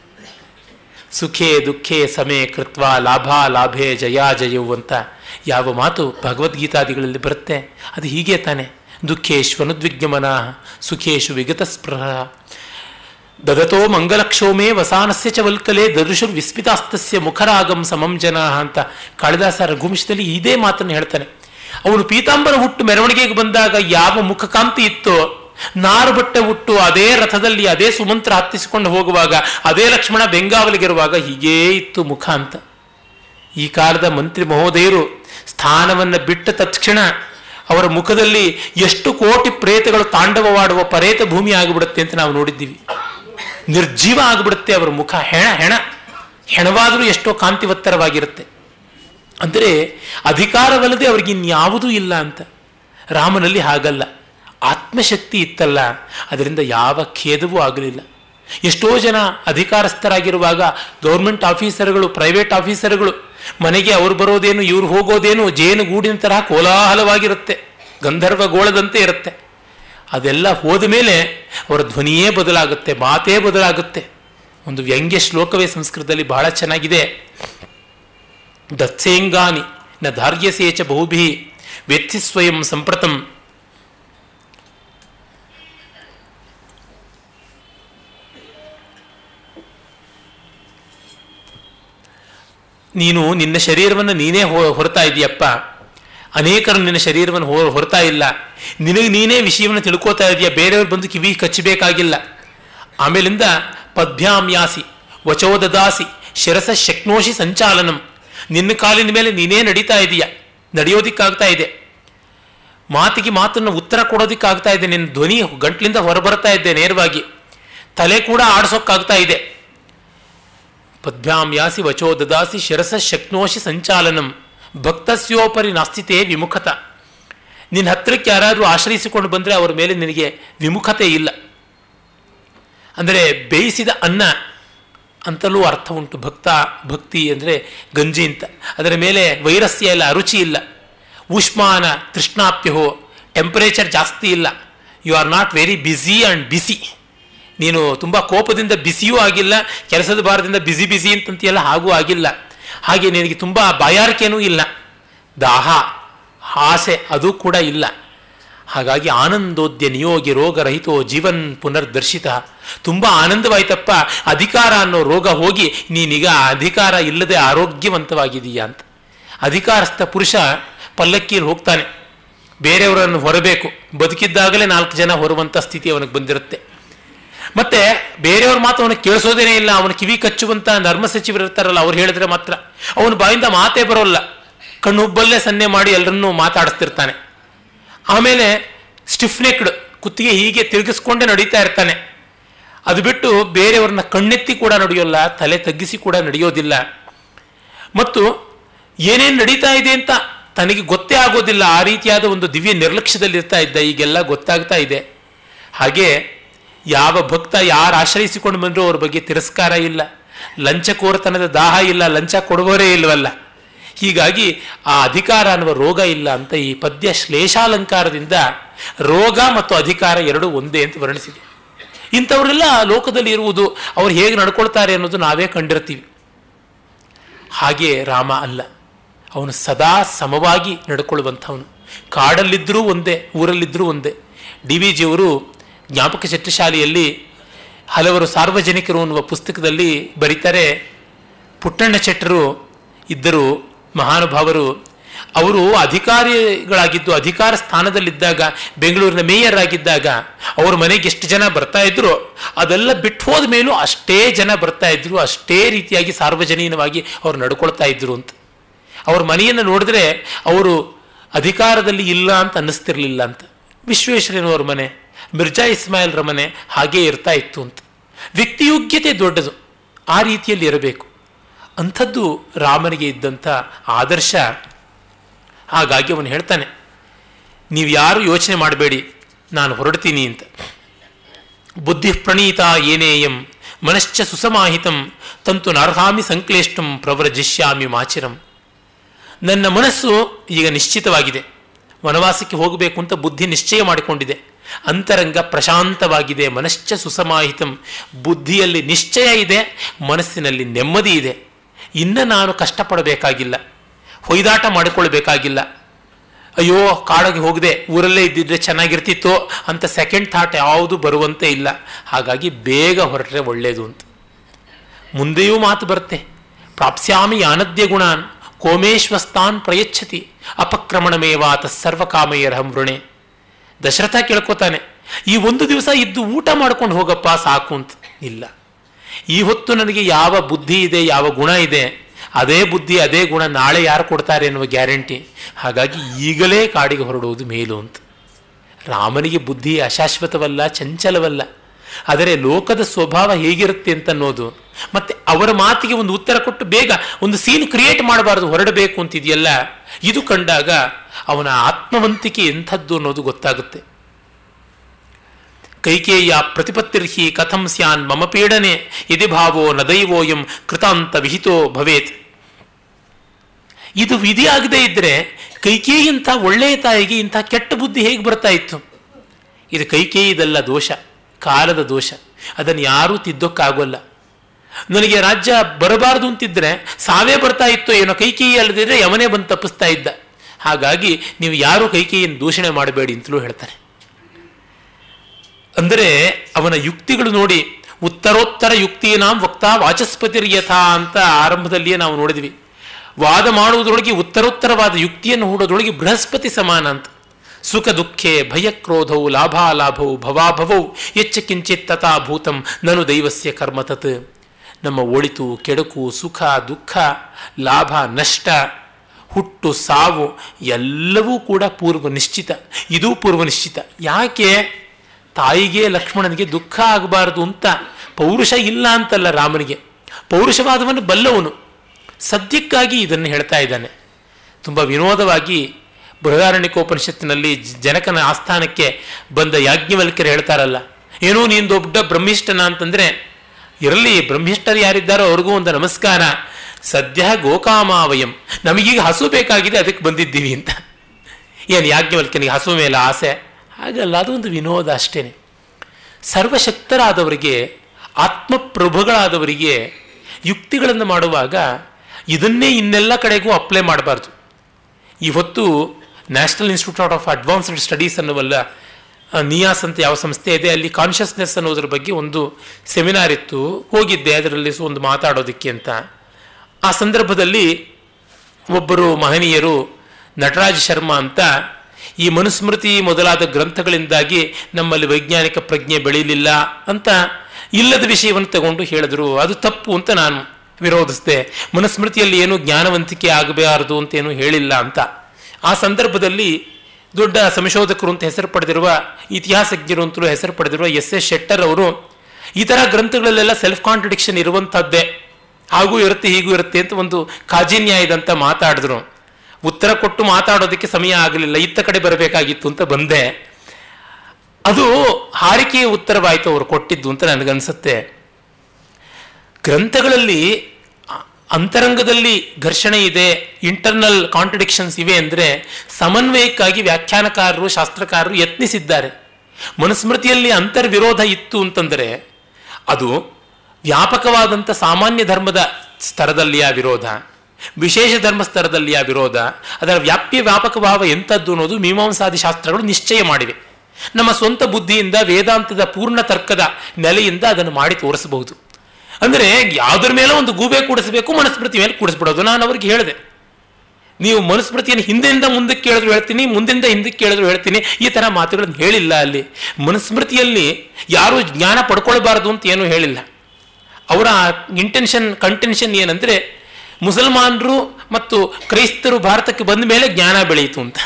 ಸುಖೇ ದುಃಖೇ ಸಮೇ ಕೃತ್ವ ಲಾಭ ಲಾಭೇ ಜಯ ಜಯವು ಅಂತ ಯಾವ ಮಾತು ಭಗವದ್ಗೀತಾದಿಗಳಲ್ಲಿ ಬರುತ್ತೆ ಅದು ಹೀಗೆ ತಾನೆ ದುಃಖೇಶ್ವನುದ್ವಿಗ್ನಮನ ಸುಖೇಶು ವಿಗತ ಸ್ಪೃಹ ದದತೋ ಮಂಗಲಕ್ಷೋಮೇ ವಸಾನಸ್ಯ ಚ ವಲ್ಕಲೆ ದರುಷುರ್ ವಿಸ್ಮಿತಾಸ್ತಸ್ಯ ಮುಖರಾಗಂ ಸಮಂ ಜನ ಅಂತ ಕಾಳಿದಾಸ ರಘುವಂಶದಲ್ಲಿ ಇದೇ ಮಾತನ್ನು ಹೇಳ್ತಾನೆ ಅವನು ಪೀತಾಂಬರ ಹುಟ್ಟು ಮೆರವಣಿಗೆಗೆ ಬಂದಾಗ ಯಾವ ಮುಖಕಾಂತಿ ಇತ್ತೋ ನಾರು ಬಟ್ಟೆ ಹುಟ್ಟು ಅದೇ ರಥದಲ್ಲಿ ಅದೇ ಸುಮಂತ್ರ ಹತ್ತಿಸಿಕೊಂಡು ಹೋಗುವಾಗ ಅದೇ ಲಕ್ಷ್ಮಣ ಬೆಂಗಾವಲಿಗಿರುವಾಗ ಹೀಗೇ ಇತ್ತು ಮುಖ ಅಂತ ಈ ಕಾಲದ ಮಂತ್ರಿ ಮಹೋದಯರು ಸ್ಥಾನವನ್ನು ಬಿಟ್ಟ ತಕ್ಷಣ ಅವರ ಮುಖದಲ್ಲಿ ಎಷ್ಟು ಕೋಟಿ ಪ್ರೇತಗಳು ತಾಂಡವವಾಡುವ ಪರೇತ ಭೂಮಿ ಆಗಿಬಿಡುತ್ತೆ ಅಂತ ನಾವು ನೋಡಿದ್ದೀವಿ ನಿರ್ಜೀವ ಆಗಿಬಿಡುತ್ತೆ ಅವರ ಮುಖ ಹೆಣ ಹೆಣ ಹೆಣವಾದರೂ ಎಷ್ಟೋ ಕಾಂತಿವತ್ತರವಾಗಿರುತ್ತೆ ಅಂದರೆ ಅಧಿಕಾರವಲ್ಲದೆ ಅವ್ರಿಗೆ ಇನ್ಯಾವುದೂ ಇಲ್ಲ ಅಂತ ರಾಮನಲ್ಲಿ ಹಾಗಲ್ಲ ಆತ್ಮಶಕ್ತಿ ಇತ್ತಲ್ಲ ಅದರಿಂದ ಯಾವ ಖೇದವೂ ಆಗಲಿಲ್ಲ ಎಷ್ಟೋ ಜನ ಅಧಿಕಾರಸ್ಥರಾಗಿರುವಾಗ ಗೌರ್ಮೆಂಟ್ ಆಫೀಸರ್ಗಳು ಪ್ರೈವೇಟ್ ಆಫೀಸರ್ಗಳು ಮನೆಗೆ ಅವ್ರು ಬರೋದೇನು ಇವ್ರು ಹೋಗೋದೇನು ಜೇನು ಗೂಡಿನ ತರಹ ಕೋಲಾಹಲವಾಗಿರುತ್ತೆ ಗಂಧರ್ವ ಗೋಳದಂತೆ ಇರುತ್ತೆ ಅದೆಲ್ಲ ಹೋದ ಮೇಲೆ ಅವರ ಧ್ವನಿಯೇ ಬದಲಾಗುತ್ತೆ ಮಾತೇ ಬದಲಾಗುತ್ತೆ ಒಂದು ವ್ಯಂಗ್ಯ ಶ್ಲೋಕವೇ ಸಂಸ್ಕೃತದಲ್ಲಿ ಬಹಳ ಚೆನ್ನಾಗಿದೆ ದತ್ಸೇಂಗಾನಿ ನ ಧಾರ್ಯಸೇಚ ಬಹುಭಿ ವ್ಯಥಿ ಸ್ವಯಂ ಸಂಪ್ರತಂ ನೀನು ನಿನ್ನ ಶರೀರವನ್ನು ನೀನೇ ಹೊರತಾ ಇದೆಯಪ್ಪ ಅನೇಕರು ನಿನ್ನ ಶರೀರವನ್ನು ಹೊ ಹೊರತಾ ಇಲ್ಲ ನಿನಗೆ ನೀನೇ ವಿಷಯವನ್ನು ತಿಳ್ಕೋತಾ ಇದೆಯಾ ಬೇರೆಯವ್ರು ಬಂದು ಕಿವಿ ಕಚ್ಚಬೇಕಾಗಿಲ್ಲ ಆಮೇಲಿಂದ ಪದ್ಭ್ಯಾಂ ಯಾಸಿ ವಚೋದದಾಸಿ ಶಿರಸ ಶಕ್ನೋಷಿ ಸಂಚಾಲನಂ ನಿನ್ನ ಕಾಲಿನ ಮೇಲೆ ನೀನೇ ನಡೀತಾ ಇದೀಯ ನಡೆಯೋದಿಕ್ಕಾಗ್ತಾ ಇದೆ ಮಾತಿಗೆ ಮಾತನ್ನು ಉತ್ತರ ಕೊಡೋದಿಕ್ಕಾಗ್ತಾ ಇದೆ ನಿನ್ನ ಧ್ವನಿ ಗಂಟ್ಲಿಂದ ಹೊರಬರ್ತಾ ಇದ್ದೆ ನೇರವಾಗಿ ತಲೆ ಕೂಡ ಆಡಿಸೋಕ್ಕಾಗ್ತಾ ಇದೆ ಪದ್ಭ್ಯಾಂ ಯಾಸಿ ವಚೋ ದದಾಸಿ ಶಿರಸ ಶಕ್ನೋಷಿ ಸಂಚಾಲನಂ ಭಕ್ತಸ್ಯೋಪರಿ ನಾಸ್ತಿತೆ ವಿಮುಖತ ನಿನ್ನ ಹತ್ತಿರಕ್ಕೆ ಯಾರಾದರೂ ಆಶ್ರಯಿಸಿಕೊಂಡು ಬಂದರೆ ಅವರ ಮೇಲೆ ನಿನಗೆ ವಿಮುಖತೆ ಇಲ್ಲ ಅಂದರೆ ಬೇಯಿಸಿದ ಅನ್ನ ಅಂತಲೂ ಅರ್ಥ ಉಂಟು ಭಕ್ತ ಭಕ್ತಿ ಅಂದರೆ ಗಂಜಿ ಅಂತ ಅದರ ಮೇಲೆ ವೈರಸ್ಯ ಇಲ್ಲ ಅರುಚಿ ಇಲ್ಲ ಉಷ್ಮಾನ ತೃಷ್ಣಾಪ್ಯಹೋ ಟೆಂಪರೇಚರ್ ಜಾಸ್ತಿ ಇಲ್ಲ you are not very busy and ಬಿಸಿ ನೀನು ತುಂಬ ಕೋಪದಿಂದ ಬಿಸಿಯೂ ಆಗಿಲ್ಲ ಕೆಲಸದ ಭಾರದಿಂದ ಬಿಸಿ ಬಿಸಿ ಅಂತಂತೆಲ್ಲ ಹಾಗೂ ಆಗಿಲ್ಲ ಹಾಗೆ ನಿನಗೆ ತುಂಬ ಬಾಯಾರಿಕೆನೂ ಇಲ್ಲ ದಾಹ ಆಸೆ ಅದು ಕೂಡ ಇಲ್ಲ ಹಾಗಾಗಿ ಆನಂದೋದ್ಯ ನಿಯೋಗಿ ರೋಗರಹಿತೋ ಜೀವನ್ ಪುನರ್ದರ್ಶಿತ ತುಂಬ ಆನಂದವಾಯ್ತಪ್ಪ ಅಧಿಕಾರ ಅನ್ನೋ ರೋಗ ಹೋಗಿ ನೀನೀಗ ಅಧಿಕಾರ ಇಲ್ಲದೆ ಆರೋಗ್ಯವಂತವಾಗಿದೀಯಾ ಅಂತ ಅಧಿಕಾರಸ್ಥ ಪುರುಷ ಪಲ್ಲಕ್ಕಿಯಲ್ಲಿ ಹೋಗ್ತಾನೆ ಬೇರೆಯವರನ್ನು ಹೊರಬೇಕು ಬದುಕಿದ್ದಾಗಲೇ ನಾಲ್ಕು ಜನ ಹೊರುವಂಥ ಸ್ಥಿತಿ ಅವನಿಗೆ ಬಂದಿರುತ್ತೆ ಮತ್ತೆ ಬೇರೆಯವ್ರ ಮಾತು ಅವನಿಗೆ ಕೇಳಿಸೋದೇನೇ ಇಲ್ಲ ಅವನ ಕಿವಿ ಕಚ್ಚುವಂತ ನರ್ಮ ಸಚಿವರು ಇರ್ತಾರಲ್ಲ ಅವ್ರು ಹೇಳಿದ್ರೆ ಮಾತ್ರ ಅವನ ಬಾಯಿಂದ ಮಾತೇ ಬರೋಲ್ಲ ಕಣ್ಣುಬ್ಬಲ್ಲೇ ಸನ್ನೆ ಮಾಡಿ ಎಲ್ಲರನ್ನೂ ಮಾತಾಡಿಸ್ತಿರ್ತಾನೆ ಆಮೇಲೆ ಸ್ಟಿಫ್ನೆಕ್ಡ್ ಕುತ್ತಿಗೆ ಹೀಗೆ ತಿರುಗಿಸ್ಕೊಂಡೇ ನಡೀತಾ ಇರ್ತಾನೆ ಅದು ಬಿಟ್ಟು ಬೇರೆಯವ್ರನ್ನ ಕಣ್ಣೆತ್ತಿ ಕೂಡ ನಡೆಯೋಲ್ಲ ತಲೆ ತಗ್ಗಿಸಿ ಕೂಡ ನಡೆಯೋದಿಲ್ಲ ಮತ್ತು ಏನೇನು ನಡೀತಾ ಇದೆ ಅಂತ ತನಗೆ ಗೊತ್ತೇ ಆಗೋದಿಲ್ಲ ಆ ರೀತಿಯಾದ ಒಂದು ದಿವ್ಯ ನಿರ್ಲಕ್ಷ್ಯದಲ್ಲಿ ಇರ್ತಾ ಇದ್ದ ಈಗೆಲ್ಲ ಗೊತ್ತಾಗ್ತಾ ಇದೆ ಹಾಗೆ ಯಾವ ಭಕ್ತ ಯಾರು ಆಶ್ರಯಿಸಿಕೊಂಡು ಬಂದರೂ ಅವ್ರ ಬಗ್ಗೆ ತಿರಸ್ಕಾರ ಇಲ್ಲ ಲಂಚಕೋರತನದ ದಾಹ ಇಲ್ಲ ಲಂಚ ಕೊಡುವವರೇ ಇಲ್ವಲ್ಲ ಹೀಗಾಗಿ ಆ ಅಧಿಕಾರ ಅನ್ನುವ ರೋಗ ಇಲ್ಲ ಅಂತ ಈ ಪದ್ಯ ಶ್ಲೇಷಾಲಂಕಾರದಿಂದ ರೋಗ ಮತ್ತು ಅಧಿಕಾರ ಎರಡು ಒಂದೇ ಅಂತ ವರ್ಣಿಸಿದೆ ಇಂಥವರೆಲ್ಲ ಲೋಕದಲ್ಲಿ ಇರುವುದು ಅವ್ರು ಹೇಗೆ ನಡ್ಕೊಳ್ತಾರೆ ಅನ್ನೋದು ನಾವೇ ಕಂಡಿರ್ತೀವಿ ಹಾಗೆ ರಾಮ ಅಲ್ಲ ಅವನು ಸದಾ ಸಮವಾಗಿ ನಡ್ಕೊಳ್ಳುವಂಥವನು ಕಾಡಲ್ಲಿದ್ದರೂ ಒಂದೇ ಊರಲ್ಲಿದ್ದರೂ ಒಂದೇ ಡಿ ವಿ ಜಿಯವರು ಜ್ಞಾಪಕ ಚಿತ್ರಶಾಲೆಯಲ್ಲಿ ಹಲವರು ಸಾರ್ವಜನಿಕರು ಅನ್ನುವ ಪುಸ್ತಕದಲ್ಲಿ ಬರೀತಾರೆ ಪುಟ್ಟಣ್ಣ ಶೆಟ್ಟರು ಇದ್ದರು ಮಹಾನುಭಾವರು ಅವರು ಅಧಿಕಾರಿಗಳಾಗಿದ್ದು ಅಧಿಕಾರ ಸ್ಥಾನದಲ್ಲಿದ್ದಾಗ ಬೆಂಗಳೂರಿನ ಮೇಯರ್ ಆಗಿದ್ದಾಗ ಅವ್ರ ಮನೆಗೆ ಎಷ್ಟು ಜನ ಬರ್ತಾ ಇದ್ರು ಅದೆಲ್ಲ ಬಿಟ್ಟು ಹೋದ ಮೇಲೂ ಅಷ್ಟೇ ಜನ ಬರ್ತಾ ಇದ್ರು ಅಷ್ಟೇ ರೀತಿಯಾಗಿ ಸಾರ್ವಜನೀಯವಾಗಿ ಅವ್ರು ನಡ್ಕೊಳ್ತಾ ಇದ್ರು ಅಂತ ಅವ್ರ ಮನೆಯನ್ನು ನೋಡಿದ್ರೆ ಅವರು ಅಧಿಕಾರದಲ್ಲಿ ಇಲ್ಲ ಅಂತ ಅನ್ನಿಸ್ತಿರ್ಲಿಲ್ಲ ಅಂತ ವಿಶ್ವೇಶ್ವರಯ್ಯನವ್ರ ಮನೆ ಮಿರ್ಜಾ ಇಸ್ಮಾಯಿಲ್ರ ಮನೆ ಹಾಗೇ ಇರ್ತಾ ಇತ್ತು ಅಂತ ವ್ಯಕ್ತಿಯೋಗ್ಯತೆ ದೊಡ್ಡದು ಆ ರೀತಿಯಲ್ಲಿ ಇರಬೇಕು ಅಂಥದ್ದು ರಾಮನಿಗೆ ಇದ್ದಂಥ ಆದರ್ಶ ಹಾಗಾಗಿ ಅವನು ಹೇಳ್ತಾನೆ ನೀವು ಯಾರು ಯೋಚನೆ ಮಾಡಬೇಡಿ ನಾನು ಹೊರಡ್ತೀನಿ ಅಂತ ಬುದ್ಧಿ ಪ್ರಣೀತ ಏನೇಯಂ ಮನಶ್ಚ ಸುಸಮಾಹಿತಂ ತಂತು ನರ್ಹಾಮಿ ಸಂಕ್ಲೇಷ್ಟಂ ಪ್ರವ್ರಜಿಷ್ಯಾಮಿ ಮಾಚಿರಂ ನನ್ನ ಮನಸ್ಸು ಈಗ ನಿಶ್ಚಿತವಾಗಿದೆ ವನವಾಸಕ್ಕೆ ಹೋಗಬೇಕು ಅಂತ ಬುದ್ಧಿ ನಿಶ್ಚಯ ಮಾಡಿಕೊಂಡಿದೆ ಅಂತರಂಗ ಪ್ರಶಾಂತವಾಗಿದೆ ಮನಶ್ಚ ಸುಸಮಾಹಿತಂ ಬುದ್ಧಿಯಲ್ಲಿ ನಿಶ್ಚಯ ಇದೆ ಮನಸ್ಸಿನಲ್ಲಿ ನೆಮ್ಮದಿ ಇದೆ ಇನ್ನು ನಾನು ಕಷ್ಟಪಡಬೇಕಾಗಿಲ್ಲ ಹೊಯ್ದಾಟ ಮಾಡಿಕೊಳ್ಬೇಕಾಗಿಲ್ಲ ಅಯ್ಯೋ ಕಾಡಿಗೆ ಹೋಗದೆ ಊರಲ್ಲೇ ಇದ್ದಿದ್ರೆ ಚೆನ್ನಾಗಿರ್ತಿತ್ತೋ ಅಂತ ಸೆಕೆಂಡ್ ಥಾಟ್ ಯಾವುದು ಬರುವಂತೆ ಇಲ್ಲ ಹಾಗಾಗಿ ಬೇಗ ಹೊರಟ್ರೆ ಒಳ್ಳೆಯದು ಅಂತ ಮುಂದೆಯೂ ಮಾತು ಬರುತ್ತೆ ಪ್ರಾಪ್ಸ್ಯಾಮಿ ಯಾನದ್ಯ ಗುಣಾನ್ ಕೋಮೇಶ್ವಸ್ತಾನ್ ಪ್ರಯಚ್ಛತಿ ಅಪಕ್ರಮಣಮೇವಾತ ಸರ್ವಕಾಮಯರ್ಹಂ ವೃಣೆ ದಶರಥ ಕೇಳ್ಕೊತಾನೆ ಈ ಒಂದು ದಿವಸ ಇದ್ದು ಊಟ ಮಾಡ್ಕೊಂಡು ಹೋಗಪ್ಪ ಸಾಕು ಅಂತ ಇಲ್ಲ ಈ ಹೊತ್ತು ನನಗೆ ಯಾವ ಬುದ್ಧಿ ಇದೆ ಯಾವ ಗುಣ ಇದೆ ಅದೇ ಬುದ್ಧಿ ಅದೇ ಗುಣ ನಾಳೆ ಯಾರು ಕೊಡ್ತಾರೆ ಎನ್ನುವ ಗ್ಯಾರಂಟಿ ಹಾಗಾಗಿ ಈಗಲೇ ಕಾಡಿಗೆ ಹೊರಡುವುದು ಮೇಲು ಅಂತ ರಾಮನಿಗೆ ಬುದ್ಧಿ ಅಶಾಶ್ವತವಲ್ಲ ಚಂಚಲವಲ್ಲ ಆದರೆ ಲೋಕದ ಸ್ವಭಾವ ಹೇಗಿರುತ್ತೆ ಅಂತ ಅನ್ನೋದು ಮತ್ತೆ ಅವರ ಮಾತಿಗೆ ಒಂದು ಉತ್ತರ ಕೊಟ್ಟು ಬೇಗ ಒಂದು ಸೀನ್ ಕ್ರಿಯೇಟ್ ಮಾಡಬಾರದು ಹೊರಡಬೇಕು ಅಂತಿದೆಯಲ್ಲ ಇದು ಕಂಡಾಗ ಅವನ ಆತ್ಮವಂತಿಕೆ ಎಂಥದ್ದು ಅನ್ನೋದು ಗೊತ್ತಾಗುತ್ತೆ ಕೈಕೇಯ ಪ್ರತಿಪತ್ತಿರ್ಹಿ ಕಥಂ ಸ್ಯಾನ್ ಮಮ ಪೀಡನೆ ಯದಿ ಭಾವೋ ನದೈವೋಯಂ ಕೃತಾಂತ ವಿಹಿತೋ ಭವೇತ್ ಇದು ವಿಧಿ ಆಗದೆ ಇದ್ರೆ ಕೈಕೇಯಿ ಇಂಥ ಒಳ್ಳೆಯ ತಾಯಿಗೆ ಇಂಥ ಕೆಟ್ಟ ಬುದ್ಧಿ ಹೇಗೆ ಬರ್ತಾ ಇತ್ತು ಇದು ಕೈಕೇಯಿದಲ್ಲ ದೋಷ ಕಾಲದ ದೋಷ ಅದನ್ನು ಯಾರೂ ತಿದ್ದೋಕ್ಕಾಗೋಲ್ಲ ನನಗೆ ರಾಜ್ಯ ಬರಬಾರದು ಅಂತಿದ್ರೆ ಸಾವೇ ಬರ್ತಾ ಇತ್ತು ಏನೋ ಕೈಕೇಯಿ ಅಲ್ಲದಿದ್ರೆ ಯಮನೇ ಬಂದು ತಪ್ಪಿಸ್ತಾ ಇದ್ದ ಹಾಗಾಗಿ ನೀವು ಯಾರು ಕೈಕೇಯಿಯನ್ನು ದೂಷಣೆ ಮಾಡಬೇಡಿ ಅಂತಲೂ ಹೇಳ್ತಾರೆ ಅಂದರೆ ಅವನ ಯುಕ್ತಿಗಳು ನೋಡಿ ಉತ್ತರೋತ್ತರ ಯುಕ್ತಿನಾಂ ವಕ್ತ ವಾಚಸ್ಪತಿರ್ ಯಥಾ ಅಂತ ಆರಂಭದಲ್ಲಿಯೇ ನಾವು ನೋಡಿದ್ವಿ ವಾದ ಮಾಡುವುದರೊಳಗೆ ಉತ್ತರೋತ್ತರವಾದ ಯುಕ್ತಿಯನ್ನು ಹೂಡೋದ್ರೊಳಗೆ ಬೃಹಸ್ಪತಿ ಸಮಾನ ಅಂತ ಸುಖ ದುಃಖೆ ಭಯಕ್ರೋಧವು ಲಾಭಾಲಾಭವು ಭವಾಭವವು ಎಚ್ಚ ಕಿಂಚಿತ್ ತಥಾ ಭೂತಂ ನನು ದೈವಸ್ಯ ಕರ್ಮ ತತ್ ನಮ್ಮ ಒಳಿತು ಕೆಡುಕು ಸುಖ ದುಃಖ ಲಾಭ ನಷ್ಟ ಹುಟ್ಟು ಸಾವು ಎಲ್ಲವೂ ಕೂಡ ಪೂರ್ವ ನಿಶ್ಚಿತ ಇದೂ ಪೂರ್ವ ನಿಶ್ಚಿತ ಯಾಕೆ ತಾಯಿಗೆ ಲಕ್ಷ್ಮಣನಿಗೆ ದುಃಖ ಆಗಬಾರದು ಅಂತ ಪೌರುಷ ಇಲ್ಲ ಅಂತಲ್ಲ ರಾಮನಿಗೆ ಪೌರುಷವಾದವನ್ನು ಬಲ್ಲವನು ಸದ್ಯಕ್ಕಾಗಿ ಇದನ್ನು ಹೇಳ್ತಾ ಇದ್ದಾನೆ ತುಂಬ ವಿನೋದವಾಗಿ ಬೃಹದಾರಣ್ಯಕೋಪನಿಷತ್ತಿನಲ್ಲಿ ಜನಕನ ಆಸ್ಥಾನಕ್ಕೆ ಬಂದ ಯಾಜ್ಞವಲ್ಕ್ಯರು ಹೇಳ್ತಾರಲ್ಲ ಏನೋ ನೀನು ದೊಡ್ಡ ಬ್ರಹ್ಮಿಷ್ಠನ ಅಂತಂದರೆ ಇರಲಿ ಬ್ರಹ್ಮಿಷ್ಠರು ಯಾರಿದ್ದಾರೋ ಅವ್ರಿಗೂ ಒಂದು ನಮಸ್ಕಾರ ಸದ್ಯ ಗೋಕಾಮಾವಯಂ ನಮಗೀಗ ಹಸು ಬೇಕಾಗಿದೆ ಅದಕ್ಕೆ ಬಂದಿದ್ದೀವಿ ಅಂತ ಏನು ಯಾಜ್ಞವಲ್ಕ್ಯನಿಗೆ ಹಸು ಮೇಲೆ ಆಸೆ ಹಾಗಲ್ಲ ಅದು ಒಂದು ವಿನೋದ ಅಷ್ಟೇ ಸರ್ವಶಕ್ತರಾದವರಿಗೆ ಆತ್ಮಪ್ರಭುಗಳಾದವರಿಗೆ ಯುಕ್ತಿಗಳನ್ನು ಮಾಡುವಾಗ ಇದನ್ನೇ ಇನ್ನೆಲ್ಲ ಕಡೆಗೂ ಅಪ್ಲೈ ಮಾಡಬಾರ್ದು ಇವತ್ತು national institute of advanced studies ಅನ್ನುವಲ್ಲ ನಿಯಾಸ್ ಅಂತ ಯಾವ ಸಂಸ್ಥೆ ಇದೆ ಅಲ್ಲಿ ಕಾನ್ಷಿಯಸ್ನೆಸ್ ಅನ್ನೋದ್ರ ಬಗ್ಗೆ ಒಂದು ಸೆಮಿನಾರ್ ಇತ್ತು ಹೋಗಿದ್ದೆ ಅದರಲ್ಲಿ ಒಂದು ಮಾತಾಡೋದಕ್ಕೆ ಅಂತ ಆ ಸಂದರ್ಭದಲ್ಲಿ ಒಬ್ಬರು ಮಹನೀಯರು ನಟರಾಜ್ ಶರ್ಮಾ ಅಂತ ಈ ಮನುಸ್ಮೃತಿ ಮೊದಲಾದ ಗ್ರಂಥಗಳಿಂದಾಗಿ ನಮ್ಮಲ್ಲಿ ವೈಜ್ಞಾನಿಕ ಪ್ರಜ್ಞೆ ಬೆಳೀಲಿಲ್ಲ ಅಂತ ಇಲ್ಲದ ವಿಷಯವನ್ನು ತಗೊಂಡು ಹೇಳಿದ್ರು ಅದು ತಪ್ಪು ಅಂತ ನಾನು ವಿರೋಧಿಸಿದೆ ಮನುಸ್ಮೃತಿಯಲ್ಲಿ ಏನು ಜ್ಞಾನವಂತಿಕೆ ಆಗಬಾರದು ಅಂತೇನು ಹೇಳಿಲ್ಲ ಅಂತ ಆ ಸಂದರ್ಭದಲ್ಲಿ ದೊಡ್ಡ ಸಂಶೋಧಕರು ಅಂತ ಹೆಸರು ಪಡೆದಿರುವ ಇತಿಹಾಸಜ್ಞರು ಅಂತಲೂ ಹೆಸರು ಪಡೆದಿರುವ ಎಸ್ ಎಸ್ ಶೆಟ್ಟರ್ ಅವರು ಈ ಥರ ಗ್ರಂಥಗಳಲ್ಲೆಲ್ಲ ಸೆಲ್ಫ್ ಕಾಂಟ್ರಡಿಕ್ಷನ್ ಇರುವಂಥದ್ದೇ ಹಾಗೂ ಇರುತ್ತೆ ಹೀಗೂ ಇರುತ್ತೆ ಅಂತ ಒಂದು ಕಾಜಿನ್ಯಾಯದಂತ ಮಾತಾಡಿದ್ರು ಉತ್ತರ ಕೊಟ್ಟು ಮಾತಾಡೋದಕ್ಕೆ ಸಮಯ ಆಗಲಿಲ್ಲ ಇತ್ತ ಕಡೆ ಬರಬೇಕಾಗಿತ್ತು ಅಂತ ಬಂದೆ ಅದು ಹಾರಿಕೆಯ ಉತ್ತರವಾಯಿತು ಅವರು ಕೊಟ್ಟಿದ್ದು ಅಂತ ನನಗನ್ಸುತ್ತೆ ಗ್ರಂಥಗಳಲ್ಲಿ ಅಂತರಂಗದಲ್ಲಿ ಘರ್ಷಣೆ ಇದೆ ಇಂಟರ್ನಲ್ ಕಾಂಟ್ರಡಿಕ್ಷನ್ಸ್ ಇವೆ ಅಂದರೆ ಸಮನ್ವಯಕ್ಕಾಗಿ ವ್ಯಾಖ್ಯಾನಕಾರರು ಶಾಸ್ತ್ರಕಾರರು ಯತ್ನಿಸಿದ್ದಾರೆ ಮನುಸ್ಮೃತಿಯಲ್ಲಿ ಅಂತರ್ವಿರೋಧ ಇತ್ತು ಅಂತಂದರೆ ಅದು ವ್ಯಾಪಕವಾದಂಥ ಸಾಮಾನ್ಯ ಧರ್ಮದ ಸ್ತರದಲ್ಲಿಯ ವಿರೋಧ ವಿಶೇಷ ಧರ್ಮಸ್ತರದಲ್ಲಿ ಆ ವಿರೋಧ ಅದರ ವ್ಯಾಪ್ಯ ವ್ಯಾಪಕ ಭಾವ ಎಂಥದ್ದು ಅನ್ನೋದು ಮೀಮಾಂಸಾದಿ ಶಾಸ್ತ್ರಗಳು ನಿಶ್ಚಯ ಮಾಡಿವೆ ನಮ್ಮ ಸ್ವಂತ ಬುದ್ಧಿಯಿಂದ ವೇದಾಂತದ ಪೂರ್ಣ ತರ್ಕದ ನೆಲೆಯಿಂದ ಅದನ್ನು ಮಾಡಿ ತೋರಿಸಬಹುದು ಅಂದರೆ ಯಾವುದರ ಮೇಲೆ ಒಂದು ಗೂಬೆ ಕೂಡಿಸಬೇಕು ಮನಸ್ಮೃತಿ ಮೇಲೆ ಕೂಡಿಸ್ಬಿಡೋದು ನಾನು ಅವ್ರಿಗೆ ಹೇಳಿದೆ ನೀವು ಮನುಸ್ಮೃತಿಯನ್ನು ಹಿಂದೆಯಿಂದ ಮುಂದಕ್ಕೆ ಕೇಳಿದ್ರು ಹೇಳ್ತೀನಿ ಮುಂದಿಂದ ಹಿಂದಕ್ಕೆ ಕೇಳಿದ್ರು ಹೇಳ್ತೀನಿ ಈ ಥರ ಮಾತುಗಳನ್ನು ಹೇಳಿಲ್ಲ ಅಲ್ಲಿ ಮನುಸ್ಮೃತಿಯಲ್ಲಿ ಯಾರು ಜ್ಞಾನ ಪಡ್ಕೊಳ್ಬಾರದು ಅಂತ ಏನೂ ಹೇಳಿಲ್ಲ ಅವರ ಇಂಟೆನ್ಷನ್ ಕಂಟೆನ್ಷನ್ ಏನಂದರೆ ಮುಸಲ್ಮಾನರು ಮತ್ತು ಕ್ರೈಸ್ತರು ಭಾರತಕ್ಕೆ ಬಂದ ಮೇಲೆ ಜ್ಞಾನ ಬೆಳೆಯಿತು ಅಂತ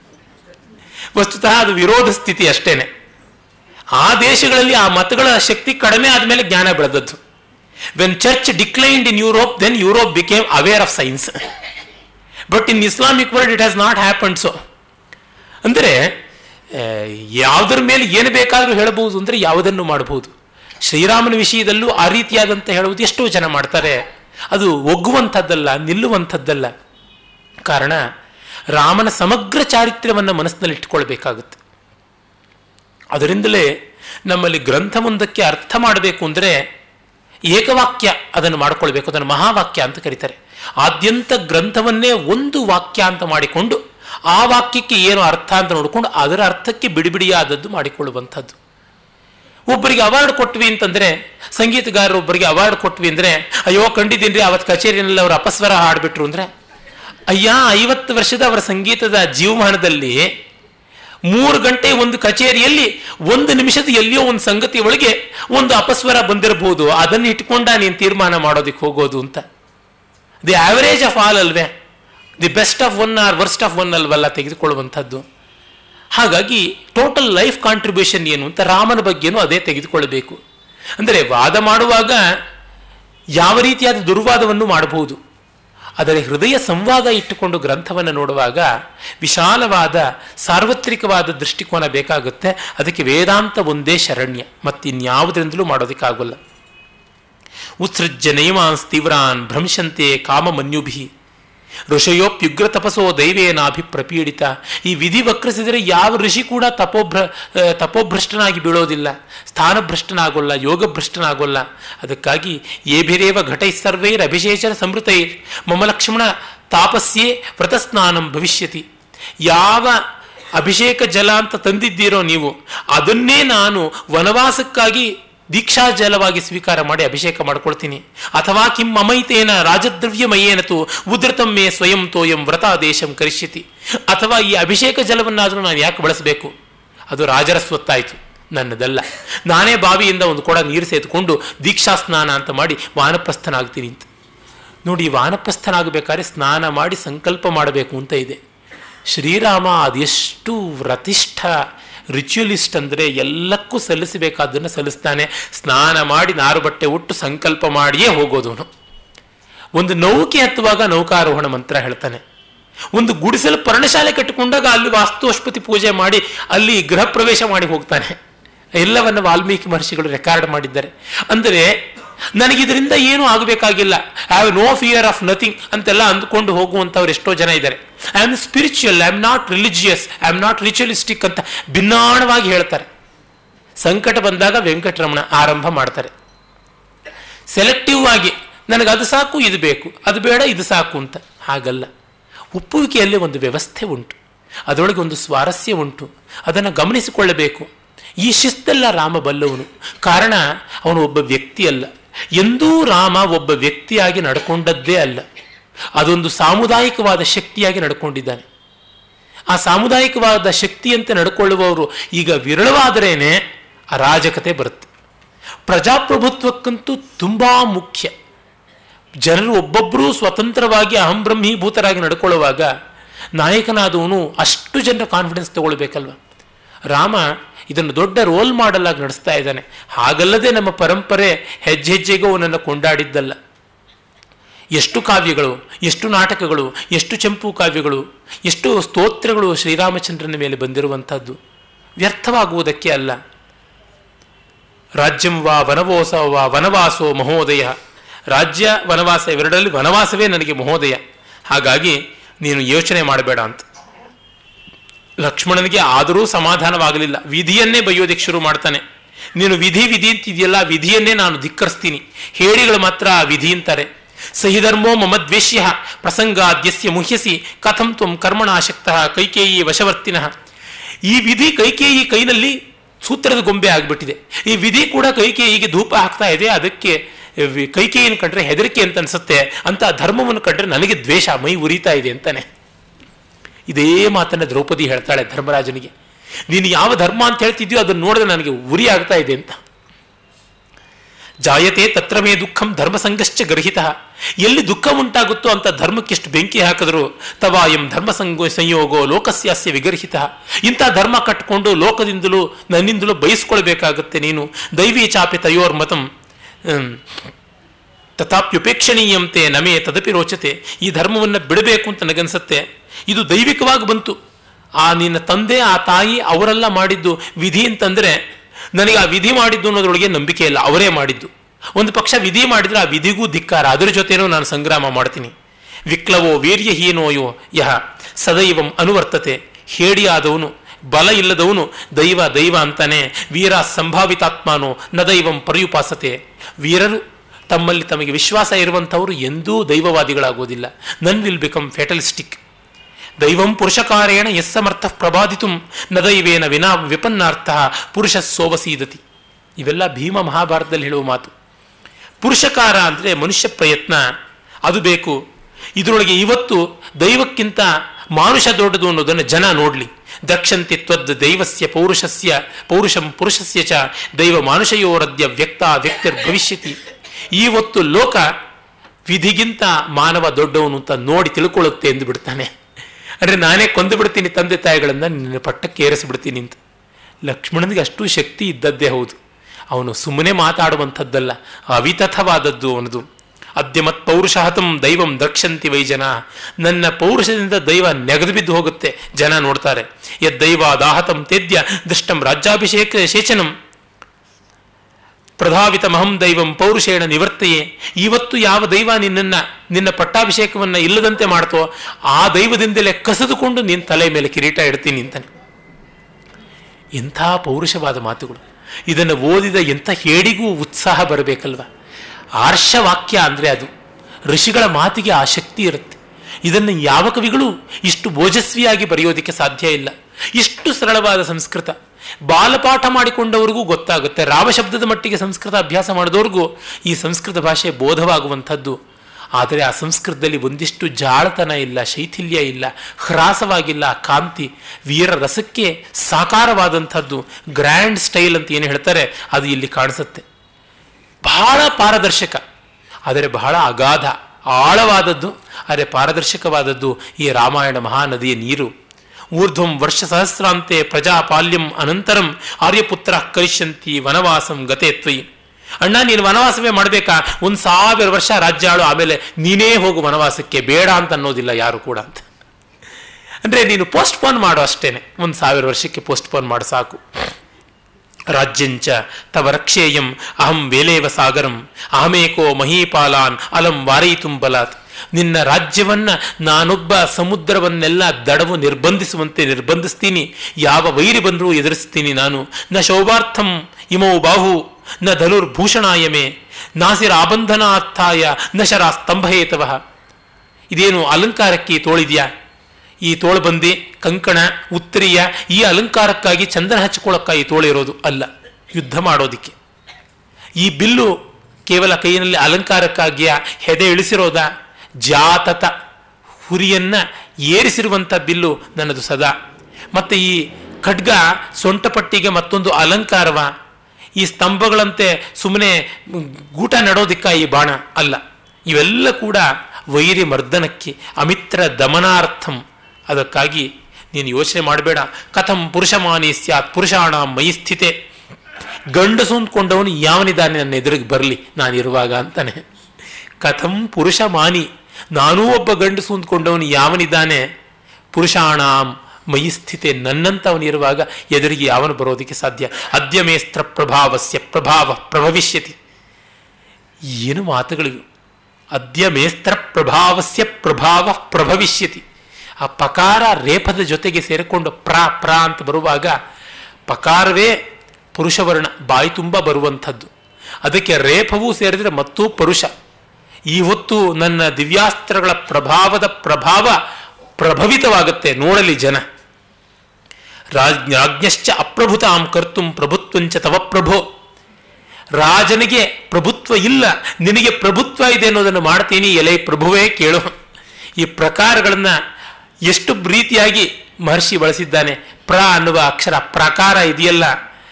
ವಸ್ತುತಃ ಅದು ವಿರೋಧ ಸ್ಥಿತಿ ಅಷ್ಟೇನೆ ಆ ದೇಶಗಳಲ್ಲಿ ಆ ಮತಗಳ ಶಕ್ತಿ ಕಡಿಮೆ ಆದಮೇಲೆ ಜ್ಞಾನ ಬೆಳೆದದ್ದು when church declined in Europe then Europe became aware of science but in Islamic world it has not happen so ಅಂದರೆ ಯಾವುದರ ಮೇಲೆ ಏನು ಬೇಕಾದರೂ ಹೇಳಬಹುದು ಅಂದರೆ ಯಾವುದನ್ನು ಮಾಡಬಹುದು ಶ್ರೀರಾಮನ ವಿಷಯದಲ್ಲೂ ಆ ರೀತಿಯಾದಂತ ಹೇಳುವುದು ಎಷ್ಟೋ ಜನ ಮಾಡ್ತಾರೆ ಅದು ಒಗ್ಗುವಂಥದ್ದಲ್ಲ ನಿಲ್ಲುವಂಥದ್ದಲ್ಲ ಕಾರಣ ರಾಮನ ಸಮಗ್ರ ಚಾರಿತ್ರ್ಯವನ್ನು ಮನಸ್ಸಿನಲ್ಲಿ ಇಟ್ಕೊಳ್ಬೇಕಾಗುತ್ತೆ ಅದರಿಂದಲೇ ನಮ್ಮಲ್ಲಿ ಗ್ರಂಥವೊಂದಕ್ಕೆ ಅರ್ಥ ಮಾಡಬೇಕು ಅಂದರೆ ಏಕವಾಕ್ಯ ಅದನ್ನು ಮಾಡಿಕೊಳ್ಬೇಕು ಅದನ್ನು ಮಹಾವಾಕ್ಯ ಅಂತ ಕರೀತಾರೆ ಆದ್ಯಂತ ಗ್ರಂಥವನ್ನೇ ಒಂದು ವಾಕ್ಯ ಅಂತ ಮಾಡಿಕೊಂಡು ಆ ವಾಕ್ಯಕ್ಕೆ ಏನು ಅರ್ಥ ಅಂತ ನೋಡಿಕೊಂಡು ಅದರ ಅರ್ಥಕ್ಕೆ ಬಿಡಿಬಿಡಿಯಾದದ್ದು ಮಾಡಿಕೊಳ್ಳುವಂಥದ್ದು ಒಬ್ಬರಿಗೆ ಅವಾರ್ಡ್ ಕೊಟ್ವಿ ಅಂತಂದ್ರೆ ಸಂಗೀತಗಾರರು ಒಬ್ಬರಿಗೆ ಅವಾರ್ಡ್ ಕೊಟ್ವಿ ಅಂದ್ರೆ ಅಯ್ಯೋ ಕಂಡಿದ್ದೀನಿ ಅವತ್ತು ಕಚೇರಿಯಲ್ಲಿ ಅವರು ಅಪಸ್ವರ ಹಾಡ್ಬಿಟ್ರು ಅಂದ್ರೆ ಅಯ್ಯ ಐವತ್ತು ವರ್ಷದ ಅವರ ಸಂಗೀತದ ಜೀವಮಾನದಲ್ಲಿ ಮೂರು ಗಂಟೆ ಒಂದು ಕಚೇರಿಯಲ್ಲಿ ಒಂದು ನಿಮಿಷದ ಎಲ್ಲಿಯೋ ಒಂದು ಸಂಗತಿ ಒಳಗೆ ಒಂದು ಅಪಸ್ವರ ಬಂದಿರಬಹುದು ಅದನ್ನು ಇಟ್ಕೊಂಡ ನೀನು ತೀರ್ಮಾನ ಮಾಡೋದಕ್ಕೆ ಹೋಗೋದು ಅಂತ ದಿ ಆವರೇಜ್ ಆಫ್ ಆಲ್ ಅಲ್ವೇ the best of one or worst of one ಅಲ್ವಲ್ಲ ತೆಗೆದುಕೊಳ್ಳುವಂಥದ್ದು ಹಾಗಾಗಿ ಟೋಟಲ್ ಲೈಫ್ ಕಾಂಟ್ರಿಬ್ಯೂಷನ್ ಏನು ಅಂತ ರಾಮನ ಬಗ್ಗೆನೂ ಅದೇ ತೆಗೆದುಕೊಳ್ಳಬೇಕು ಅಂದರೆ ವಾದ ಮಾಡುವಾಗ ಯಾವ ರೀತಿಯಾದ ದುರ್ವಾದವನ್ನು ಮಾಡಬಹುದು ಅದರ ಹೃದಯ ಸಂವಾದ ಇಟ್ಟುಕೊಂಡು ಗ್ರಂಥವನ್ನು ನೋಡುವಾಗ ವಿಶಾಲವಾದ ಸಾರ್ವತ್ರಿಕವಾದ ದೃಷ್ಟಿಕೋನ ಬೇಕಾಗುತ್ತೆ ಅದಕ್ಕೆ ವೇದಾಂತ ಒಂದೇ ಶರಣ್ಯ ಮತ್ತಿನ್ಯಾವುದರಿಂದಲೂ ಮಾಡೋದಕ್ಕಾಗಲ್ಲ ಉತ್ಸೃಜ್ಯ ನೈಮಾನ್ಸ್ ತೀವ್ರಾನ್ ಭ್ರಂಶಂತೆ ಕಾಮಮನ್ಯುಭಿ ಋಷಯೋಪ್ಯುಗ್ರ ತಪಸೋ ದೈವೇನಾಭಿಪ್ರಪೀಡಿತ ಈ ವಿಧಿ ವಕ್ರಿಸಿದರೆ ಯಾವ ಋಷಿ ಕೂಡ ತಪೋಭ್ರ ತಪೋಭ್ರಷ್ಟನಾಗಿ ಬೀಳೋದಿಲ್ಲ ಸ್ಥಾನಭ್ರಷ್ಟನಾಗೋಲ್ಲ ಯೋಗಭ್ರಷ್ಟನಾಗೋಲ್ಲ ಅದಕ್ಕಾಗಿ ಏಭಿರೇವ ಘಟೈ ಸರ್ವೈರ್ ಅಭಿಷೇಚನ ಸಮೃತೈರ್ ಮಮ ಲಕ್ಷ್ಮಣ ತಾಪಸ್ಯೇ ವ್ರತಸ್ನಾನಂ ಭವಿಷ್ಯತಿ ಯಾವ ಅಭಿಷೇಕ ಜಲ ಅಂತ ತಂದಿದ್ದೀರೋ ನೀವು ಅದನ್ನೇ ನಾನು ವನವಾಸಕ್ಕಾಗಿ ದೀಕ್ಷಾ ಜಲವಾಗಿ ಸ್ವೀಕಾರ ಮಾಡಿ ಅಭಿಷೇಕ ಮಾಡ್ಕೊಳ್ತೀನಿ ಅಥವಾ ಕಿಂ ಮಮೈತೇನ ರಾಜದ್ರವ್ಯಮಯೇನತು ಉದ್ರತಮ್ಮೆ ಸ್ವಯಂ ತೋಯಂ ವ್ರತಾದೇಶಂ ಕರಿಷ್ಯತಿ ಅಥವಾ ಈ ಅಭಿಷೇಕ ಜಲವನ್ನಾದರೂ ನಾನು ಯಾಕೆ ಬಳಸಬೇಕು ಅದು ರಾಜರ ಸ್ವತ್ತಾಯಿತು ನನ್ನದಲ್ಲ ನಾನೇ ಬಾವಿಯಿಂದ ಒಂದು ಕೊಡ ನೀರು ಸೇದುಕೊಂಡು ದೀಕ್ಷಾ ಸ್ನಾನ ಅಂತ ಮಾಡಿ ವಾನಪ್ರಸ್ಥನಾಗ್ತೀನಿ ಅಂತ ನೋಡಿ ವಾನಪ್ರಸ್ಥನಾಗಬೇಕಾದ್ರೆ ಸ್ನಾನ ಮಾಡಿ ಸಂಕಲ್ಪ ಮಾಡಬೇಕು ಅಂತ ಇದೆ ಶ್ರೀರಾಮ ಅದೆಷ್ಟು ವ್ರತಿಷ್ಠ ರಿಚುವಲಿಸ್ಟ್ ಅಂದರೆ ಎಲ್ಲಕ್ಕೂ ಸಲ್ಲಿಸಬೇಕಾದ್ದನ್ನು ಸಲ್ಲಿಸ್ತಾನೆ ಸ್ನಾನ ಮಾಡಿ ನಾರು ಬಟ್ಟೆ ಉಟ್ಟು ಸಂಕಲ್ಪ ಮಾಡಿಯೇ ಹೋಗೋದು ಒಂದು ನೌಕೆ ಹತ್ತುವಾಗ ನೌಕಾರೋಹಣ ಮಂತ್ರ ಹೇಳ್ತಾನೆ ಒಂದು ಗುಡಿಸಲು ಪರ್ಣಶಾಲೆ ಕಟ್ಟಿಕೊಂಡಾಗ ಅಲ್ಲಿ ವಾಸ್ತುವಸ್ಪತಿ ಪೂಜೆ ಮಾಡಿ ಅಲ್ಲಿ ಗೃಹ ಪ್ರವೇಶ ಮಾಡಿ ಹೋಗ್ತಾನೆ ಎಲ್ಲವನ್ನು ವಾಲ್ಮೀಕಿ ಮಹರ್ಷಿಗಳು ರೆಕಾರ್ಡ್ ಮಾಡಿದ್ದಾರೆ ಅಂದರೆ ನನಗಿದರಿಂದ ಏನೂ ಆಗಬೇಕಾಗಿಲ್ಲ I have no fear of nothing ಅಂತೆಲ್ಲ ಅಂದ್ಕೊಂಡು ಹೋಗುವಂಥವ್ರು ಎಷ್ಟೋ ಜನ ಇದ್ದಾರೆ I am spiritual I am not religious I am not ritualistic ಅಂತ ಭಿನ್ನಾಣವಾಗಿ ಹೇಳ್ತಾರೆ ಸಂಕಟ ಬಂದಾಗ ವೆಂಕಟರಮಣ ಆರಂಭ ಮಾಡ್ತಾರೆ ಸೆಲೆಕ್ಟಿವ್ ಆಗಿ ನನಗೆ ಅದು ಸಾಕು ಇದು ಬೇಕು ಅದು ಬೇಡ ಇದು ಸಾಕು ಅಂತ ಹಾಗಲ್ಲ ಒಪ್ಪುವಿಕೆಯಲ್ಲಿ ಒಂದು ವ್ಯವಸ್ಥೆ ಉಂಟು ಅದರೊಳಗೆ ಒಂದು ಸ್ವಾರಸ್ಯ ಉಂಟು ಅದನ್ನು ಗಮನಿಸಿಕೊಳ್ಳಬೇಕು ಈ ಶಿಸ್ತೆಲ್ಲ ರಾಮ ಬಲ್ಲವನು ಕಾರಣ ಅವನು ಒಬ್ಬ ವ್ಯಕ್ತಿ ಅಲ್ಲ ಎಂದೂ ರಾಮ ಒಬ್ಬ ವ್ಯಕ್ತಿಯಾಗಿ ನಡ್ಕೊಂಡದ್ದೇ ಅಲ್ಲ ಅದೊಂದು ಸಾಮುದಾಯಿಕವಾದ ಶಕ್ತಿಯಾಗಿ ನಡ್ಕೊಂಡಿದ್ದಾನೆ ಆ ಸಾಮುದಾಯಿಕವಾದ ಶಕ್ತಿಯಂತೆ ನಡ್ಕೊಳ್ಳುವವರು ಈಗ ವಿರಳವಾದರೇನೆ ಅರಾಜಕತೆ ಬರುತ್ತೆ ಪ್ರಜಾಪ್ರಭುತ್ವಕ್ಕಂತೂ ತುಂಬ ಮುಖ್ಯ ಜನರು ಒಬ್ಬೊಬ್ಬರೂ ಸ್ವತಂತ್ರವಾಗಿ ಅಹಂಬ್ರಹ್ಮೀಭೂತರಾಗಿ ನಡ್ಕೊಳ್ಳುವಾಗ ನಾಯಕನಾದವನು ಅಷ್ಟು ಜನರ ಕಾನ್ಫಿಡೆನ್ಸ್ ತಗೊಳ್ಬೇಕಲ್ವ ರಾಮ ಇದನ್ನು ದೊಡ್ಡ ರೋಲ್ ಮಾಡೆಲ್ ಆಗಿ ನಡೆಸ್ತಾ ಇದ್ದಾನೆ ಹಾಗಲ್ಲದೆ ನಮ್ಮ ಪರಂಪರೆ ಹೆಜ್ಜೆ ಹೆಜ್ಜೆಗೂ ಅವನನ್ನು ಕೊಂಡಾಡಿದ್ದಲ್ಲ ಎಷ್ಟು ಕಾವ್ಯಗಳು ಎಷ್ಟು ನಾಟಕಗಳು ಎಷ್ಟು ಚಂಪು ಕಾವ್ಯಗಳು ಎಷ್ಟು ಸ್ತೋತ್ರಗಳು ಶ್ರೀರಾಮಚಂದ್ರನ ಮೇಲೆ ಬಂದಿರುವಂಥದ್ದು ವ್ಯರ್ಥವಾಗುವುದಕ್ಕೆ ಅಲ್ಲ ರಾಜ್ಯಂ ವಾ ವನವೋಸ ವಾ ವನವಾಸೋ ಮಹೋದಯ ರಾಜ್ಯ ವನವಾಸ ಇವೆರಡರಲ್ಲಿ ವನವಾಸವೇ ನನಗೆ ಮಹೋದಯ ಹಾಗಾಗಿ ನೀನು ಯೋಚನೆ ಮಾಡಬೇಡ ಅಂತ ಲಕ್ಷ್ಮಣನಿಗೆ ಆದರೂ ಸಮಾಧಾನವಾಗಲಿಲ್ಲ ವಿಧಿಯನ್ನೇ ಬೈಯೋದಕ್ಕೆ ಶುರು ಮಾಡ್ತಾನೆ ನೀನು ವಿಧಿ ವಿಧಿ ಅಂತಿದೆಯಲ್ಲ ವಿಧಿಯನ್ನೇ ನಾನು ಧಿಕ್ಕರಿಸ್ತೀನಿ ಹೇಳಿಗಳು ಮಾತ್ರ ವಿಧಿ ಅಂತಾರೆ ಸಹಿ ಧರ್ಮೋ ಮಮ ದ್ವೇಷ್ಯ ಪ್ರಸಂಗಾದ್ಯಸ್ಯ ಮುಹ್ಯಸಿ ಕಥಂ ತ್ವಂ ಕರ್ಮಣಾಶಕ್ತ ಕೈಕೇಯಿ ವಶವರ್ತಿನಃ ಈ ವಿಧಿ ಕೈಕೇಯಿ ಕೈನಲ್ಲಿ ಸೂತ್ರದ ಗೊಂಬೆ ಆಗಿಬಿಟ್ಟಿದೆ ಈ ವಿಧಿ ಕೂಡ ಕೈಕೇಯಿಗೆ ಧೂಪ ಹಾಕ್ತಾ ಇದೆ ಅದಕ್ಕೆ ವಿ- ಕೈಕೇಯಿನ ಕಂಡ್ರೆ ಹೆದರಿಕೆ ಅಂತ ಅನ್ಸುತ್ತೆ ಅಂತ ಧರ್ಮವನ್ನು ಕಂಡ್ರೆ ನನಗೆ ದ್ವೇಷ ಮೈ ಉರಿತಾ ಇದೆ ಅಂತಾನೆ ಇದೇ ಮಾತನ್ನ ದ್ರೌಪದಿ ಹೇಳ್ತಾಳೆ ಧರ್ಮರಾಜನಿಗೆ ನೀನು ಯಾವ ಧರ್ಮ ಅಂತ ಹೇಳ್ತಿದ್ಯೋ ಅದನ್ನು ನೋಡಿದ್ರೆ ನನಗೆ ಉರಿ ಆಗ್ತಾ ಇದೆ ಅಂತ ಜಾಯತೆ ತತ್ರ ಮೇ ದುಃಖಂ ಧರ್ಮಸಂಗಶ್ಚ ಗರ್ಹಿತ ಎಲ್ಲಿ ದುಃಖ ಉಂಟಾಗುತ್ತೋ ಅಂತ ಧರ್ಮಕ್ಕೆಷ್ಟು ಬೆಂಕಿ ಹಾಕಿದ್ರು ತವಾಯಂ ಧರ್ಮ ಸಂಗೋ ಸಂಯೋಗೋ ಲೋಕಸ್ಯಾಸ್ಯ ವಿಗರ್ಹಿತ ಇಂಥ ಧರ್ಮ ಕಟ್ಟಿಕೊಂಡು ಲೋಕದಿಂದಲೂ ನನ್ನಿಂದಲೂ ಬಯಸ್ಕೊಳ್ಬೇಕಾಗುತ್ತೆ ನೀನು ದೈವೀ ಚಾಪಿ ತಯೋರ್ ಮತಂ ಹ್ಮ್, ತಥಾಪ್ಯುಪೇಕ್ಷಣೀಯಂತೆ ನಮೇ ತದಪಿ ರೋಚತೆ ಈ ಧರ್ಮವನ್ನು ಬಿಡಬೇಕು ಅಂತ ನನಗನ್ಸುತ್ತೆ ಇದು ದೈವಿಕವಾಗಿ ಬಂತು ಆ ನಿನ್ನ ತಂದೆ ಆ ತಾಯಿ ಅವರೆಲ್ಲ ಮಾಡಿದ್ದು ವಿಧಿ ಅಂತಂದ್ರೆ ನನಗೆ ಆ ವಿಧಿ ಮಾಡಿದ್ದು ಅನ್ನೋದ್ರೊಳಗೆ ನಂಬಿಕೆ ಇಲ್ಲ ಅವರೇ ಮಾಡಿದ್ದು ಒಂದು ಪಕ್ಷ ವಿಧಿ ಮಾಡಿದ್ರೆ ಆ ವಿಧಿಗೂ ಧಿಕ್ಕಾರ ಅದರ ಜೊತೆನೂ ನಾನು ಸಂಗ್ರಾಮ ಮಾಡ್ತೀನಿ ವಿಕ್ಲವೋ ವೀರ್ಯಹೀನೋಯೋ ಯಹ ಸದೈವಂ ಅನುವರ್ತತೆ ಹೇಡಿಯಾದವನು ಬಲ ಇಲ್ಲದವನು ದೈವ ದೈವ ಅಂತಾನೆ ವೀರ ಸಂಭಾವಿತಾತ್ಮನೋ ನ ದೈವಂ ಪರ್ಯುಪಾಸತೆ ವೀರರು ತಮ್ಮಲ್ಲಿ ತಮಗೆ ವಿಶ್ವಾಸ ಇರುವಂಥವರು ಎಂದೂ ದೈವವಾದಿಗಳಾಗೋದಿಲ್ಲ ನನ್ ವಿಲ್ ಬಿಕಮ್ ಫೆಟಲಿಸ್ಟಿಕ್ ದೈವಂ ಪುರುಷಕಾರೇಣ ಯಸ್ಸಮರ್ಥ ಪ್ರಬಾದಿತು ನ ದೈವೇನ ವಿನಾ ವಿಪನ್ನಾರ್ಥ ಪುರುಷ ಸೋವಸೀದತಿ ಇವೆಲ್ಲ ಭೀಮ ಮಹಾಭಾರತದಲ್ಲಿ ಹೇಳುವ ಮಾತು ಪುರುಷಕಾರ ಅಂದರೆ ಮನುಷ್ಯ ಪ್ರಯತ್ನ ಅದು ಬೇಕು ಇದರೊಳಗೆ ಇವತ್ತು ದೈವಕ್ಕಿಂತ ಮಾನುಷ ದೊಡ್ಡದು ಅನ್ನೋದನ್ನು ಜನ ನೋಡಲಿ ದಕ್ಷಂತಿ ತ್ವದ್ ದೈವಸ್ಯ ಪೌರುಷಸ್ಯ ಪೌರುಷಂ ಪುರುಷಸ್ಯ ಚ ದೈವ ಮಾನುಷಯೋರದ್ಯ ವ್ಯಕ್ತ ವ್ಯಕ್ತಿರ್ ಭವಿಷ್ಯತಿ ಇವತ್ತು ಲೋಕ ವಿಧಿಗಿಂತ ಮಾನವ ದೊಡ್ಡವನು ಅಂತ ನೋಡಿ ತಿಳ್ಕೊಳ್ಳುತ್ತೆ ಎಂದು ಬಿಡ್ತಾನೆ ಅಂದರೆ ನಾನೇ ಕೊಂದು ಬಿಡ್ತೀನಿ ತಂದೆ ತಾಯಿಗಳನ್ನು ನಿನ್ನ ಪಟ್ಟಕ್ಕೆ ಏರಿಸಿಬಿಡ್ತೀನಿ ಅಂತ ಲಕ್ಷ್ಮಣನಿಗೆ ಅಷ್ಟು ಶಕ್ತಿ ಇದ್ದದ್ದೇ ಹೌದು ಅವನು ಸುಮ್ಮನೆ ಮಾತಾಡುವಂಥದ್ದಲ್ಲ ಅವಿತಥವಾದದ್ದು ಅವನದು ಅದ್ಯ ಮತ್ ಪೌರುಷ ಹತಂ ದೈವಂ ದಕ್ಷಂತಿ ವೈ ಜನ ನನ್ನ ಪೌರುಷದಿಂದ ದೈವ ನೆಗೆದು ಬಿದ್ದು ಹೋಗುತ್ತೆ ಜನ ನೋಡ್ತಾರೆ ಯದ್ದೈವ ದಾಹತಂ ತೇದ್ಯ ದೃಷ್ಟಂ ರಾಜ್ಯಾಭಿಷೇಕ ಶೇಚನಂ ಪ್ರಧಾವಿತ ಮಹಂ ದೈವಂ ಪೌರುಷೇಣ ನಿವರ್ತಯೇ ಇವತ್ತು ಯಾವ ದೈವ ನಿನ್ನನ್ನ ನಿನ್ನ ಪಟ್ಟಾಭಿಷೇಕವನ್ನ ಇಲ್ಲದಂತೆ ಮಾಡ್ತೋ ಆ ದೈವದಿಂದಲೇ ಕಸಿದುಕೊಂಡು ನಿನ್ನ ತಲೆ ಮೇಲೆ ಕಿರೀಟ ಇಡ್ತೀನಿ ಅಂತಾನೆ ಎಂಥ ಪೌರುಷವಾದ ಮಾತುಗಳು ಇದನ್ನು ಓದಿದ ಎಂಥ ಹೇಡಿಗೂ ಉತ್ಸಾಹ ಬರಬೇಕಲ್ವ ಆರ್ಷವಾಕ್ಯ ಅಂದರೆ ಅದು ಋಷಿಗಳ ಮಾತಿಗೆ ಆ ಶಕ್ತಿ ಇರುತ್ತೆ ಇದನ್ನು ಯಾವ ಕವಿಗಳು ಇಷ್ಟು ಓಜಸ್ವಿಯಾಗಿ ಬರೆಯೋದಕ್ಕೆ ಸಾಧ್ಯ ಇಲ್ಲ ಇಷ್ಟು ಸರಳವಾದ ಸಂಸ್ಕೃತ ಬಾಲಪಾಠ ಮಾಡಿಕೊಂಡವರಿಗೂ ಗೊತ್ತಾಗುತ್ತೆ ರಾಮಶಬ್ದದ ಮಟ್ಟಿಗೆ ಸಂಸ್ಕೃತ ಅಭ್ಯಾಸ ಮಾಡಿದವ್ರಿಗೂ ಈ ಸಂಸ್ಕೃತ ಭಾಷೆ ಬೋಧವಾಗುವಂಥದ್ದು ಆದರೆ ಆ ಸಂಸ್ಕೃತದಲ್ಲಿ ಒಂದಿಷ್ಟು ಜಾಳತನ ಇಲ್ಲ ಶೈಥಿಲ್ಯ ಇಲ್ಲ ಹ್ರಾಸವಾಗಿಲ್ಲ ಕಾಂತಿ ವೀರ ರಸಕ್ಕೆ ಸಾಕಾರವಾದಂಥದ್ದು ಗ್ರ್ಯಾಂಡ್ ಸ್ಟೈಲ್ ಅಂತ ಏನು ಹೇಳ್ತಾರೆ ಅದು ಇಲ್ಲಿ ಕಾಣಿಸುತ್ತೆ ಬಹಳ ಪಾರದರ್ಶಕ ಆದರೆ ಬಹಳ ಅಗಾಧ ಆಳವಾದದ್ದು ಆದರೆ ಪಾರದರ್ಶಕವಾದದ್ದು ಈ ರಾಮಾಯಣ ಮಹಾನದಿಯ ನೀರು ಊರ್ಧ್ವಂ ವರ್ಷ ಸಹಸ್ರಾಂತೆ ಪ್ರಜಾಪಾಲ್ಯಂ ಅನಂತರಂ ಆರ್ಯಪುತ್ರ ಕರಿಷ್ಯಂತಿ ವನವಾಸಂ ಗತೆ ತ್ವಯಿ ಅಣ್ಣ ನೀನು ವನವಾಸವೇ ಮಾಡಬೇಕಾ ಒಂದು ಸಾವಿರ ವರ್ಷ ರಾಜ್ಯ ಆಳು ಆಮೇಲೆ ನೀನೇ ಹೋಗು ವನವಾಸಕ್ಕೆ ಬೇಡ ಅಂತ ಅನ್ನೋದಿಲ್ಲ ಯಾರು ಕೂಡ ಅಂತ ಅಂದರೆ ನೀನು ಪೋಸ್ಟ್ಪೋನ್ ಮಾಡು ಅಷ್ಟೇನೆ ಒಂದು ಸಾವಿರ ವರ್ಷಕ್ಕೆ ಪೋಸ್ಟ್ಪೋನ್ ಮಾಡು ಸಾಕು ರಾಜ್ಯಂಚ ತವ ರಕ್ಷೇಯಂ ಅಹಂ ವೇಲೇವ ಸಾಗರಂ ಅಹಮೇಕೋ ಮಹೀಪಾಲಾನ್ ಅಲಂ ವಾರಯಿತುಂ ಬಲಾತ್ ನಿನ್ನ ರಾಜ್ಯವನ್ನ ನಾನೊಬ್ಬ ಸಮುದ್ರವನ್ನೆಲ್ಲ ದಡವು ನಿರ್ಬಂಧಿಸುವಂತೆ ನಿರ್ಬಂಧಿಸ್ತೀನಿ ಯಾವ ವೈರಿ ಬಂದರೂ ಎದುರಿಸ್ತೀನಿ ನಾನು ನ ಶೋಭಾರ್ಥಂ ಇಮೌ ಬಾಹು ನ ಧನುರ್ಭೂಷಣಾಯ ಮೇ ನಾಸಿರ ಆಬಂಧನಾರ್ಥಾಯ ನ ಶರ ಸ್ತಂಭಯೇತವ ಇದೇನು ಅಲಂಕಾರಕ್ಕೆ ಈ ತೋಳಿದ್ಯಾ ಈ ತೋಳ್ಬಂದಿ ಕಂಕಣ ಉತ್ತರಿಯ ಈ ಅಲಂಕಾರಕ್ಕಾಗಿ ಚಂದನ ಹಚ್ಕೊಳ್ಳೋಕ್ಕಾಗಿ ತೋಳಿರೋದು ಅಲ್ಲ ಯುದ್ಧ ಮಾಡೋದಿಕ್ಕೆ ಈ ಬಿಲ್ಲು ಕೇವಲ ಕೈಯಲ್ಲಿ ಅಲಂಕಾರಕ್ಕಾಗಿಯ ಹೆದೆ ಇಳಿಸಿರೋದ ಜಾತತ ಹುರಿಯನ್ನ ಏರಿಸಿರುವಂಥ ಬಿಲ್ಲು ನನ್ನದು ಸದಾ ಮತ್ತೆ ಈ ಖಡ್ಗ ಸೊಂಟಪಟ್ಟಿಗೆ ಮತ್ತೊಂದು ಅಲಂಕಾರವ ಈ ಸ್ತಂಭಗಳಂತೆ ಸುಮ್ಮನೆ ಗೂಟ ನೆಡೋದಿಕ್ಕ ಈ ಬಾಣ ಅಲ್ಲ ಇವೆಲ್ಲ ಕೂಡ ವೈರಿ ಮರ್ದನಕ್ಕೆ ಅಮಿತ್ರ ದಮನಾರ್ಥಂ ಅದಕ್ಕಾಗಿ ನೀನು ಯೋಚನೆ ಮಾಡಬೇಡ ಕಥಂ ಪುರುಷಮಾನಿ ಸ್ಯಾತ್ ಪುರುಷಾಣ ಮೈ ಸ್ಥಿತೆ ಗಂಡಸು ಅಂದ್ಕೊಂಡವನು ಯಾವನಿದ್ದಾನೆ ನನ್ನ ಎದುರಿಗೆ ಬರಲಿ ನಾನಿರುವಾಗ ಅಂತಾನೆ ಕಥಂ ಪುರುಷ ಮಾನಿ ನಾನೂ ಒಬ್ಬ ಗಂಡಸು ಅಂದ್ಕೊಂಡವನು ಯಾವನಿದ್ದಾನೆ ಪುರುಷಾಣಾಂ ಮಯಿ ಸ್ಥಿತೆ ನನ್ನಂತವನಿರುವಾಗ ಎದುರಿಗೆ ಯಾವನು ಬರೋದಕ್ಕೆ ಸಾಧ್ಯ ಅದ್ಯಮೇಸ್ತ್ರ ಪ್ರಭಾವಸ್ಯ ಪ್ರಭಾವ ಪ್ರಭವಿಷ್ಯತಿ ಏನು ಮಾತುಗಳಿವು ಅದ್ಯ ಮೇಸ್ತ್ರ ಪ್ರಭಾವಸ್ಯ ಪ್ರಭಾವ ಪ್ರಭವಿಷ್ಯತಿ ಆ ಪಕಾರ ರೇಪದ ಜೊತೆಗೆ ಸೇರಿಕೊಂಡು ಪ್ರ ಪ್ರ ಅಂತ ಬರುವಾಗ ಪಕಾರವೇ ಪುರುಷವರ್ಣ ಬಾಯಿ ತುಂಬ ಬರುವಂಥದ್ದು ಅದಕ್ಕೆ ರೇಪವೂ ಸೇರಿದ್ರೆ ಮತ್ತೂ ಪರುಷ ಈ ಹೊತ್ತು ನನ್ನ ದಿವ್ಯಾಸ್ತ್ರಗಳ ಪ್ರಭಾವದ ಪ್ರಭಾವ ಪ್ರಭವಿತವಾಗುತ್ತೆ ನೋಡಲಿ ಜನ ರಾಜ್ ರಾಜ್ಞಶ್ಚ ಅಪ್ರಭುತಾಂ ಕರ್ತುಂ ಪ್ರಭುತ್ವಂಚ ತವ ಪ್ರಭೋ ರಾಜನಿಗೆ ಪ್ರಭುತ್ವ ಇಲ್ಲ ನಿನಗೆ ಪ್ರಭುತ್ವ ಇದೆ ಅನ್ನೋದನ್ನು ಮಾಡ್ತೀನಿ ಎಲೆ ಪ್ರಭುವೇ ಕೇಳು ಈ ಪ್ರಕಾರಗಳನ್ನು ಎಷ್ಟು ಪ್ರೀತಿಯಾಗಿ ಮಹರ್ಷಿ ಬಳಸಿದ್ದಾನೆ ಪ್ರ ಅನ್ನುವ ಅಕ್ಷರ ಪ್ರಕಾರ ಇದೆಯಲ್ಲ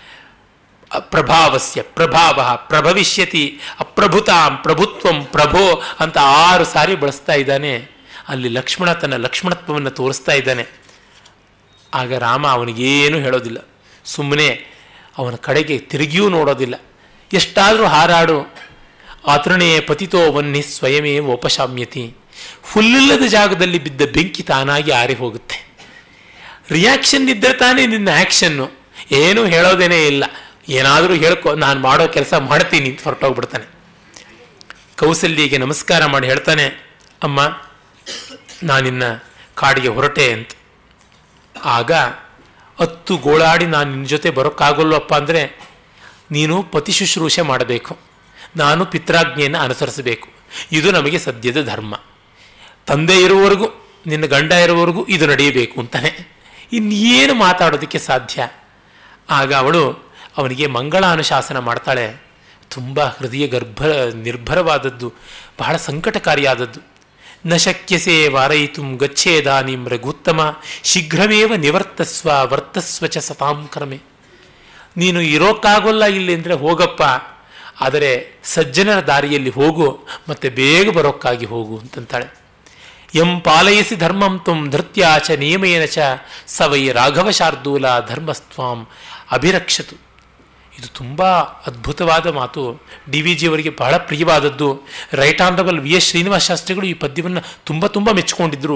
ಪ್ರಭಾವಸ್ಯ ಪ್ರಭಾವ ಪ್ರಭವಿಷ್ಯತಿ ಅಪ್ರಭುತಾಂ ಪ್ರಭುತ್ವಂ ಪ್ರಭೋ ಅಂತ ಆರು ಸಾರಿ ಬಳಸ್ತಾ ಇದ್ದಾನೆ ಅಲ್ಲಿ ಲಕ್ಷ್ಮಣ ತನ್ನ ಲಕ್ಷ್ಮಣತ್ವವನ್ನು ತೋರಿಸ್ತಾ ಇದ್ದಾನೆ ಆಗ ರಾಮ ಅವನಿಗೇನು ಹೇಳೋದಿಲ್ಲ ಸುಮ್ಮನೆ ಅವನ ಕಡೆಗೆ ತಿರುಗಿಯೂ ನೋಡೋದಿಲ್ಲ ಎಷ್ಟಾದರೂ ಹಾರಾಡು ಆತೃಣೇ ಪತಿತೋ ವನ್ನಿ ಸ್ವಯಮೇ ಉಪಶಾಮ್ಯತಿ ಹುಲ್ಲಿಲ್ಲದ ಜಾಗದಲ್ಲಿ ಬಿದ್ದ ಬೆಂಕಿ ತಾನಾಗಿ ಆರಿ ಹೋಗುತ್ತೆ ರಿಯಾಕ್ಷನ್ ಇದ್ದರೆ ತಾನೇ ನಿನ್ನ ಆ್ಯಕ್ಷನ್ನು ಏನೂ ಹೇಳೋದೇನೇ ಇಲ್ಲ ಏನಾದರೂ ಹೇಳ್ಕೊ ನಾನು ಮಾಡೋ ಕೆಲಸ ಮಾಡ್ತೀನಿ ಅಂತ ಹೊರಟೋಗ್ಬಿಡ್ತಾನೆ ಕೌಸಲ್ಯಿಗೆ ನಮಸ್ಕಾರ ಮಾಡಿ ಹೇಳ್ತಾನೆ ಅಮ್ಮ ನಾನಿನ್ನ ಕಾಡಿಗೆ ಹೊರಟೆ ಅಂತ ಆಗ ಹತ್ತು ಗೋಳಾಡಿ ನಾನು ನಿನ್ನ ಜೊತೆ ಬರೋಕ್ಕಾಗಲ್ವಪ್ಪ ಅಂದರೆ ನೀನು ಪತಿ ಶುಶ್ರೂಷೆ ಮಾಡಬೇಕು ನಾನು ಪಿತ್ರಾಜ್ಞೆಯನ್ನು ಅನುಸರಿಸಬೇಕು ಇದು ನಮಗೆ ಸದ್ಯದ ಧರ್ಮ ತಂದೆ ಇರುವವರೆಗೂ ನಿನ್ನ ಗಂಡ ಇರುವವರೆಗೂ ಇದು ನಡೆಯಬೇಕು ಅಂತಾನೆ ಇನ್ನೇನು ಮಾತಾಡೋದಕ್ಕೆ ಸಾಧ್ಯ ಆಗ ಅವಳು ಅವನಿಗೆ ಮಂಗಳಾನುಶಾಸನ ಮಾಡ್ತಾಳೆ ತುಂಬ ಹೃದಯ ಗರ್ಭ ನಿರ್ಭರವಾದದ್ದು ಬಹಳ ಸಂಕಟಕಾರಿಯಾದದ್ದು ನ ಶಕ್ಯಸೆ ವಾರಯಿತು ಗಚ್ಚೇದಾನಿಂ ರಘುತ್ತಮ ಶೀಘ್ರಮೇವ ನಿವರ್ತಸ್ವ ವರ್ತಸ್ವ ಚ ಸತಾಂ ಕ್ರಮೆ ನೀನು ಇರೋಕ್ಕಾಗೋಲ್ಲ ಇಲ್ಲಿ ಅಂದರೆ ಹೋಗಪ್ಪ ಆದರೆ ಸಜ್ಜನರ ದಾರಿಯಲ್ಲಿ ಹೋಗು ಮತ್ತೆ ಬೇಗ ಬರೋಕ್ಕಾಗಿ ಹೋಗು ಅಂತಂತಾಳೆ ಎಂ ಪಾಲಯಿಸಿ ಧರ್ಮಂ ತುಂ ಧೃತ್ಯ ಚ ನಿಯಮೇನ ಚ ಸ ವೈ ರಾಘವ ಶಾರ್ದೂಲ ಧರ್ಮಸ್ತ್ವಾಂ ಅಭಿರಕ್ಷತು ಇದು ತುಂಬ ಅದ್ಭುತವಾದ ಮಾತು ಡಿ ವಿ ಜಿಯವರಿಗೆ ಬಹಳ ಪ್ರಿಯವಾದದ್ದು right honourable V S Srinivasa ಶಾಸ್ತ್ರಿಗಳು ಈ ಪದ್ಯವನ್ನು ತುಂಬ ತುಂಬ ಮೆಚ್ಚಿಕೊಂಡಿದ್ರು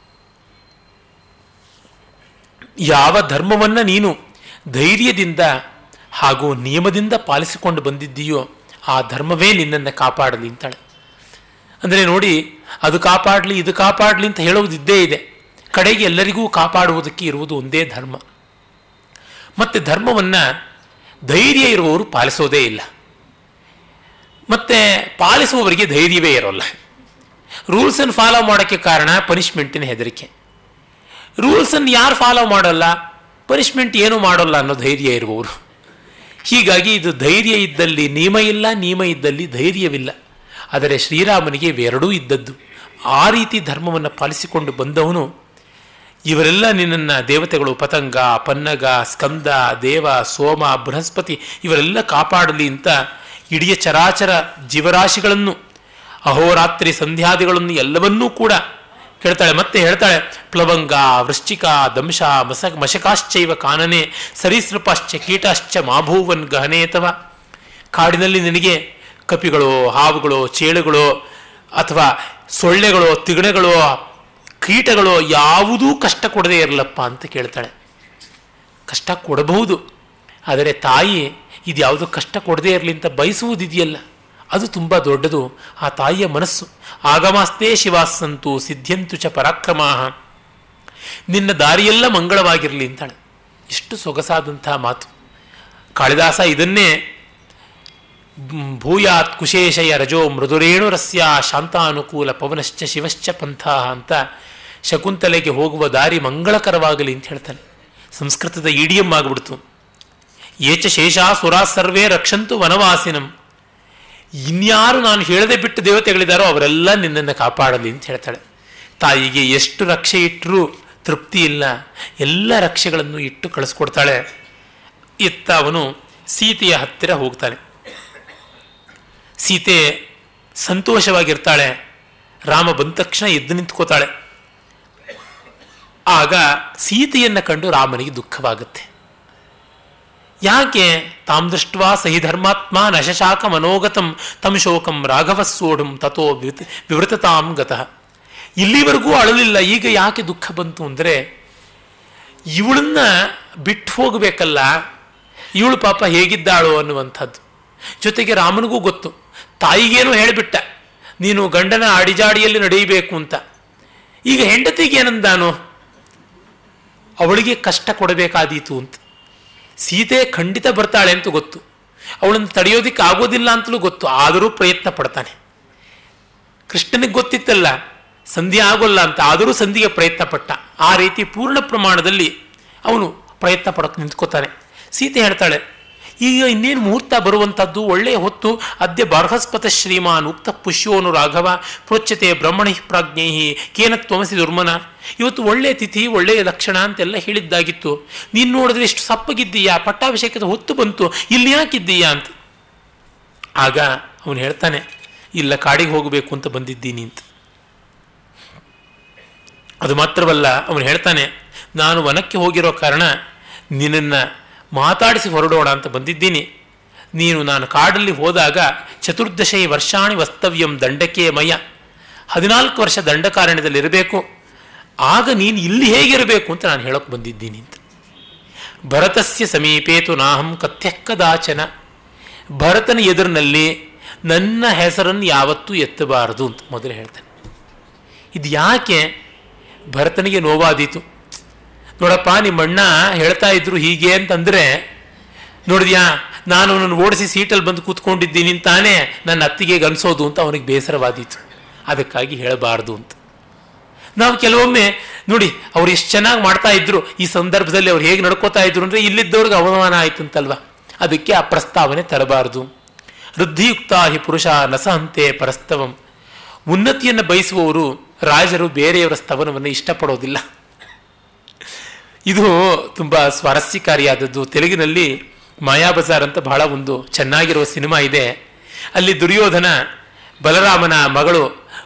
ಯಾವ ಧರ್ಮವನ್ನು ನೀನು ಧೈರ್ಯದಿಂದ ಹಾಗೂ ನಿಯಮದಿಂದ ಪಾಲಿಸಿಕೊಂಡು ಬಂದಿದ್ದೀಯೋ ಆ ಧರ್ಮವೇ ನಿನ್ನನ್ನು ಕಾಪಾಡಲಿ ಅಂತಾಳೆ ಅಂದರೆ ನೋಡಿ ಅದು ಕಾಪಾಡಲಿ ಇದು ಕಾಪಾಡಲಿ ಅಂತ ಹೇಳುವುದಿದ್ದೇ ಇದೆ ಕಡೆಗೆ ಎಲ್ಲರಿಗೂ ಕಾಪಾಡುವುದಕ್ಕೆ ಇರುವುದು ಒಂದೇ ಧರ್ಮ ಮತ್ತು ಧರ್ಮವನ್ನು ಧೈರ್ಯ ಇರುವವರು ಪಾಲಿಸೋದೇ ಇಲ್ಲ ಮತ್ತು ಪಾಲಿಸುವವರಿಗೆ ಧೈರ್ಯವೇ ಇರೋಲ್ಲ ರೂಲ್ಸನ್ನು ಫಾಲೋ ಮಾಡೋಕ್ಕೆ ಕಾರಣ ಪನಿಷ್ಮೆಂಟಿನ ಹೆದರಿಕೆ ರೂಲ್ಸನ್ನು ಯಾರು ಫಾಲೋ ಮಾಡಲ್ಲ ಪನಿಷ್ಮೆಂಟ್ ಏನು ಮಾಡೋಲ್ಲ ಅನ್ನೋ ಧೈರ್ಯ ಇರುವವರು ಹೀಗಾಗಿ ಇದು ಧೈರ್ಯ ಇದ್ದಲ್ಲಿ ನಿಯಮ ಇಲ್ಲ ನಿಯಮ ಇದ್ದಲ್ಲಿ ಧೈರ್ಯವಿಲ್ಲ ಆದರೆ ಶ್ರೀರಾಮನಿಗೆ ಇವೆರಡೂ ಇದ್ದದ್ದು ಆ ರೀತಿ ಧರ್ಮವನ್ನು ಪಾಲಿಸಿಕೊಂಡು ಬಂದವನು ಇವರೆಲ್ಲ ನಿನ್ನನ್ನು ದೇವತೆಗಳು ಪತಂಗ ಪನ್ನಗ ಸ್ಕಂದ ದೇವ ಸೋಮ ಬೃಹಸ್ಪತಿ ಇವರೆಲ್ಲ ಕಾಪಾಡಲಿ ಅಂತ ಇಡೀ ಚರಾಚರ ಜೀವರಾಶಿಗಳನ್ನು ಅಹೋರಾತ್ರಿ ಸಂಧ್ಯಾದಿಗಳನ್ನು ಎಲ್ಲವನ್ನೂ ಕೂಡ ಹೇಳ್ತಾಳೆ ಮತ್ತೆ ಹೇಳ್ತಾಳೆ ಪ್ಲವಂಗ ವೃಶ್ಚಿಕ ದಂಶ ಮಸ ಮಶಕಾಶ್ಚೈವ ಕಾನನೆ ಸರೀಸೃಪಾಶ್ಚ ಕೀಟಾಶ್ಚ ಮಾಭೂವನ್ ಗಹನೇತವ ಕಾಡಿನಲ್ಲಿ ನಿನಗೆ ಕಪಿಗಳು ಹಾವುಗಳು ಚೇಳುಗಳು ಅಥವಾ ಸೊಳ್ಳೆಗಳು ತಿಗಣೆಗಳು ಕೀಟಗಳು ಯಾವುದೂ ಕಷ್ಟ ಕೊಡದೇ ಇರಲಪ್ಪ ಅಂತ ಕೇಳ್ತಾಳೆ ಕಷ್ಟ ಕೊಡಬಹುದು ಆದರೆ ತಾಯಿ ಇದು ಯಾವುದೋ ಕಷ್ಟ ಕೊಡದೇ ಇರಲಿ ಅಂತ ಬಯಸುವುದಿದೆಯಲ್ಲ ಅದು ತುಂಬ ದೊಡ್ಡದು ಆ ತಾಯಿಯ ಮನಸ್ಸು ಆಗಮಾಸ್ತೆ ಶಿವಾಸಂತು ಸಿದ್ಧ್ಯಂತು ಚ ಪರಾಕ್ರಮ ನಿನ್ನ ದಾರಿಯೆಲ್ಲ ಮಂಗಳವಾಗಿರಲಿ ಅಂತಾಳೆ ಎಷ್ಟು ಸೊಗಸಾದಂತಹ ಮಾತು ಕಾಳಿದಾಸ ಇದನ್ನೇ ಭೂಯಾತ್ ಕುಶೇಶಯ ರಜೋ ಮೃದುರೇಣು ರಸ್ಯ ಶಾಂತಾನುಕೂಲ ಪವನಶ್ಚ ಶಿವಶ್ಚ ಪಂಥ ಅಂತ ಶಕುಂತಲೆಗೆ ಹೋಗುವ ದಾರಿ ಮಂಗಳಕರವಾಗಲಿ ಅಂತ ಹೇಳ್ತಾನೆ ಸಂಸ್ಕೃತದ ಇಡಿಯಂ ಆಗಿಬಿಡ್ತು ಏಚ ಶೇಷ ಸುರಾ ಸರ್ವೇ ರಕ್ಷಂತು ವನವಾಸಿನಂ ಇನ್ಯಾರು ನಾನು ಹೇಳದೆ ಬಿಟ್ಟು ದೇವತೆಗಳಿದ್ದಾರೋ ಅವರೆಲ್ಲ ನಿನ್ನನ್ನು ಕಾಪಾಡಲಿ ಅಂತ ಹೇಳ್ತಾಳೆ ತಾಯಿಗೆ ಎಷ್ಟು ರಕ್ಷೆ ಇಟ್ಟರೂ ತೃಪ್ತಿ ಇಲ್ಲ ಎಲ್ಲ ರಕ್ಷೆಗಳನ್ನು ಇಟ್ಟು ಕಳಿಸ್ಕೊಡ್ತಾಳೆ ಇತ್ತ ಅವನು ಸೀತೆಯ ಹತ್ತಿರ ಹೋಗ್ತಾನೆ ಸೀತೆ ಸಂತೋಷವಾಗಿರ್ತಾಳೆ ರಾಮ ಬಂದ ತಕ್ಷಣ ಎದ್ದು ನಿಂತ್ಕೋತಾಳೆ ಆಗ ಸೀತೆಯನ್ನು ಕಂಡು ರಾಮನಿಗೆ ದುಃಖವಾಗುತ್ತೆ ಯಾಕೆ ತಾಂ ದೃಷ್ಟ್ವಾ ಸಹಿ ಧರ್ಮಾತ್ಮ ನಶಶಾಕ ಮನೋಗತಂ ತಂ ಶೋಕಂ ರಾಘವಸ್ಸೋಢಂ ತಥೋ ವಿವೃತ ವಿವೃತತಾಂ ಗತಃ ಇಲ್ಲಿವರೆಗೂ ಅಳಲಿಲ್ಲ ಈಗ ಯಾಕೆ ದುಃಖ ಬಂತು ಅಂದರೆ ಇವಳನ್ನ ಬಿಟ್ಟು ಹೋಗಬೇಕಲ್ಲ ಇವಳು ಪಾಪ ಹೇಗಿದ್ದಾಳು ಅನ್ನುವಂಥದ್ದು ಜೊತೆಗೆ ರಾಮನಿಗೂ ಗೊತ್ತು ತಾಯಿಗೇನು ಹೇಳಿಬಿಟ್ಟ ನೀನು ಗಂಡನ ಅಡಿಜಾಡಿಯಲ್ಲಿ ನಡೆಯಬೇಕು ಅಂತ ಈಗ ಹೆಂಡತಿಗೆ ಏನಂದಾನು ಅವಳಿಗೆ ಕಷ್ಟ ಕೊಡಬೇಕಾದೀತು ಅಂತ ಸೀತೆ ಖಂಡಿತ ಬರ್ತಾಳೆ ಅಂತ ಗೊತ್ತು ಅವಳನ್ನು ತಡೆಯೋದಿಕ್ಕೆ ಆಗೋದಿಲ್ಲ ಅಂತಲೂ ಗೊತ್ತು ಆದರೂ ಪ್ರಯತ್ನ ಪಡ್ತಾನೆ ಕೃಷ್ಣನಿಗೆ ಗೊತ್ತಿತ್ತಲ್ಲ ಸಂಧಿ ಆಗೋಲ್ಲ ಅಂತ ಆದರೂ ಸಂಧಿಗೆ ಪ್ರಯತ್ನ ಪಟ್ಟ ಆ ರೀತಿ ಪೂರ್ಣ ಪ್ರಮಾಣದಲ್ಲಿ ಅವನು ಪ್ರಯತ್ನ ಪಡೋಕೆ ನಿಂತ್ಕೋತಾನೆ ಸೀತೆ ಹೇಳ್ತಾಳೆ ಈಗ ಇನ್ನೇನು ಮುಹೂರ್ತ ಬರುವಂಥದ್ದು ಒಳ್ಳೆಯ ಹೊತ್ತು ಅದ್ಯ ಬೃಹಸ್ಪತ ಶ್ರೀಮಾನ್ ಉಕ್ತ ಪುಷ್ಯೋನು ರಾಘವ ಪ್ರೋಚ್ಯತೆ ಬ್ರಹ್ಮಣಿ ಪ್ರಾಜ್ಞೈ ಕೇನ ತ್ವಮಸಿ ದುರ್ಮನ ಇವತ್ತು ಒಳ್ಳೆಯ ತಿಥಿ ಒಳ್ಳೆಯ ಲಕ್ಷಣ ಅಂತೆಲ್ಲ ಹೇಳಿದ್ದಾಗಿತ್ತು ನೀನು ನೋಡಿದ್ರೆ ಇಷ್ಟು ಸಪ್ಪಗಿದ್ದೀಯಾ ಪಟ್ಟಾಭಿಷೇಕದ ಹೊತ್ತು ಬಂತು ಇಲ್ಲಿ ಯಾಕಿದ್ದೀಯಾ ಅಂತ ಆಗ ಅವನು ಹೇಳ್ತಾನೆ ಇಲ್ಲ ಕಾಡಿಗೆ ಹೋಗಬೇಕು ಅಂತ ಬಂದಿದ್ದೀನಿ ಅಂತ ಅದು ಮಾತ್ರವಲ್ಲ ಅವನು ಹೇಳ್ತಾನೆ ನಾನು ವನಕ್ಕೆ ಹೋಗಿರೋ ಕಾರಣ ನಿನ್ನನ್ನು ಮಾತಾಡಿಸಿ ಹೊರಡೋಣ ಅಂತ ಬಂದಿದ್ದೀನಿ ನೀನು ನಾನು ಕಾಡಲ್ಲಿ ಹೋದಾಗ ಚತುರ್ದಶೈ ವರ್ಷಾಣಿ ವಸ್ತವ್ಯಂ ದಂಡಕೆ ಮಯ ಹದಿನಾಲ್ಕು ವರ್ಷ ದಂಡಕಾರಣ್ಯದಲ್ಲಿರಬೇಕು ಆಗ ನೀನು ಇಲ್ಲಿ ಹೇಗಿರಬೇಕು ಅಂತ ನಾನು ಹೇಳೋಕೆ ಬಂದಿದ್ದೀನಿ ಅಂತ ಭರತಸ್ಯ ಸಮೀಪೇತು ನಾಹಂ ಕಥ್ಯ ಕದಾಚನ ಭರತನ ಎದುರಿನಲ್ಲಿ ನನ್ನ ಹೆಸರನ್ನು ಯಾವತ್ತೂ ಎತ್ತಬಾರದು ಅಂತ ಮೊದಲು ಹೇಳ್ತಾನೆ ಇದು ಯಾಕೆ ಭರತನಿಗೆ ನೋವಾದೀತು ನೋಡಪ್ಪ ನಿಮ್ಮ ಅಣ್ಣ ಹೇಳ್ತಾ ಇದ್ರು ಹೀಗೆ ಅಂತಂದ್ರೆ ನೋಡಿದ್ಯಾ ನಾನು ಅವನನ್ನು ಓಡಿಸಿ ಸೀಟಲ್ಲಿ ಬಂದು ಕೂತ್ಕೊಂಡಿದ್ದೀನಿ ತಾನೇ ನನ್ನ ಅತ್ತಿಗೆ ಅನ್ಸೋದು ಅಂತ ಅವನಿಗೆ ಬೇಸರವಾದೀತು ಅದಕ್ಕಾಗಿ ಹೇಳಬಾರ್ದು ಅಂತ ನಾವು ಕೆಲವೊಮ್ಮೆ ನೋಡಿ ಅವ್ರು ಎಷ್ಟು ಚೆನ್ನಾಗಿ ಮಾಡ್ತಾ ಇದ್ರು ಈ ಸಂದರ್ಭದಲ್ಲಿ ಅವ್ರು ಹೇಗೆ ನಡ್ಕೋತಾ ಇದ್ರು ಅಂದರೆ ಇಲ್ಲಿದ್ದವ್ರಿಗೆ ಅವಮಾನ ಆಯ್ತು ಅಂತಲ್ವಾ ಅದಕ್ಕೆ ಆ ಪ್ರಸ್ತಾವನೆ ತರಬಾರದು ವೃದ್ಧಿಯುಕ್ತ ಹಿ ಪುರುಷ ನಸಹಂತೆ ಪರಸ್ತವಂ ಉನ್ನತಿಯನ್ನು ಬಯಸುವವರು ರಾಜರು ಬೇರೆಯವರ ಸ್ತವನವನ್ನು ಇಷ್ಟಪಡೋದಿಲ್ಲ ಇದು ತುಂಬ ಸ್ವಾರಸ್ಯಕಾರಿಯಾದದ್ದು ತೆಲುಗಿನಲ್ಲಿ ಮಾಯಾ ಬಜಾರ್ ಅಂತ ಬಹಳ ಒಂದು ಚೆನ್ನಾಗಿರುವ ಸಿನಿಮಾ ಇದೆ ಅಲ್ಲಿ ದುರ್ಯೋಧನ ಬಲರಾಮನ ಮಗಳು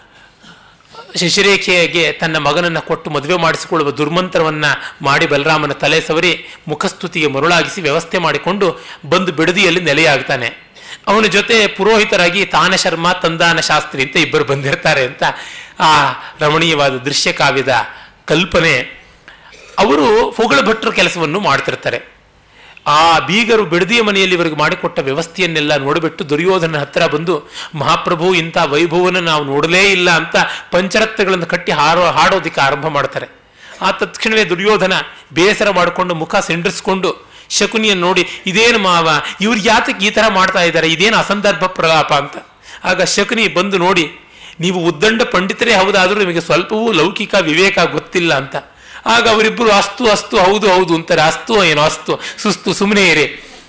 ಶಶಿರೇಖೆಗೆ ತನ್ನ ಮಗನನ್ನು ಕೊಟ್ಟು ಮದುವೆ ಮಾಡಿಸಿಕೊಳ್ಳುವ ದುರ್ಮಂತ್ರವನ್ನು ಮಾಡಿ ಬಲರಾಮನ ತಲೆ ಸವರಿ ಮುಖಸ್ತುತಿಗೆ ಮರುಳಾಗಿಸಿ ವ್ಯವಸ್ಥೆ ಮಾಡಿಕೊಂಡು ಬಂದು ಬಿಡದಿಯಲ್ಲಿ ನೆಲೆಯಾಗ್ತಾನೆ ಅವನ ಜೊತೆ ಪುರೋಹಿತರಾಗಿ ತಾನ ಶರ್ಮ ತಂದಾನ ಶಾಸ್ತ್ರಿ ಅಂತ ಇಬ್ಬರು ಬಂದಿರ್ತಾರೆ ಅಂತ ಆ ರಮಣೀಯವಾದ ದೃಶ್ಯ ಕಾವ್ಯದ ಕಲ್ಪನೆ ಅವರು ಫೊಗಳ ಭಟ್ರ ಕೆಲಸವನ್ನು ಮಾಡ್ತಿರ್ತಾರೆ ಆ ಬೀಗರು ಬಿಡದಿಯ ಮನೆಯಲ್ಲಿ ಇವರಿಗೆ ಮಾಡಿಕೊಟ್ಟ ವ್ಯವಸ್ಥೆಯನ್ನೆಲ್ಲ ನೋಡಿಬಿಟ್ಟು ದುರ್ಯೋಧನ ಹತ್ರ ಬಂದು ಮಹಾಪ್ರಭು ಇಂಥ ವೈಭವನ ನಾವು ನೋಡಲೇ ಇಲ್ಲ ಅಂತ ಪಂಚರತ್ನಗಳನ್ನು ಕಟ್ಟಿ ಹಾರೋ ಹಾಡೋದಕ್ಕೆ ಆರಂಭ ಮಾಡ್ತಾರೆ ಆ ತತ್ಕ್ಷಣವೇ ದುರ್ಯೋಧನ ಬೇಸರ ಮಾಡಿಕೊಂಡು ಮುಖ ಸಿಂಡ್ರಿಸ್ಕೊಂಡು ಶಕುನಿಯನ್ನು ನೋಡಿ ಇದೇನು ಮಾವ ಇವ್ರಿಗೆ ಯಾತಕ್ಕೆ ಈ ಥರ ಮಾಡ್ತಾ ಇದ್ದಾರೆ ಇದೇನು ಅಸಂದರ್ಭ ಪ್ರಲಾಪ ಅಂತ ಆಗ ಶಕುನಿ ಬಂದು ನೋಡಿ ನೀವು ಉದ್ದಂಡ ಪಂಡಿತರೇ ಹೌದಾದರೂ ನಿಮಗೆ ಸ್ವಲ್ಪವೂ ಲೌಕಿಕ ವಿವೇಕ ಗೊತ್ತಿಲ್ಲ ಅಂತ ಆಗ ಅವರಿಬ್ಬರು ಅಸ್ತು ಅಸ್ತು ಹೌದು ಹೌದು ಅಂತಾರೆ ಅಸ್ತು ಏನೋ ಅಸ್ತು ಸುಸ್ತು ಸುಮ್ಮನೆ ಇರಿ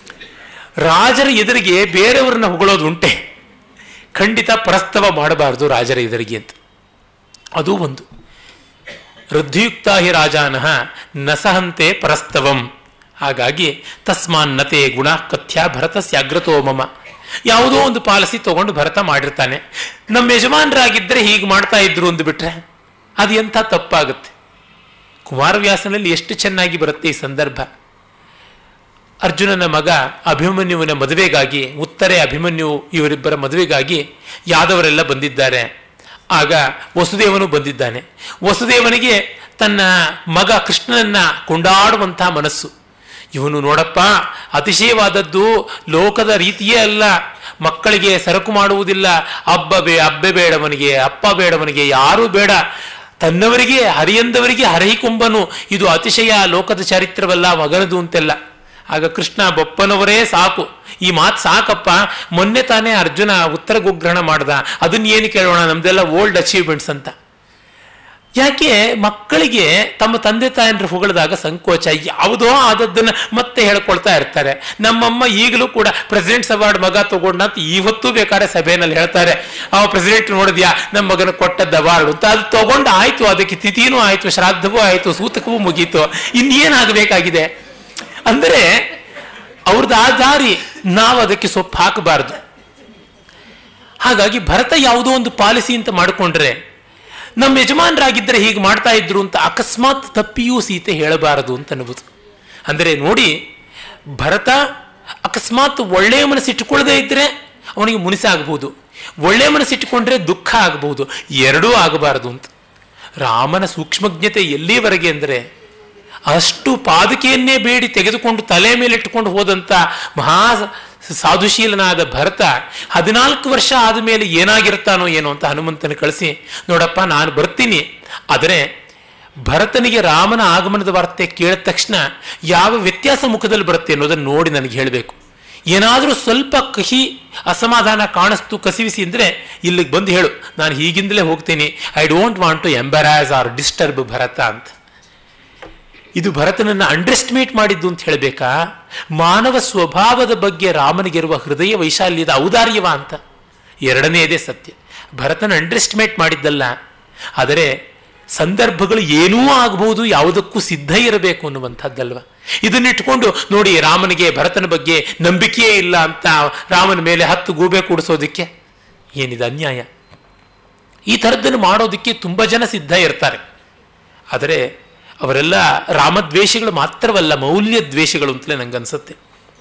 ರಾಜರ ಎದುರಿಗೆ ಬೇರೆಯವ್ರನ್ನ ಹೊಗಳೋದು ಉಂಟೆ ಖಂಡಿತ ಪ್ರಸ್ತವ ಮಾಡಬಾರ್ದು ರಾಜರ ಎದುರಿಗೆ ಅಂತ ಅದು ಒಂದು ವೃದ್ಧಿಯುಕ್ತ ಹಿ ರಾಜಾನಃ ನಸಹಂತೆ ಪರಸ್ತವಂ ಹಾಗಾಗಿ ತಸ್ಮಾನ್ನತೆ ಗುಣ ಕಥ್ಯ ಭರತಸ್ಯ ಅಗ್ರತೋ ಮಮ ಯಾವುದೋ ಒಂದು ಪಾಲಿಸಿ ತಗೊಂಡು ಭರತ ಮಾಡಿರ್ತಾನೆ ನಮ್ಮ ಯಜಮಾನರಾಗಿದ್ದರೆ ಹೀಗೆ ಮಾಡ್ತಾ ಇದ್ರು ಅಂದ್ಬಿಟ್ರೆ ಅದು ಎಂಥ ತಪ್ಪಾಗುತ್ತೆ ಕುಮಾರವ್ಯಾಸನಲ್ಲಿ ಎಷ್ಟು ಚೆನ್ನಾಗಿ ಬರುತ್ತೆ ಈ ಸಂದರ್ಭ ಅರ್ಜುನನ ಮಗ ಅಭಿಮನ್ಯುವಿನ ಮದುವೆಗಾಗಿ ಉತ್ತರೆ ಅಭಿಮನ್ಯು ಇವರಿಬ್ಬರ ಮದುವೆಗಾಗಿ ಯಾದವರೆಲ್ಲ ಬಂದಿದ್ದಾರೆ ಆಗ ವಸುದೇವನು ಬಂದಿದ್ದಾನೆ ವಸುದೇವನಿಗೆ ತನ್ನ ಮಗ ಕೃಷ್ಣನನ್ನ ಕೊಂಡಾಡುವಂತಹ ಮನಸ್ಸು ಇವನು ನೋಡಪ್ಪ ಅತಿಶಯವಾದದ್ದು ಲೋಕದ ರೀತಿಯೇ ಅಲ್ಲ ಮಕ್ಕಳಿಗೆ ಸರಕು ಮಾಡುವುದಿಲ್ಲ ಅಬ್ಬ ಬೇ ಅಬ್ಬೆ ಬೇಡವನಿಗೆ ಅಪ್ಪ ಬೇಡವನಿಗೆ ಯಾರೂ ಬೇಡ ತನ್ನವರಿಗೆ ಹರಿಯಂದವರಿಗೆ ಹರಹಿಕೊಂಬನು ಇದು ಅತಿಶಯ ಲೋಕದ ಚರಿತ್ರವಲ್ಲ ಮಗನದು ಅಂತೆಲ್ಲ ಆಗ ಕೃಷ್ಣ ಬೊಪ್ಪನವರೇ ಸಾಕು ಈ ಮಾತು ಸಾಕಪ್ಪ ಮೊನ್ನೆ ತಾನೇ ಅರ್ಜುನ ಉತ್ತರ ಗುಗ್ರಹಣ ಮಾಡ್ದ ಅದನ್ನ ಏನು ಕೇಳೋಣ ನಮ್ದೆಲ್ಲ ಓಲ್ಡ್ ಅಚೀವ್ಮೆಂಟ್ಸ್ ಅಂತ ಯಾಕೆ ಮಕ್ಕಳಿಗೆ ತಮ್ಮ ತಂದೆ ತಾಯಂದ್ರು ಹೊಗಳಿದಾಗ ಸಂಕೋಚ ಯಾವುದೋ ಆದದ್ದನ್ನು ಮತ್ತೆ ಹೇಳ್ಕೊಳ್ತಾ ಇರ್ತಾರೆ ನಮ್ಮಮ್ಮ ಈಗಲೂ ಕೂಡ ಪ್ರೆಸಿಡೆಂಟ್ಸ್ ಅವಾರ್ಡ್ ಮಗ ತಗೊಂಡ ಅಂತ ಇವತ್ತೂ ಬೇಕಾದ್ರೆ ಸಭೆಯಲ್ಲಿ ಹೇಳ್ತಾರೆ ಅವ ಪ್ರೆಸಿಡೆಂಟ್ ನೋಡಿದ್ಯಾ ನಮ್ಮ ಮಗನ ಕೊಟ್ಟದ್ದು ಅವಾರ್ಡ್ ಅಂತ ಅದು ತಗೊಂಡು ಆಯ್ತು ಅದಕ್ಕೆ ತಿಥಿನೂ ಆಯ್ತು ಶ್ರಾದ್ದವೂ ಆಯ್ತು ಸೂತಕವೂ ಮುಗೀತು ಇನ್ನೇನಾಗಬೇಕಾಗಿದೆ ಅಂದರೆ ಅವ್ರದ್ದು ಆ ದಾರಿ ನಾವು ಅದಕ್ಕೆ ಸೊಪ್ಪು ಹಾಕಬಾರ್ದು ಹಾಗಾಗಿ ಭರತ ಯಾವುದೋ ಒಂದು ಪಾಲಿಸಿ ಅಂತ ಮಾಡಿಕೊಂಡ್ರೆ ನಮ್ಮ ಯಜಮಾನರಾಗಿದ್ದರೆ ಹೀಗೆ ಮಾಡ್ತಾ ಇದ್ರು ಅಂತ ಅಕಸ್ಮಾತ್ ತಪ್ಪಿಯೂ ಸೀತೆ ಹೇಳಬಾರದು ಅಂತ ಅನ್ನಬಹುದು ಅಂದರೆ ನೋಡಿ ಭರತ ಅಕಸ್ಮಾತ್ ಒಳ್ಳೆಯ ಮನಸ್ಸಿಟ್ಟುಕೊಳ್ಳದೇ ಇದ್ದರೆ ಅವನಿಗೆ ಮುನಿಸ ಆಗಬಹುದು ಒಳ್ಳೆಯ ಮನಸ್ಸಿಟ್ಟುಕೊಂಡ್ರೆ ದುಃಖ ಆಗಬಹುದು ಎರಡೂ ಆಗಬಾರದು ಅಂತ ರಾಮನ ಸೂಕ್ಷ್ಮಜ್ಞತೆ ಎಲ್ಲಿವರೆಗೆ ಅಂದರೆ ಅಷ್ಟು ಪಾದುಕೆಯನ್ನೇ ಬೇಡಿ ತೆಗೆದುಕೊಂಡು ತಲೆ ಮೇಲೆ ಇಟ್ಟುಕೊಂಡು ಹೋದಂಥ ಮಹಾ ಸಾಧುಶೀಲನಾದ ಭರತ ಹದಿನಾಲ್ಕು ವರ್ಷ ಆದ ಮೇಲೆ ಏನಾಗಿರ್ತಾನೋ ಏನೋ ಅಂತ ಹನುಮಂತನ ಕಳಿಸಿ ನೋಡಪ್ಪ ನಾನು ಬರ್ತೀನಿ ಆದರೆ ಭರತನಿಗೆ ರಾಮನ ಆಗಮನದ ವಾರ್ತೆ ಕೇಳಿದ ತಕ್ಷಣ ಯಾವ ವ್ಯತ್ಯಾಸ ಮುಖದಲ್ಲಿ ಬರುತ್ತೆ ಅನ್ನೋದನ್ನು ನೋಡಿ ನನಗೆ ಹೇಳಬೇಕು ಏನಾದರೂ ಸ್ವಲ್ಪ ಕಹಿ ಅಸಮಾಧಾನ ಕಾಣಿಸ್ತು ಕಸಿವಿಸಿ ಅಂದರೆ ಇಲ್ಲಿಗೆ ಬಂದು ಹೇಳು ನಾನು ಹೀಗಿಂದಲೇ ಹೋಗ್ತೀನಿ I don't want to embarrass or disturb Bharata ಅಂತ ಇದು ಭರತನನ್ನು ಅಂಡರ್ಎಸ್ಟಿಮೇಟ್ ಮಾಡಿದ್ದು ಅಂತ ಹೇಳಬೇಕಾ ಮಾನವ ಸ್ವಭಾವದ ಬಗ್ಗೆ ರಾಮನಿಗಿರುವ ಹೃದಯ ವೈಶಾಲ್ಯದ ಔದಾರ್ಯವ ಅಂತ ಎರಡನೆಯದೇ ಸತ್ಯ ಭರತನ ಅಂಡರ್ಎಸ್ಟಿಮೇಟ್ ಮಾಡಿದ್ದಲ್ಲ ಆದರೆ ಸಂದರ್ಭಗಳು ಏನೂ ಆಗಬಹುದು ಯಾವುದಕ್ಕೂ ಸಿದ್ಧ ಇರಬೇಕು ಅನ್ನುವಂಥದ್ದಲ್ವ ಇದನ್ನಿಟ್ಕೊಂಡು ನೋಡಿ ರಾಮನಿಗೆ ಭರತನ ಬಗ್ಗೆ ನಂಬಿಕೆಯೇ ಇಲ್ಲ ಅಂತ ರಾಮನ ಮೇಲೆ ಹತ್ತು ಗೂಬೆ ಕೂಡಿಸೋದಕ್ಕೆ ಏನಿದೆ ಅನ್ಯಾಯ ಈ ಥರದ್ದನ್ನು ಮಾಡೋದಕ್ಕೆ ತುಂಬ ಜನ ಸಿದ್ಧ ಇರ್ತಾರೆ ಆದರೆ ಅವರೆಲ್ಲ ರಾಮದ್ವೇಷಗಳು ಮಾತ್ರವಲ್ಲ ಮೌಲ್ಯ ದ್ವೇಷಗಳು ಅಂತಲೇ ನಂಗನ್ಸುತ್ತೆ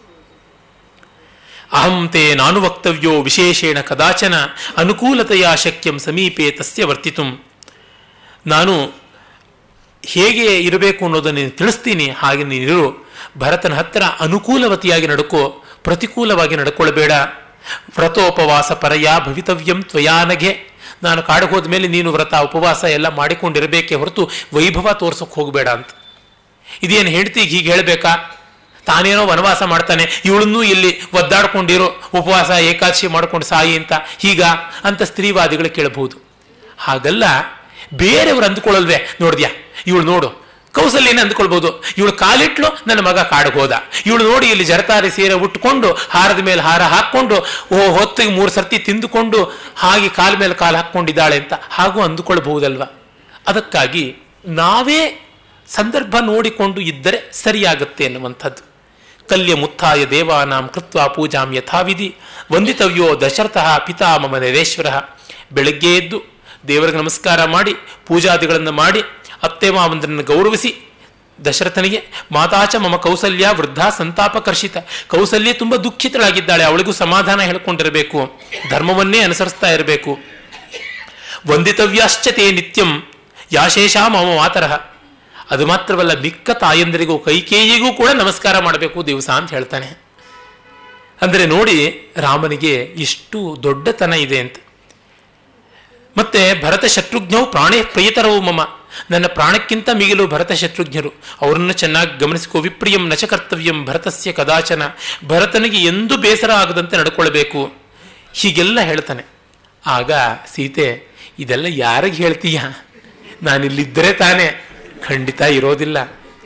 ಅಹಂ ತೇ ನಾನು ವಕ್ತವ್ಯೋ ವಿಶೇಷೇಣ ಕದಾಚನ ಅನುಕೂಲತೆಯ ಶಕ್ಯಂ ಸಮೀಪೆ ತಸ್ಯ ವರ್ತಿತು ನಾನು ಹೇಗೆ ಇರಬೇಕು ಅನ್ನೋದನ್ನು ನೀನು ತಿಳಿಸ್ತೀನಿ ಹಾಗೆ ನೀನಿರು ಭರತನ ಹತ್ತಿರ ಅನುಕೂಲವತಿಯಾಗಿ ನಡ್ಕೋ ಪ್ರತಿಕೂಲವಾಗಿ ನಡ್ಕೊಳ್ಬೇಡ ವ್ರತೋಪವಾಸ ಪರಯ ಭವಿತವ್ಯಂ ತ್ವಯಾನಗೆ ನಾನು ಕಾಡಿಗೆ ಹೋದ ಮೇಲೆ ನೀನು ವ್ರತ ಉಪವಾಸ ಎಲ್ಲ ಮಾಡಿಕೊಂಡಿರಬೇಕೇ ಹೊರತು ವೈಭವ ತೋರ್ಸೋಕೆ ಹೋಗಬೇಡ ಅಂತ ಇದೇನು ಹೆಂಡ್ತಿಗೆ ಹೀಗೆ ಹೇಳಬೇಕಾ ತಾನೇನೋ ವನವಾಸ ಮಾಡ್ತಾನೆ ಇವಳನ್ನೂ ಇಲ್ಲಿ ಒದ್ದಾಡ್ಕೊಂಡಿರೋ ಉಪವಾಸ ಏಕಾದಶಿ ಮಾಡ್ಕೊಂಡು ಸಾಯಿ ಅಂತ ಹೀಗ ಅಂತ ಸ್ತ್ರೀವಾದಿಗಳು ಕೇಳಬಹುದು ಹಾಗಲ್ಲ ಬೇರೆಯವ್ರು ಅಂದ್ಕೊಳ್ಳಲ್ವೇ ನೋಡಿದ್ಯಾ ಇವಳು ನೋಡು ಕೌಸಲ್ಯನೇ ಅಂದ್ಕೊಳ್ಬೋದು ಇವಳು ಕಾಲಿಟ್ಲು ನನ್ನ ಮಗ ಕಾಡಿಗೆ ಹೋದ ಇವಳು ನೋಡಿ ಇಲ್ಲಿ ಜರತಾರಿ ಸೀರೆ ಉಟ್ಕೊಂಡು ಹಾರದ ಮೇಲೆ ಹಾರ ಹಾಕ್ಕೊಂಡು ಓ ಹೊತ್ತಿಗೆ ಮೂರು ಸರ್ತಿ ತಿಂದುಕೊಂಡು ಹಾಗೆ ಕಾಲ ಮೇಲೆ ಕಾಲು ಹಾಕ್ಕೊಂಡಿದ್ದಾಳೆ ಅಂತ ಹಾಗೂ ಅಂದುಕೊಳ್ಬಹುದಲ್ವ ಅದಕ್ಕಾಗಿ ನಾವೇ ಸಂದರ್ಭ ನೋಡಿಕೊಂಡು ಇದ್ದರೆ ಸರಿಯಾಗುತ್ತೆ ಎನ್ನುವಂಥದ್ದು ಕಲ್ಯ ಮುತ್ತಾಯ ದೇವಾನಾಂ ಕೃತ್ವ ಪೂಜಾಂ ಯಥಾವಿಧಿ ವಂದಿತವ್ಯೋ ದಶರಥಃ ಪಿತಾ ಮಮ ನರೇಶ್ವರ ಬೆಳಗ್ಗೆ ಎದ್ದು ದೇವರಿಗೆ ನಮಸ್ಕಾರ ಮಾಡಿ ಪೂಜಾದಿಗಳನ್ನು ಮಾಡಿ ಅತ್ತೆ ಮಾವಂದ್ರನ್ನು ಗೌರವಿಸಿ ದಶರಥನಿಗೆ ಮಾತಾಚ ಮಮ ಕೌಸಲ್ಯ ವೃದ್ಧ ಸಂತಾಪಕರ್ಷಿತ ಕೌಸಲ್ಯ ತುಂಬ ದುಃಖಿತಳಾಗಿದ್ದಾಳೆ ಅವಳಿಗೂ ಸಮಾಧಾನ ಹೇಳ್ಕೊಂಡಿರಬೇಕು ಧರ್ಮವನ್ನೇ ಅನುಸರಿಸ್ತಾ ಇರಬೇಕು ವಂದಿತವ್ಯಾಶ್ಚತೆ ನಿತ್ಯಂ ಯಾಶೇಷ ಮಮ ಮಾತರಹ ಅದು ಮಾತ್ರವಲ್ಲ ಮಿಕ್ಕ ತಾಯಂದರಿಗೂ ಕೈಕೇಯಿಗೂ ಕೂಡ ನಮಸ್ಕಾರ ಮಾಡಬೇಕು ದಿವಸ ಅಂತ ಹೇಳ್ತಾನೆ ಅಂದರೆ ನೋಡಿ ರಾಮನಿಗೆ ಇಷ್ಟು ದೊಡ್ಡತನ ಇದೆ ಅಂತ ಮತ್ತೆ ಭರತ ಶತ್ರುಘ್ನವು ಪ್ರಾಣೇ ಪ್ರಿಯತರವು ಮಮ ನನ್ನ ಪ್ರಾಣಕ್ಕಿಂತ ಮಿಗಿಲು ಭರತ ಶತ್ರುಘ್ನರು ಅವರನ್ನು ಚೆನ್ನಾಗಿ ಗಮನಿಸಿಕೋ ವಿಪ್ರಿಯಂ ನಚ ಕರ್ತವ್ಯಂ ಭರತಸ್ಯ ಕದಾಚನ ಭರತನಿಗೆ ಎಂದೂ ಬೇಸರ ಆಗದಂತೆ ನಡ್ಕೊಳ್ಬೇಕು ಹೀಗೆಲ್ಲ ಹೇಳ್ತಾನೆ ಆಗ ಸೀತೆ ಇದೆಲ್ಲ ಯಾರಿಗೆ ಹೇಳ್ತೀಯ ನಾನಿಲ್ಲಿದ್ದರೆ ತಾನೇ ಖಂಡಿತ ಇರೋದಿಲ್ಲ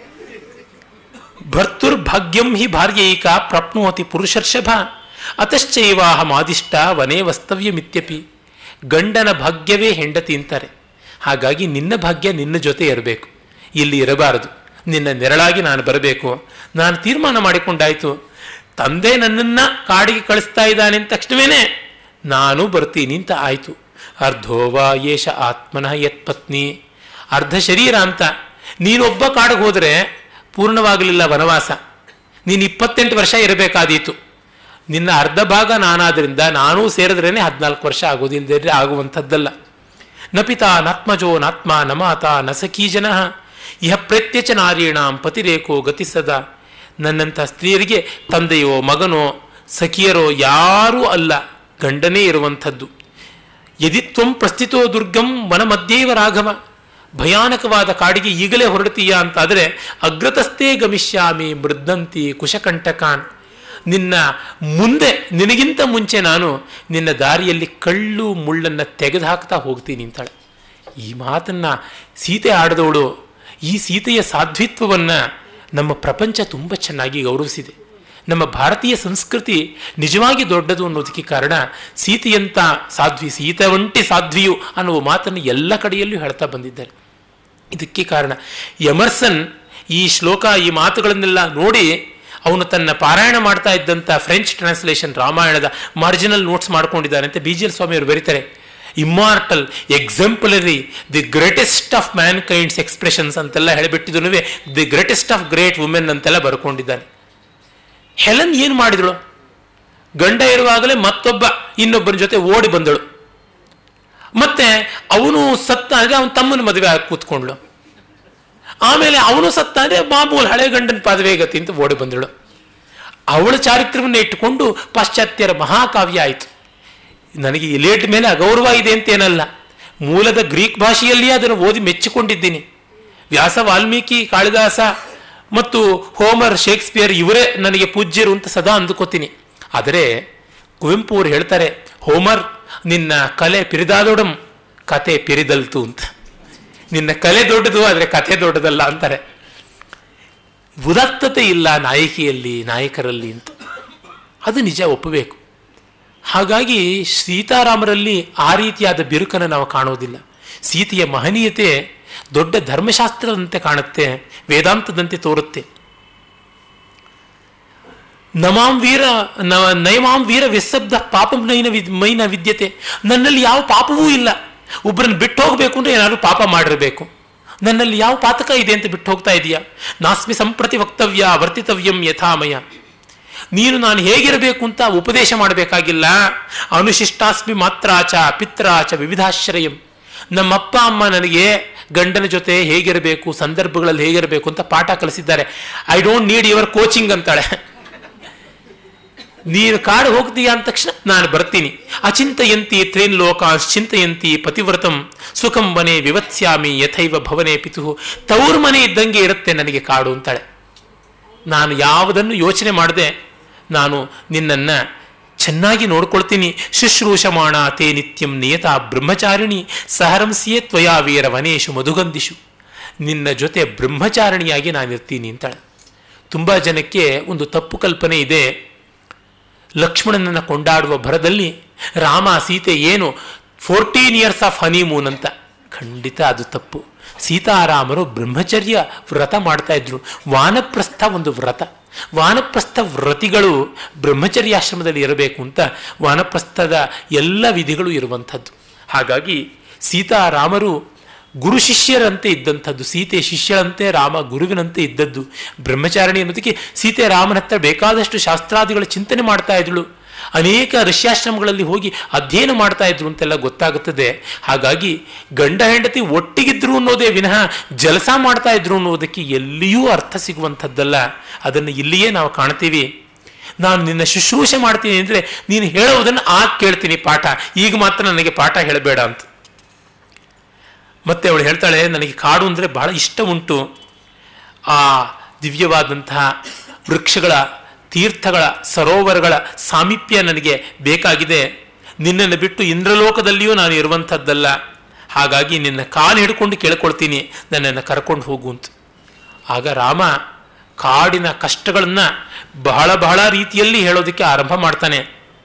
ಭರ್ತುರ್ಭಾಗ್ಯಂ ಹಿ ಭಾರ್ಯೈಕ ಪ್ರಾಪ್ನೋತಿ ಪುರುಷರ್ಷಭ ಅತಶ್ಚೈವಾಹ ಮಾದಿಷ್ಟ ವನೇ ವಸ್ತವ್ಯಮಿತ್ಯಪಿ ಗಂಡನ ಭಾಗ್ಯವೇ ಹೆಂಡತಿ ಅಂತಾರೆ ಹಾಗಾಗಿ ನಿನ್ನ ಭಾಗ್ಯ ನಿನ್ನ ಜೊತೆ ಇರಬೇಕು ಇಲ್ಲಿ ಇರಬಾರದು ನಿನ್ನ ನೆರಳಾಗಿ ನಾನು ಬರಬೇಕು ನಾನು ತೀರ್ಮಾನ ಮಾಡಿಕೊಂಡಾಯ್ತು ತಂದೆ ನನ್ನನ್ನು ಕಾಡಿಗೆ ಕಳಿಸ್ತಾ ಇದ್ದಾನೆ ಅಂದ ತಕ್ಷಣವೇ ನಾನು ಬರ್ತೀನಿ ಅಂತ ಆಯಿತು ಅರ್ಧೋವಾ ಯೇಷ ಆತ್ಮನಃ ಯತ್ ಪತ್ನಿ ಅರ್ಧ ಶರೀರ ಅಂತ ನೀನೊಬ್ಬ ಕಾಡಿಗೆ ಹೋದರೆ ಪೂರ್ಣವಾಗಲಿಲ್ಲ ವನವಾಸ ನೀನು ಇಪ್ಪತ್ತೆಂಟು ವರ್ಷ ಇರಬೇಕಾದೀತು ನಿನ್ನ ಅರ್ಧ ಭಾಗ ನಾನಾದ್ರಿಂದ ನಾನೂ ಸೇರಿದ್ರೇ ಹದಿನಾಲ್ಕು ವರ್ಷ ಆಗೋದಿಲ್ಲದೆ ಆಗುವಂಥದ್ದಲ್ಲ ನ ಪಿತಾ ನಾತ್ಮಜೋ ನಾತ್ಮ ನ ಮಾತಾ ನ ಸಖೀ ಜನ ಇಹ ಪ್ರತ್ಯಚ ನಾರೀಣಾಂ ಪತಿರೇಕೋ ಗತಿಸದ ನನ್ನಂಥ ಸ್ತ್ರೀಯರಿಗೆ ತಂದೆಯೋ ಮಗನೋ ಸಖಿಯರೋ ಯಾರೂ ಅಲ್ಲ ಗಂಡನೇ ಇರುವಂಥದ್ದು ಯದಿತ್ವಂ ಪ್ರಸ್ಥಿತೋ ದುರ್ಗಂ ವನ ಮಧ್ಯೇವ ರಾಘವ ಭಯಾನಕವಾದ ಕಾಡಿಗೆ ಈಗಲೇ ಹೊರಡ್ತೀಯ ಅಂತಾದರೆ ಅಗ್ರತಸ್ಥೇ ಗಮಿಷ್ಯಾಮಿ ಮೃದ್ದಂತಿ ಕುಶಕಂಟಕಾನ್ ನಿನ್ನ ಮುಂದೆ ನಿನಗಿಂತ ಮುಂಚೆ ನಾನು ನಿನ್ನ ದಾರಿಯಲ್ಲಿ ಕಳ್ಳು ಮುಳ್ಳನ್ನು ತೆಗೆದು ಹಾಕ್ತಾ ಹೋಗ್ತೀನಿ ಅಂತಾಳೆ ಈ ಮಾತನ್ನು ಸೀತೆ ಆಡಿದವಳು ಈ ಸೀತೆಯ ಸಾಧ್ವಿತ್ವವನ್ನು ನಮ್ಮ ಪ್ರಪಂಚ ತುಂಬ ಚೆನ್ನಾಗಿ ಗೌರವಿಸಿದೆ ನಮ್ಮ ಭಾರತೀಯ ಸಂಸ್ಕೃತಿ ನಿಜವಾಗಿ ದೊಡ್ಡದು ಅನ್ನೋದಕ್ಕೆ ಕಾರಣ ಸೀತೆಯಂಥ ಸಾಧ್ವಿ ಸೀತೆ ಒಂಟಿ ಸಾಧ್ವಿಯು ಅನ್ನುವ ಮಾತನ್ನು ಎಲ್ಲ ಕಡೆಯಲ್ಲೂ ಹೇಳ್ತಾ ಬಂದಿದ್ದಾರೆ ಇದಕ್ಕೆ ಕಾರಣ ಎಮರ್ಸನ್ ಈ ಶ್ಲೋಕ ಈ ಮಾತುಗಳನ್ನೆಲ್ಲ ನೋಡಿ ಅವನು ತನ್ನ ಪಾರಾಯಣ ಮಾಡ್ತಾ ಇದ್ದಂಥ ಫ್ರೆಂಚ್ ಟ್ರಾನ್ಸ್ಲೇಷನ್ ರಾಮಾಯಣದ ಮಾರ್ಜಿನಲ್ ನೋಟ್ಸ್ ಮಾಡ್ಕೊಂಡಿದ್ದಾನೆ ಅಂತ ಬಿ ಜಿ ಎಲ್ ಸ್ವಾಮಿ ಅವರು ಬರೀತಾರೆ immortal exemplary the greatest of mankind's expressions ಅಂತೆಲ್ಲ ಹೇಳಿಬಿಟ್ಟಿದ್ದು the greatest of great women ಅಂತೆಲ್ಲ ಬರ್ಕೊಂಡಿದ್ದಾನೆ ಹೆಲನ್ ಏನು ಮಾಡಿದಳು ಗಂಡ ಇರುವಾಗಲೇ ಮತ್ತೊಬ್ಬ ಇನ್ನೊಬ್ಬನ ಜೊತೆ ಓಡಿ ಬಂದಳು ಮತ್ತೆ ಅವನು ಸತ್ತ ಅಂದರೆ ಅವನ ತಮ್ಮನ ಮದುವೆ ಆಗಿ ಕೂತ್ಕೊಂಡ್ಳು ಆಮೇಲೆ ಅವನು ಸತ್ತ ಅಂದರೆ ಮಾಮೂಲು ಹಳೆ ಗಂಡನ ಪದವಿ ಗತಿ ಅಂತ ಓಡಿ ಬಂದಳು ಅವಳ ಚಾರಿತ್ರ್ಯವನ್ನು ಇಟ್ಟುಕೊಂಡು ಪಾಶ್ಚಾತ್ಯರ ಮಹಾಕಾವ್ಯ ಆಯಿತು ನನಗೆ ಇಲೇಟ್ ಮೇಲೆ ಅಗೌರವ ಇದೆ ಅಂತೇನಲ್ಲ ಮೂಲದ ಗ್ರೀಕ್ ಭಾಷೆಯಲ್ಲಿಯೇ ಅದನ್ನು ಓದಿ ಮೆಚ್ಚಿಕೊಂಡಿದ್ದೀನಿ ವ್ಯಾಸ ವಾಲ್ಮೀಕಿ ಕಾಳಿದಾಸ ಮತ್ತು ಹೋಮರ್ ಶೇಕ್ಸ್ಪಿಯರ್ ಇವರೇ ನನಗೆ ಪೂಜ್ಯರು ಅಂತ ಸದಾ ಅಂದುಕೋತೀನಿ ಆದರೆ ಕುವೆಂಪು ಅವರು ಹೇಳ್ತಾರೆ ಹೋಮರ್ ನಿನ್ನ ಕಲೆ ಪಿರಿದಾದೊಡಂ ಕತೆ ಪಿರಿದಲ್ತು ಅಂತ ನಿನ್ನ ಕಲೆ ದೊಡ್ಡದು ಆದರೆ ಕತೆ ದೊಡ್ಡದಲ್ಲ ಅಂತಾರೆ ಉದಾತ್ತತೆ ಇಲ್ಲ ನಾಯಕಿಯಲ್ಲಿ ನಾಯಕರಲ್ಲಿ ಅಂತ ಅದು ನಿಜ ಒಪ್ಪಬೇಕು ಹಾಗಾಗಿ ಸೀತಾರಾಮರಲ್ಲಿ ಆ ರೀತಿಯಾದ ಬಿರುಕನ್ನು ನಾವು ಕಾಣೋದಿಲ್ಲ ಸೀತೆಯ ಮಹನೀಯತೆ ದೊಡ್ಡ ಧರ್ಮಶಾಸ್ತ್ರದಂತೆ ಕಾಣುತ್ತೆ ವೇದಾಂತದಂತೆ ತೋರುತ್ತೆ ನಮಾಂ ವೀರ ನ- ನಯಮಾಂ ವೀರ ವಿಸ್ಸಬ್ದ ಪಾಪಂ ನೈನ ವಿದ್ ಮೈನ ವಿದ್ಯತೆ ನನ್ನಲ್ಲಿ ಯಾವ ಪಾಪವೂ ಇಲ್ಲ ಒಬ್ಬರನ್ನು ಬಿಟ್ಟು ಹೋಗಬೇಕು ಅಂದ್ರೆ ಏನಾದ್ರು ಪಾಪ ಮಾಡಿರಬೇಕು ನನ್ನಲ್ಲಿ ಯಾವ ಪಾತಕ ಇದೆ ಅಂತ ಬಿಟ್ಟು ಹೋಗ್ತಾ ಇದೆಯಾ ನಾಸ್ಮಿ ಸಂಪ್ರತಿ ವಕ್ತವ್ಯ ವರ್ತಿತವ್ಯಂ ಯಥಾಮಯ ನೀನು ನಾನು ಹೇಗಿರಬೇಕು ಅಂತ ಉಪದೇಶ ಮಾಡಬೇಕಾಗಿಲ್ಲ ಅನುಶಿಷ್ಟಾಸ್ಮಿ ಮಾತ್ರಾಚ ಪಿತ್ರಾಚ ವಿವಿಧಾಶ್ರಯಂ ನಮ್ಮಪ್ಪ ಅಮ್ಮ ನನಗೆ ಗಂಡನ ಜೊತೆ ಹೇಗಿರಬೇಕು ಸಂದರ್ಭಗಳಲ್ಲಿ ಹೇಗಿರಬೇಕು ಅಂತ ಪಾಠ ಕಲಿಸಿದ್ದಾರೆ I don't need your coaching ಅಂತಾಳೆ ನೀನು ಕಾಡು ಹೋಗ್ತೀಯ ಅಂದ ತಕ್ಷಣ ನಾನು ಬರ್ತೀನಿ ಅಚಿಂತಯಂತಿ ತ್ರೇನ್ ಲೋಕ ಚಿಂತಯಂತಿ ಪತಿವ್ರತಂ ಸುಖಂ ವನೆ ವಿವತ್ಸ್ಯಾಮಿ ಯಥೈವ ಭವನೆ ಪಿತು ತವ್ರ ಮನೆ ಇದ್ದಂಗೆ ಇರುತ್ತೆ ನನಗೆ ಕಾಡು ಅಂತಾಳೆ ನಾನು ಯಾವುದನ್ನು ಯೋಚನೆ ಮಾಡದೆ ನಾನು ನಿನ್ನನ್ನು ಚೆನ್ನಾಗಿ ನೋಡ್ಕೊಳ್ತೀನಿ ಶುಶ್ರೂಷಮಾಣ ತೇ ನಿತ್ಯಂ ನಿಯತ ಬ್ರಹ್ಮಚಾರಿಣಿ ಸಹರಂಸಿಯೇ ತ್ವಯಾ ವೀರ ವನೇಶು ಮಧುಗಂಧಿಷು ನಿನ್ನ ಜೊತೆ ಬ್ರಹ್ಮಚಾರಿಣಿಯಾಗಿ ನಾನಿರ್ತೀನಿ ಅಂತಾಳೆ ತುಂಬ ಜನಕ್ಕೆ ಒಂದು ತಪ್ಪು ಕಲ್ಪನೆ ಇದೆ ಲಕ್ಷ್ಮಣನನ್ನು ಕೊಂಡಾಡುವ ಭರದಲ್ಲಿ ರಾಮ ಸೀತೆ ಏನು ಫೋರ್ಟೀನ್ ಇಯರ್ಸ್ ಆಫ್ ಹನಿಮೂನ್ ಅಂತ ಖಂಡಿತ ಅದು ತಪ್ಪು ಸೀತಾರಾಮರು ಬ್ರಹ್ಮಚರ್ಯ ವ್ರತ ಮಾಡ್ತಾ ಇದ್ರು ವಾನಪ್ರಸ್ಥ ಒಂದು ವ್ರತ ವಾನಪ್ರಸ್ಥ ವ್ರತಿಗಳು ಬ್ರಹ್ಮಚರ್ಯಾಶ್ರಮದಲ್ಲಿ ಇರಬೇಕು ಅಂತ ವಾನಪ್ರಸ್ಥದ ಎಲ್ಲ ವಿಧಿಗಳು ಇರುವಂಥದ್ದು ಹಾಗಾಗಿ ಸೀತಾರಾಮರು ಗುರು ಶಿಷ್ಯರಂತೆ ಇದ್ದಂಥದ್ದು ಸೀತೆ ಶಿಷ್ಯರಂತೆ ರಾಮ ಗುರುವಿನಂತೆ ಇದ್ದದ್ದು ಬ್ರಹ್ಮಚಾರಿಣಿ ಅನ್ನೋದಕ್ಕೆ ಸೀತೆ ರಾಮನ ಹತ್ರ ಬೇಕಾದಷ್ಟು ಶಾಸ್ತ್ರಾದಿಗಳ ಚಿಂತನೆ ಮಾಡ್ತಾ ಇದ್ಳು ಅನೇಕ ಋಷ್ಯಾಶ್ರಮಗಳಲ್ಲಿ ಹೋಗಿ ಅಧ್ಯಯನ ಮಾಡ್ತಾ ಇದ್ರು ಅಂತೆಲ್ಲ ಗೊತ್ತಾಗುತ್ತದೆ ಹಾಗಾಗಿ ಗಂಡ ಹೆಂಡತಿ ಒಟ್ಟಿಗಿದ್ರು ಅನ್ನೋದೇ ವಿನಃ ಜಲಸ ಮಾಡ್ತಾ ಇದ್ರು ಅನ್ನೋದಕ್ಕೆ ಎಲ್ಲಿಯೂ ಅರ್ಥ ಸಿಗುವಂಥದ್ದಲ್ಲ ಅದನ್ನು ಇಲ್ಲಿಯೇ ನಾವು ಕಾಣ್ತೀವಿ ನಾನು ನಿನ್ನ ಶುಶ್ರೂಷೆ ಮಾಡ್ತೀನಿ ಅಂದರೆ ನೀನು ಹೇಳೋದನ್ನು ಆಗ ಕೇಳ್ತೀನಿ ಪಾಠ ಈಗ ಮಾತ್ರ ನನಗೆ ಪಾಠ ಹೇಳಬೇಡ ಅಂತ ಮತ್ತೆ ಅವಳು ಹೇಳ್ತಾಳೆ ನನಗೆ ಕಾಡು ಅಂದರೆ ಬಹಳ ಇಷ್ಟ ಉಂಟು ಆ ದಿವ್ಯವಾದಂತಹ ವೃಕ್ಷಗಳ ತೀರ್ಥಗಳ ಸರೋವರಗಳ ಸಾಮೀಪ್ಯ ನನಗೆ ಬೇಕಾಗಿದೆ ನಿನ್ನನ್ನು ಬಿಟ್ಟು ಇಂದ್ರಲೋಕದಲ್ಲಿಯೂ ನಾನು ಇರುವಂಥದ್ದಲ್ಲ ಹಾಗಾಗಿ ನಿನ್ನ ಕಾಲು ಹಿಡ್ಕೊಂಡು ಕೇಳ್ಕೊಳ್ತೀನಿ ನನ್ನನ್ನು ಕರ್ಕೊಂಡು ಹೋಗು ಅಂತ ಆಗ ರಾಮ ಕಾಡಿನ ಕಷ್ಟಗಳನ್ನು ಬಹಳ ಬಹಳ ರೀತಿಯಲ್ಲಿ ಹೇಳೋದಕ್ಕೆ ಆರಂಭ ಮಾಡ್ತಾನೆ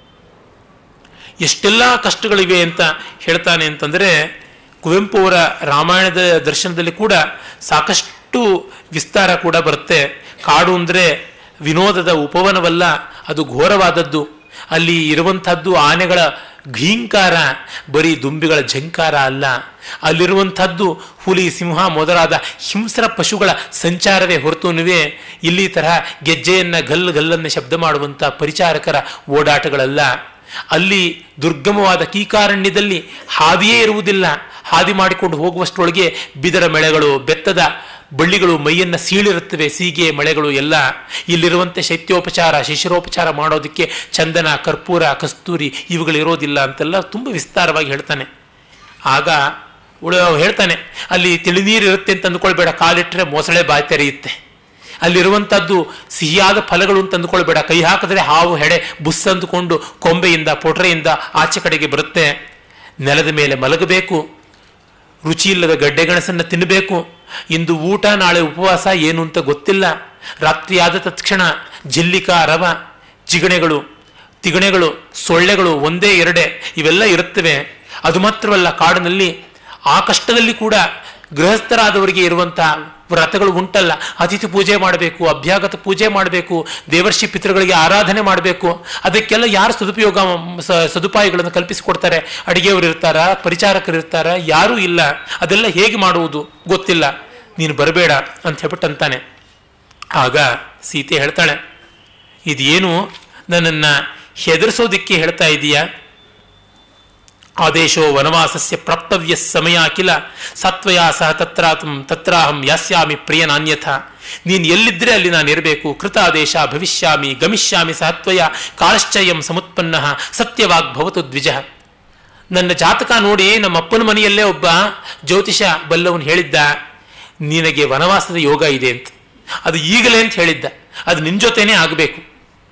ಎಷ್ಟೆಲ್ಲ ಕಷ್ಟಗಳಿವೆ ಅಂತ ಹೇಳ್ತಾನೆ ಅಂತಂದರೆ ಕುವೆಂಪು ಅವರ ರಾಮಾಯಣದ ದರ್ಶನದಲ್ಲಿ ಕೂಡ ಸಾಕಷ್ಟು ವಿಸ್ತಾರ ಕೂಡ ಬರುತ್ತೆ ಕಾಡು ಅಂದರೆ ವಿನೋದದ ಉಪವನವಲ್ಲ ಅದು ಘೋರವಾದದ್ದು ಅಲ್ಲಿ ಇರುವಂಥದ್ದು ಆನೆಗಳ ಘೀಂಕಾರ ಬರೀ ದುಂಬಿಗಳ ಝಂಕಾರ ಅಲ್ಲ ಅಲ್ಲಿರುವಂಥದ್ದು ಹುಲಿ ಸಿಂಹ ಮೊದಲಾದ ಹಿಂಸ್ರ ಪಶುಗಳ ಸಂಚಾರವೇ ಹೊರತುನುವೆ ಇಲ್ಲಿ ತರಹ ಗೆಜ್ಜೆಯನ್ನು ಗಲ್ಲು ಗಲ್ಲನ್ನು ಶಬ್ದ ಮಾಡುವಂಥ ಪರಿಚಾರಕರ ಓಡಾಟಗಳಲ್ಲ ಅಲ್ಲಿ ದುರ್ಗಮವಾದ ಕೀಕಾರಣ್ಯದಲ್ಲಿ ಹಾದಿಯೇ ಇರುವುದಿಲ್ಲ ಹಾದಿ ಮಾಡಿಕೊಂಡು ಹೋಗುವಷ್ಟರೊಳಗೆ ಬಿದರ ಮೆಳೆಗಳು ಬೆತ್ತದ ಬಳ್ಳಿಗಳು ಮೈಯನ್ನು ಸೀಳಿರುತ್ತವೆ ಸೀಗೆ ಮಳೆಗಳು ಎಲ್ಲ ಇಲ್ಲಿರುವಂತೆ ಶೈತ್ಯೋಪಚಾರ ಶಿಶಿರೋಪಚಾರ ಮಾಡೋದಕ್ಕೆ ಚಂದನ ಕರ್ಪೂರ ಕಸ್ತೂರಿ ಇವುಗಳಿರೋದಿಲ್ಲ ಅಂತೆಲ್ಲ ತುಂಬ ವಿಸ್ತಾರವಾಗಿ ಹೇಳ್ತಾನೆ ಆಗ ಉಳ ಹೇಳ್ತಾನೆ ಅಲ್ಲಿ ತಿಳಿನೀರು ಇರುತ್ತೆ ಅಂತ ಅಂದ್ಕೊಳ್ಬೇಡ ಕಾಲಿಟ್ಟರೆ ಮೊಸಳೆ ಬಾಯಿ ತೆರೆಯುತ್ತೆ ಅಲ್ಲಿರುವಂಥದ್ದು ಸಿಹಿಯಾದ ಫಲಗಳು ಅಂತ ಅಂದ್ಕೊಳ್ಬೇಡ ಕೈ ಹಾಕಿದ್ರೆ ಹಾವು ಹೆಡೆ ಬುಸ್ ಅಂದುಕೊಂಡು ಕೊಂಬೆಯಿಂದ ಪೊಟ್ರೆಯಿಂದ ಆಚೆ ಕಡೆಗೆ ಬರುತ್ತೆ ನೆಲದ ಮೇಲೆ ಮಲಗಬೇಕು ರುಚಿ ಇಲ್ಲದ ಗಡ್ಡೆಗೆಣಸನ್ನು ತಿನ್ನಬೇಕು ಇಂದು ಊಟ ನಾಳೆ ಉಪವಾಸ ಏನು ಅಂತ ಗೊತ್ತಿಲ್ಲ ರಾತ್ರಿ ಆದ ತಕ್ಷಣ ಜಿಲ್ಲಿಕ ರವ ಜಿಗಣೆಗಳು ತಿಗಣೆಗಳು ಸೊಳ್ಳೆಗಳು ಒಂದೇ ಎರಡೇ ಇವೆಲ್ಲ ಇರುತ್ತವೆ ಅದು ಮಾತ್ರವಲ್ಲ ಕಾಡಿನಲ್ಲಿ ಆ ಕಷ್ಟದಲ್ಲಿ ಕೂಡ ಗೃಹಸ್ಥರಾದವರಿಗೆ ಇರುವಂತಹ ವ್ರತಗಳು ಉಂಟಲ್ಲ ಅತಿಥಿ ಪೂಜೆ ಮಾಡಬೇಕು ಅಭ್ಯಾಗತ ಪೂಜೆ ಮಾಡಬೇಕು ದೇವರ್ಷಿ ಪಿತೃಗಳಿಗೆ ಆರಾಧನೆ ಮಾಡಬೇಕು ಅದಕ್ಕೆಲ್ಲ ಯಾರು ಸದುಪಯೋಗ ಸ- ಸದುಪಾಯಗಳನ್ನು ಕಲ್ಪಿಸಿಕೊಡ್ತಾರೆ ಅಡಿಗೆಯವರು ಇರ್ತಾರ ಪರಿಚಾರಕರು ಇರ್ತಾರ ಯಾರೂ ಇಲ್ಲ ಅದೆಲ್ಲ ಹೇಗೆ ಮಾಡುವುದು ಗೊತ್ತಿಲ್ಲ ನೀನು ಬರಬೇಡ ಅಂತ ಹೇಳ್ಬಿಟ್ಟು ಅಂತಾನೆ ಆಗ ಸೀತೆ ಹೇಳ್ತಾಳೆ ಇದೇನು ನನ್ನನ್ನು ಹೆದರಿಸೋದಿಕ್ಕೆ ಹೇಳ್ತಾ ಇದೀಯಾ ಆದೇಶೋ ವನವಾಸಸ್ಯ ಪ್ರಾಪ್ತವ್ಯ ಸಮಯ ಅಖಿಲ ಸತ್ವಯ ಸಹ ತತ್ರಾತಂ ತತ್ರಾಹಂ ಯಾಸ್ಯಾಮಿ ಪ್ರಿಯನಾನ್ಯಥ ನೀನು ಎಲ್ಲಿದ್ದರೆ ಅಲ್ಲಿ ನಾನು ಇರಬೇಕು ಕೃತಾದೇಶ ಭವಿಷ್ಯಾಮಿ ಗಮಿಷ್ಯಾಮಿ ಸಹತ್ವಯ ಕಾಳಶ್ಚಯಂ ಸಮುತ್ಪನ್ನ ಸತ್ಯವಾಗ್ ಭವತು ದ್ವಿಜ ನನ್ನ ಜಾತಕ ನೋಡಿ ನಮ್ಮ ಅಪ್ಪನ ಮನೆಯಲ್ಲೇ ಒಬ್ಬ ಜ್ಯೋತಿಷ ಬಲ್ಲವನು ಹೇಳಿದ್ದ ನಿನಗೆ ವನವಾಸದ ಯೋಗ ಇದೆ ಅಂತ ಅದು ಈಗಲೇ ಅಂತ ಹೇಳಿದ್ದ ಅದು ನಿನ್ನ ಜೊತೆನೇ ಆಗಬೇಕು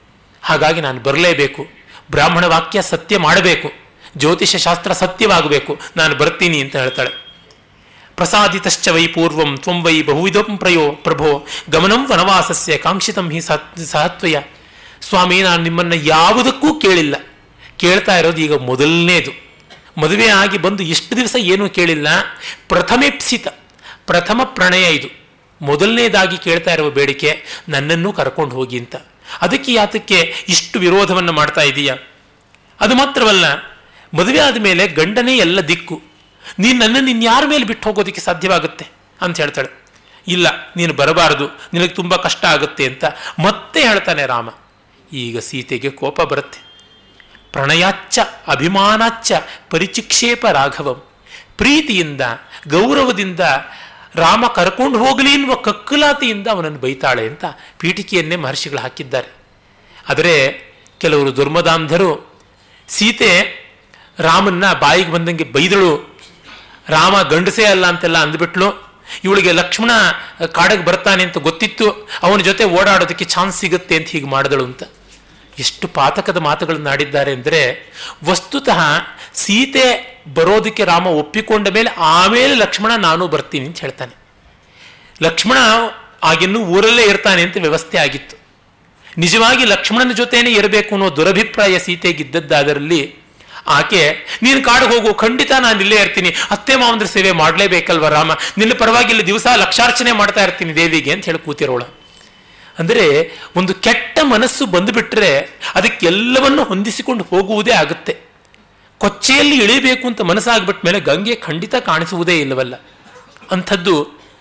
ಹಾಗಾಗಿ ನಾನು ಬರಲೇಬೇಕು ಬ್ರಾಹ್ಮಣ ವಾಕ್ಯ ಸತ್ಯ ಮಾಡಬೇಕು ಜ್ಯೋತಿಷ ಶಾಸ್ತ್ರ ಸತ್ಯವಾಗಬೇಕು ನಾನು ಬರ್ತೀನಿ ಅಂತ ಹೇಳ್ತಾಳೆ ಪ್ರಸಾದಿತಶ್ಚ ವೈ ಪೂರ್ವಂ ತ್ವಂ ವೈ ಬಹುವಿಧಂ ಪ್ರಯೋ ಪ್ರಭೋ ಗಮನಂ ವನವಾಸಸ್ಯ ಕಾಂಕ್ಷಿತಂ ಹಿ ಸಹತ್ವಯ ಸ್ವಾಮಿ ನಾನು ನಿಮ್ಮನ್ನು ಯಾವುದಕ್ಕೂ ಕೇಳಿಲ್ಲ ಕೇಳ್ತಾ ಇರೋದು ಈಗ ಮೊದಲನೇದು ಮದುವೆ ಆಗಿ ಬಂದು ಎಷ್ಟು ದಿವಸ ಏನೂ ಕೇಳಿಲ್ಲ ಪ್ರಥಮೇಪ್ಸಿತ ಪ್ರಥಮ ಪ್ರಣಯ ಇದು ಮೊದಲನೇದಾಗಿ ಕೇಳ್ತಾ ಇರುವ ಬೇಡಿಕೆ ನನ್ನನ್ನು ಕರ್ಕೊಂಡು ಹೋಗಿ ಅಂತ ಅದಕ್ಕೆ ಯಾತಕ್ಕೆ ಇಷ್ಟು ವಿರೋಧವನ್ನು ಮಾಡ್ತಾ ಇದೀಯಾ ಅದು ಮಾತ್ರವಲ್ಲ ಮದುವೆ ಆದ ಮೇಲೆ ಗಂಡನೇ ಎಲ್ಲ ದಿಕ್ಕು ನೀನು ನನ್ನನ್ನು ಇನ್ಯಾರ ಮೇಲೆ ಬಿಟ್ಟು ಹೋಗೋದಕ್ಕೆ ಸಾಧ್ಯವಾಗುತ್ತೆ ಅಂತ ಹೇಳ್ತಾಳೆ ಇಲ್ಲ ನೀನು ಬರಬಾರದು ನಿನಗೆ ತುಂಬ ಕಷ್ಟ ಆಗುತ್ತೆ ಅಂತ ಮತ್ತೆ ಹೇಳ್ತಾನೆ ರಾಮ ಈಗ ಸೀತೆಗೆ ಕೋಪ ಬರುತ್ತೆ ಪ್ರಣಯಾಚ್ಚ ಅಭಿಮಾನಾಚ್ಚ ಪರಿಚಿಕ್ಷೇಪ ರಾಘವಂ ಪ್ರೀತಿಯಿಂದ ಗೌರವದಿಂದ ರಾಮ ಕರ್ಕೊಂಡು ಹೋಗಲಿ ಎನ್ನುವ ಕಕ್ಕಲಾತಿಯಿಂದ ಅವನನ್ನು ಬೈತಾಳೆ ಅಂತ ಪೀಠಿಕೆಯನ್ನೇ ಮಹರ್ಷಿಗಳು ಹಾಕಿದ್ದಾರೆ ಆದರೆ ಕೆಲವರು ದುರ್ಮದಾಂಧರು ಸೀತೆ ರಾಮನ್ನ ಬಾಯಿಗೆ ಬಂದಂಗೆ ಬೈದಳು ರಾಮ ಗಂಡಸೇ ಅಲ್ಲ ಅಂತೆಲ್ಲ ಅಂದ್ಬಿಟ್ಲು ಇವಳಿಗೆ ಲಕ್ಷ್ಮಣ ಕಾಡಿಗೆ ಬರ್ತಾನೆ ಅಂತ ಗೊತ್ತಿತ್ತು ಅವನ ಜೊತೆ ಓಡಾಡೋದಕ್ಕೆ ಚಾನ್ಸ್ ಸಿಗುತ್ತೆ ಅಂತ ಹೀಗೆ ಮಾಡಿದಳು ಅಂತ ಎಷ್ಟು ಪಾತಕದ ಮಾತುಗಳನ್ನು ಆಡಿದ್ದಾರೆ ಅಂದರೆ ವಸ್ತುತಃ ಸೀತೆ ಬರೋದಕ್ಕೆ ರಾಮ ಒಪ್ಪಿಕೊಂಡ ಮೇಲೆ ಆಮೇಲೆ ಲಕ್ಷ್ಮಣ ನಾನು ಬರ್ತೀನಿ ಅಂತ ಹೇಳ್ತಾನೆ ಲಕ್ಷ್ಮಣ ಆಗಿನ್ನೂ ಊರಲ್ಲೇ ಇರ್ತಾನೆ ಅಂತ ವ್ಯವಸ್ಥೆ ಆಗಿತ್ತು ನಿಜವಾಗಿ ಲಕ್ಷ್ಮಣನ ಜೊತೆನೇ ಇರಬೇಕು ಅನ್ನೋ ದುರಭಿಪ್ರಾಯ ಸೀತೆಗಿದ್ದದ್ದಾದರಲ್ಲಿ ಆಕೆ ನೀನು ಕಾಡಿಗೆ ಹೋಗು ಖಂಡಿತ ನಾನು ಇಲ್ಲೇ ಇರ್ತೀನಿ ಅತ್ತೆ ಮಾವಂದ್ರ ಸೇವೆ ಮಾಡಲೇಬೇಕಲ್ವ ರಾಮ ನಿನ್ನ ಪರವಾಗಿ ಇಲ್ಲಿ ದಿವಸ ಲಕ್ಷಾರ್ಚನೆ ಮಾಡ್ತಾ ಇರ್ತೀನಿ ದೇವಿಗೆ ಅಂತ ಹೇಳಿ ಕೂತಿರೋಳ ಅಂದರೆ ಒಂದು ಕೆಟ್ಟ ಮನಸ್ಸು ಬಂದುಬಿಟ್ರೆ ಅದಕ್ಕೆಲ್ಲವನ್ನು ಹೊಂದಿಸಿಕೊಂಡು ಹೋಗುವುದೇ ಆಗುತ್ತೆ ಕೊಚ್ಚೆಯಲ್ಲಿ ಇಳಿಬೇಕು ಅಂತ ಮನಸ್ಸಾಗ್ಬಿಟ್ಟ ಮೇಲೆ ಗಂಗೆ ಖಂಡಿತ ಕಾಣಿಸುವುದೇ ಇಲ್ಲವಲ್ಲ ಅಂಥದ್ದು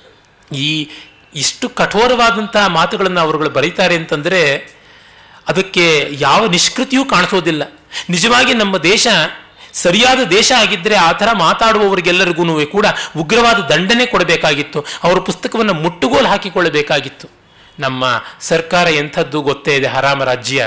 ಈ ಇಷ್ಟು ಕಠೋರವಾದಂತಹ ಮಾತುಗಳನ್ನು ಅವರುಗಳು ಬರೀತಾರೆ ಅಂತಂದರೆ ಅದಕ್ಕೆ ಯಾವ ನಿಷ್ಕೃತಿಯೂ ಕಾಣಿಸೋದಿಲ್ಲ ನಿಜವಾಗಿ ನಮ್ಮ ದೇಶ ಸರಿಯಾದ ದೇಶ ಆಗಿದ್ದರೆ ಆ ಥರ ಮಾತಾಡುವವರಿಗೆಲ್ಲರಿಗೂ ಕೂಡ ಉಗ್ರವಾದ ದಂಡನೆ ಕೊಡಬೇಕಾಗಿತ್ತು ಅವರ ಪುಸ್ತಕವನ್ನು ಮುಟ್ಟುಗೋಲು ಹಾಕಿಕೊಳ್ಳಬೇಕಾಗಿತ್ತು ನಮ್ಮ ಸರ್ಕಾರ ಎಂಥದ್ದು ಗೊತ್ತೇ ಇದೆ ಹರಾಮ ರಾಜ್ಯ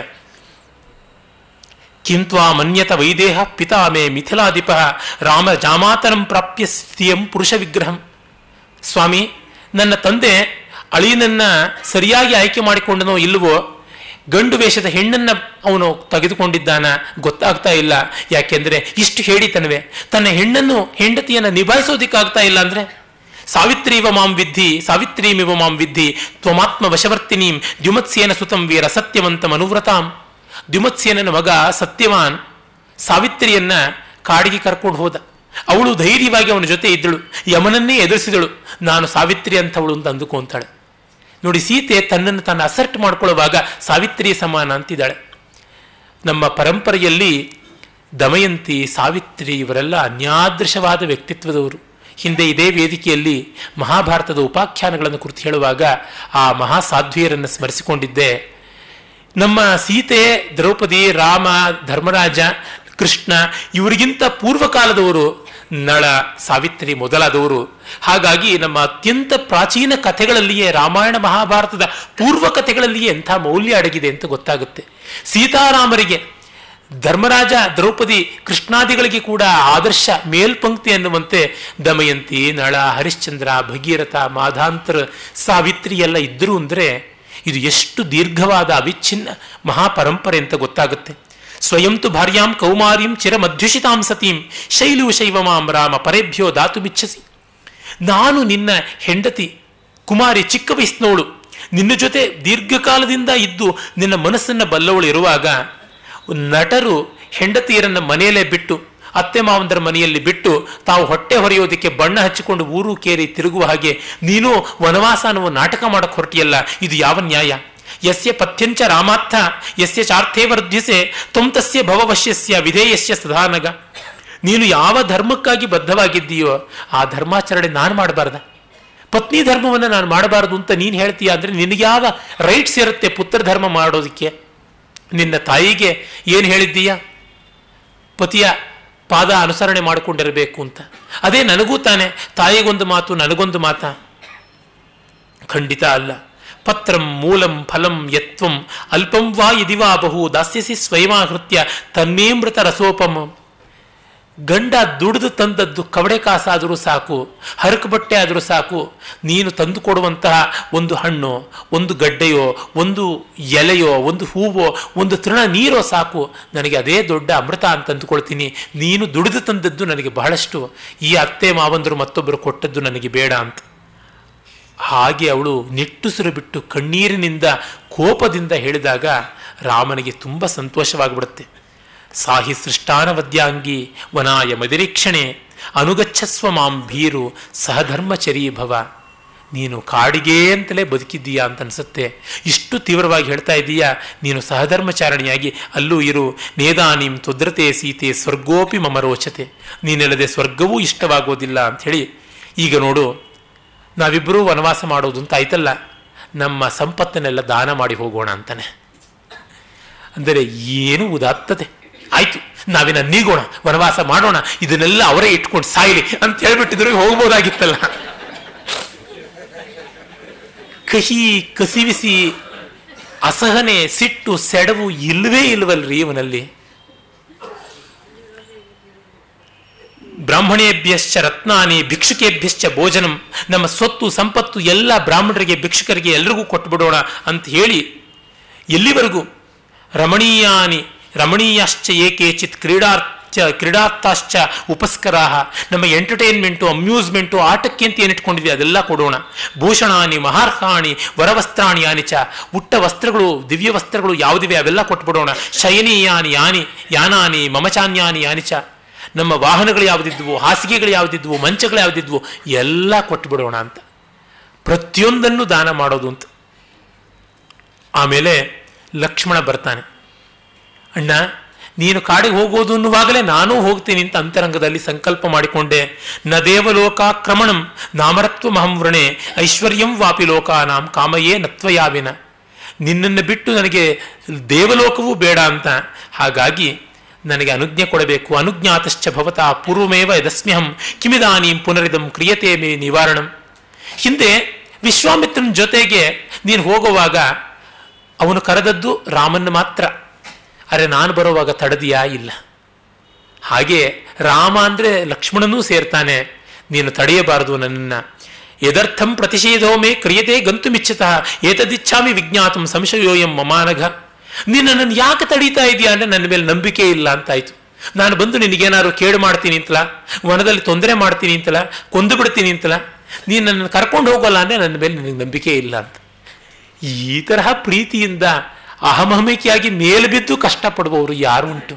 ಕಿಂತ್ವಾ ಮನ್ಯತ ವೈದೇಹ ಪಿತಾ ಮೇ ಮಿಥಿಲಾಧಿಪ ರಾಮ ಜಾಮಾತರಂ ಪ್ರಾಪ್ಯ ಸ್ಥಿಯಂ ಪುರುಷ ವಿಗ್ರಹಂ ಸ್ವಾಮಿ ನನ್ನ ತಂದೆ ಅಳಿಯನನ್ನ ಸರಿಯಾಗಿ ಆಯ್ಕೆ ಮಾಡಿಕೊಂಡನೋ ಇಲ್ಲವೋ ಗಂಡು ವೇಷದ ಹೆಣ್ಣನ್ನ ಅವನು ತೆಗೆದುಕೊಂಡಿದ್ದಾನ ಗೊತ್ತಾಗ್ತಾ ಇಲ್ಲ ಯಾಕೆಂದ್ರೆ ಇಷ್ಟು ಹೇಳಿತನವೆ ತನ್ನ ಹೆಣ್ಣನ್ನು ಹೆಂಡತಿಯನ್ನು ನಿಭಾಯಿಸೋದಿಕ್ಕಾಗ್ತಾ ಇಲ್ಲ ಅಂದ್ರೆ ಸಾವಿತ್ರೀವ ಮಾಂ ವಿದ್ಧಿ ಸಾವಿತ್ರೀಮಿವ ಮಾಂ ವಿದ್ಧಿ ತ್ವಮಾತ್ಮ ವಶವರ್ತಿನೀಂ ದ್ಯುಮತ್ಸೇನ ಸುತಂ ವೀರ ಸತ್ಯವಂತ ಮನುವ್ರತಾಂ ದ್ಯುಮತ್ಸೇನನ ಮಗ ಸತ್ಯವಾನ್ ಸಾವಿತ್ರಿಯನ್ನ ಕಾಡಿಗೆ ಕರ್ಕೊಂಡು ಹೋದ ಅವಳು ಧೈರ್ಯವಾಗಿ ಅವನ ಜೊತೆ ಇದ್ದಳು ಯಮನನ್ನೇ ಎದುರಿಸಿದಳು ನಾನು ಸಾವಿತ್ರಿ ಅಂತವಳು ಅಂತ ಅಂದುಕೊಂತಾಳೆ ನೋಡಿ ಸೀತೆ ತನ್ನನ್ನು ತಾನು ಅಸರ್ಟ್ ಮಾಡ್ಕೊಳ್ಳುವಾಗ ಸಾವಿತ್ರಿ ಸಮಾನ ಅಂತಿದ್ದಾಳೆ ನಮ್ಮ ಪರಂಪರೆಯಲ್ಲಿ ದಮಯಂತಿ ಸಾವಿತ್ರಿ ಇವರೆಲ್ಲ ಅನ್ಯಾದೃಶವಾದ ವ್ಯಕ್ತಿತ್ವದವರು ಹಿಂದೆ ಇದೇ ವೇದಿಕೆಯಲ್ಲಿ ಮಹಾಭಾರತದ ಉಪಾಖ್ಯಾನಗಳನ್ನು ಕುರಿತು ಹೇಳುವಾಗ ಆ ಮಹಾಸಾಧ್ವಿಯರನ್ನು ಸ್ಮರಿಸಿಕೊಂಡಿದ್ದೆ ನಮ್ಮ ಸೀತೆ ದ್ರೌಪದಿ ರಾಮ ಧರ್ಮರಾಜ ಕೃಷ್ಣ ಇವರಿಗಿಂತ ಪೂರ್ವಕಾಲದವರು ನಳ ಸಾವಿತ್ರಿ ಮೊದಲಾದವರು ಹಾಗಾಗಿ ನಮ್ಮ ಅತ್ಯಂತ ಪ್ರಾಚೀನ ಕಥೆಗಳಲ್ಲಿಯೇ ರಾಮಾಯಣ ಮಹಾಭಾರತದ ಪೂರ್ವ ಕಥೆಗಳಲ್ಲಿಯೇ ಎಂಥ ಮೌಲ್ಯ ಅಡಗಿದೆ ಅಂತ ಗೊತ್ತಾಗುತ್ತೆ ಸೀತಾರಾಮರಿಗೆ ಧರ್ಮರಾಜ ದ್ರೌಪದಿ ಕೃಷ್ಣಾದಿಗಳಿಗೆ ಕೂಡ ಆದರ್ಶ ಮೇಲ್ಪಂಕ್ತಿ ಅನ್ನುವಂತೆ ದಮಯಂತಿ ನಳ ಹರಿಶ್ಚಂದ್ರ ಭಗೀರಥ ಮಾಧಾಂತರ ಸಾವಿತ್ರಿ ಎಲ್ಲ ಇದ್ದರು ಅಂದರೆ ಇದು ಎಷ್ಟು ದೀರ್ಘವಾದ ಅವಿಚ್ಛಿನ್ನ ಮಹಾಪರಂಪರೆ ಅಂತ ಗೊತ್ತಾಗುತ್ತೆ ಸ್ವಯಂತು ಭಾರ್ಯಾಂ ಕೌಮಾರಿಂ ಚಿರಮಧ್ಯುಷಿತಾಂ ಸತೀಂ ಶೈಲು ಶೈವಮಾಂ ರಾಮ ಪರೇಭ್ಯೋ ದಾತುಮಿಚ್ಛಸಿ ನಾನು ನಿನ್ನ ಹೆಂಡತಿ ಕುಮಾರಿ ಚಿಕ್ಕ ವಯಸ್ಸಿನವಳು ನಿನ್ನ ಜೊತೆ ದೀರ್ಘಕಾಲದಿಂದ ಇದ್ದು ನಿನ್ನ ಮನಸ್ಸನ್ನು ಬಲ್ಲವಳು ಇರುವಾಗ ನಟರು ಹೆಂಡತಿಯರನ್ನ ಮನೆಯಲ್ಲೇ ಬಿಟ್ಟು ಅತ್ತೆ ಮಾವಂದರ ಮನೆಯಲ್ಲಿ ಬಿಟ್ಟು ತಾವು ಹೊಟ್ಟೆ ಹೊರೆಯೋದಕ್ಕೆ ಬಣ್ಣ ಹಚ್ಚಿಕೊಂಡು ಊರು ಕೇರಿ ತಿರುಗುವ ಹಾಗೆ ನೀನು ವನವಾಸ ಅನ್ನುವ ನಾಟಕ ಮಾಡಕ್ಕೆ ಹೊರಟಿಯಲ್ಲ ಇದು ಯಾವ ನ್ಯಾಯ ಯಸ್ಯ ಪಥ್ಯಂಚ ರಾಮಾರ್ಥ ಯಸ್ಯ ಚಾರ್ಥೇ ವರ್ಧ್ಯಸೆ ತ್ವಂ ತಸ್ಯ ಭವವಶ್ಯಸ್ಯ ವಿಧೇಯಸ್ಯ ಸದಾನಗ ನೀನು ಯಾವ ಧರ್ಮಕ್ಕಾಗಿ ಬದ್ಧವಾಗಿದ್ದೀಯೋ ಆ ಧರ್ಮಾಚರಣೆ ನಾನು ಮಾಡಬಾರ್ದ ಪತ್ನಿ ಧರ್ಮವನ್ನು ನಾನು ಮಾಡಬಾರದು ಅಂತ ನೀನು ಹೇಳ್ತೀಯ ಅಂದರೆ ನಿನಗೆ ಯಾವ ರೈಟ್ಸ್ ಇರುತ್ತೆ ಪುತ್ರ ಧರ್ಮ ಮಾಡೋದಕ್ಕೆ ನಿನ್ನ ತಾಯಿಗೆ ಏನು ಹೇಳಿದ್ದೀಯ ಪತಿಯ ಪಾದ ಅನುಸರಣೆ ಮಾಡಿಕೊಂಡಿರಬೇಕು ಅಂತ ಅದೇ ನನಗೂ ತಾನೆ ತಾಯಿಗೊಂದು ಮಾತು ನನಗೊಂದು ಮಾತ ಖಂಡಿತ ಅಲ್ಲ ಪತ್ರಂ ಮೂಲಂ ಫಲಂ ಯತ್ವಂ ಅಲ್ಪಂ ವಾ ಇದಿವಾ ಬಹು ದಾಸ್ಯಸಿ ಸ್ವಯಮಾಹೃತ್ಯ ತನ್ನೇಮೃತ ರಸೋಪಮ ಗಂಡ ದುಡಿದು ತಂದದ್ದು ಕವಡೆ ಕಾಸಾದರೂ ಸಾಕು ಹರಕು ಬಟ್ಟೆ ಆದರೂ ಸಾಕು ನೀನು ತಂದು ಕೊಡುವಂತಹ ಒಂದು ಹಣ್ಣು ಒಂದು ಗಡ್ಡೆಯೋ ಒಂದು ಎಲೆಯೋ ಒಂದು ಹೂವೋ ಒಂದು ತೃಣ ನೀರೋ ಸಾಕು ನನಗೆ ಅದೇ ದೊಡ್ಡ ಅಮೃತ ಅಂತ ಅಂದುಕೊಳ್ತೀನಿ ನೀನು ದುಡಿದು ತಂದದ್ದು ನನಗೆ ಬಹಳಷ್ಟು ಈ ಅತ್ತೆ ಮಾವಂದರು ಮತ್ತೊಬ್ಬರು ಕೊಟ್ಟದ್ದು ನನಗೆ ಬೇಡ ಅಂತ ಹಾಗೆ ಅವಳು ನಿಟ್ಟುಸಿರು ಬಿಟ್ಟು ಕಣ್ಣೀರಿನಿಂದ ಕೋಪದಿಂದ ಹೇಳಿದಾಗ ರಾಮನಿಗೆ ತುಂಬ ಸಂತೋಷವಾಗಿಬಿಡುತ್ತೆ ಸಾಹಿ ಸೃಷ್ಟಾನವದ್ಯಾಂಗಿ ವನಾಯ ಮದಿರೀಕ್ಷಣೆ ಅನುಗಚ್ಚಸ್ವ ಮಾಂ ಭೀರು ಸಹಧರ್ಮಚರೀ ಭವ ನೀನು ಕಾಡಿಗೆ ಅಂತಲೇ ಬದುಕಿದ್ದೀಯಾ ಅಂತ ಅನಿಸುತ್ತೆ ಇಷ್ಟು ತೀವ್ರವಾಗಿ ಹೇಳ್ತಾ ಇದ್ದೀಯಾ ನೀನು ಸಹಧರ್ಮಚಾರಣಿಯಾಗಿ ಅಲ್ಲೂ ಇರು ನೇದಾನಿಂ ತೊದ್ರತೆ ಸೀತೆ ಸ್ವರ್ಗೋಪಿ ಮಮರೋಚತೆ ನೀನಿಲ್ಲದೆ ಸ್ವರ್ಗವೂ ಇಷ್ಟವಾಗೋದಿಲ್ಲ ಅಂಥೇಳಿ ಈಗ ನೋಡು ನಾವಿಬ್ಬರೂ ವನವಾಸ ಮಾಡೋದು ಅಂತ ಆಯ್ತಲ್ಲ ನಮ್ಮ ಸಂಪತ್ತನ್ನೆಲ್ಲ ದಾನ ಮಾಡಿ ಹೋಗೋಣ ಅಂತಾನೆ ಅಂದರೆ ಏನು ಉದಾತ್ತತೆ ಆಯ್ತು ನಾವಿನ ನೀಗೋಣ ವನವಾಸ ಮಾಡೋಣ ಇದನ್ನೆಲ್ಲ ಅವರೇ ಇಟ್ಕೊಂಡು ಸಾಯಲಿ ಅಂತ ಹೇಳ್ಬಿಟ್ಟಿದ್ರು ಹೋಗ್ಬೋದಾಗಿತ್ತಲ್ಲ ಕಹಿ ಕಸಿವಿಸಿ ಅಸಹನೆ ಸಿಟ್ಟು ಸೆಡವು ಇಲ್ವೇ ಇಲ್ವಲ್ರಿ ಇವನಲ್ಲಿ ಬ್ರಾಹ್ಮಣೇಭ್ಯಶ್ಚ ರತ್ನಾನಿ ಭಿಕ್ಷುಕೇಭ್ಯಶ್ಚ ಭೋಜನಂ ನಮ್ಮ ಸ್ವತ್ತು ಸಂಪತ್ತು ಎಲ್ಲ ಬ್ರಾಹ್ಮಣರಿಗೆ ಭಿಕ್ಷುಕರಿಗೆ ಎಲ್ರಿಗೂ ಕೊಟ್ಬಿಡೋಣ ಅಂತ ಹೇಳಿ ಎಲ್ಲಿವರೆಗೂ ರಮಣೀಯಾನಿ ರಮಣೀಯಾಶ್ಚ ಏಕೇಚಿತ್ ಕ್ರೀಡಾರ್ಥ ಕ್ರೀಡಾರ್ಥಾಶ್ಚ ಉಪಸ್ಕರಾ ನಮ್ಮ ಎಂಟರ್ಟೈನ್ಮೆಂಟು ಅಮ್ಯೂಸ್ಮೆಂಟು ಆಟಕ್ಕೆ ಅಂತ ಏನಿಟ್ಕೊಂಡಿದ್ವಿ ಅದೆಲ್ಲ ಕೊಡೋಣ ಭೂಷಣಾನಿ ಮಹಾರ್ಹಾಣಿ ವರವಸ್ತ್ರಾಣಿ ಯಾನಿಚ ಉಟ್ಟ ವಸ್ತ್ರಗಳು ದಿವ್ಯ ವಸ್ತ್ರಗಳು ಯಾವುದಿವೆ ಅವೆಲ್ಲ ಕೊಟ್ಬಿಡೋಣ ಶಯನೀಯಾನಿ ಯಾನಿ ಯಾನಾನಿ ಮಮಚಾನ್ಯಾನಿ ಯಾನಿಚ ನಮ್ಮ ವಾಹನಗಳು ಯಾವುದಿದ್ವು ಹಾಸಿಗೆಗಳು ಯಾವುದಿದ್ವು ಮಂಚಗಳು ಯಾವುದಿದ್ವು ಎಲ್ಲ ಕೊಟ್ಬಿಡೋಣ ಅಂತ ಪ್ರತಿಯೊಂದನ್ನು ದಾನ ಮಾಡೋದು ಅಂತ ಆಮೇಲೆ ಲಕ್ಷ್ಮಣ ಬರ್ತಾನೆ ಅಣ್ಣ ನೀನು ಕಾಡಿಗೆ ಹೋಗೋದು ಅನ್ನುವಾಗಲೇ ನಾನೂ ಹೋಗ್ತೀನಿ ಅಂತ ಅಂತರಂಗದಲ್ಲಿ ಸಂಕಲ್ಪ ಮಾಡಿಕೊಂಡೆ ನ ದೇವಲೋಕಾಕ್ರಮಣಂ ನಾಮರತ್ವ ಮಹಂವೃಣೆ ಐಶ್ವರ್ಯಂ ವಾಪಿ ಲೋಕಾನಾಂ ಕಾಮಯೇ ನತ್ವಯಾವಿನ ನಿನ್ನನ್ನು ಬಿಟ್ಟು ನನಗೆ ದೇವಲೋಕವೂ ಬೇಡ ಅಂತ ಹಾಗಾಗಿ ನನಗೆ ಅನುಜ್ಞೆ ಕೊಡಬೇಕು ಅನುಜ್ಞಾತಶ್ಚ ಭವತಾ ಪೂರ್ವಮೇವ ಯದಸ್ಮ್ಯಹಂ ಕಿಮಿದಾನೀಂ ಪುನರಿದಂ ಕ್ರಿಯತೆ ಮೇ ನಿವಾರಣಂ ಹಿಂದೆ ವಿಶ್ವಾಮಿತ್ರನ ಜೊತೆಗೆ ನೀನು ಹೋಗುವಾಗ ಅವನು ಕರೆದದ್ದು ರಾಮನ್ನ ಮಾತ್ರ ಅರೆ ನಾನು ಬರುವಾಗ ತಡದಿಯಾ ಇಲ್ಲ ಹಾಗೆ ರಾಮ ಅಂದರೆ ಲಕ್ಷ್ಮಣನೂ ಸೇರ್ತಾನೆ ನೀನು ತಡೆಯಬಾರದು ನನ್ನನ್ನು ಯದರ್ಥಂ ಪ್ರತಿಷೇಧೋ ಮೇ ಕ್ರಿಯತೆ ಗಂತುಮಿಚ್ಛತಃ ಏತದಿಚ್ಛಾಮಿ ವಿಜ್ಞಾತಂ ಸಂಶಯೋಯಂ ಮಮಾನಘ ನೀನು ನನ್ನನ್ನು ಯಾಕೆ ತಡೀತಾ ಇದೆಯಾ ಅಂದರೆ ನನ್ನ ಮೇಲೆ ನಂಬಿಕೆ ಇಲ್ಲ ಅಂತಾಯ್ತು ನಾನು ಬಂದು ನಿನಗೇನಾದ್ರು ಕೇಡು ಮಾಡ್ತೀನಿ ಅಂತಲ ವನದಲ್ಲಿ ತೊಂದರೆ ಮಾಡ್ತೀನಿ ಅಂತಲ ಕೊಂದು ಬಿಡ್ತೀನಿ ಅಂತಲ ನೀನು ನನ್ನನ್ನು ಕರ್ಕೊಂಡು ಹೋಗೋಲ್ಲ ಅಂದರೆ ನನ್ನ ಮೇಲೆ ನಿನಗೆ ನಂಬಿಕೆ ಇಲ್ಲ ಅಂತ ಈ ತರಹ ಪ್ರೀತಿಯಿಂದ ಅಹಮಹಮಿಕೆಯಾಗಿ ಮೇಲ್ಬಿದ್ದು ಕಷ್ಟಪಡುವವರು ಯಾರು ಉಂಟು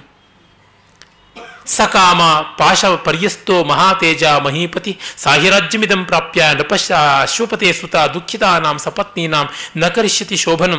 ಸಕಾಮ ಪಾಶ ಪರ್ಯಸ್ತೋ ಮಹಾತೇಜ ಮಹೀಪತಿ ಸಾಹಿರಾಜ್ಯಮಿದಂ ಪ್ರಾಪ್ಯ ನಪಶ ಅಶ್ವಪತೆ ಸುತ ದುಃಖಿತಾನಾಂ ಸಪತ್ನೀನಾಂ ನ ಕರಿಷ್ಯತಿ ಶೋಭನಂ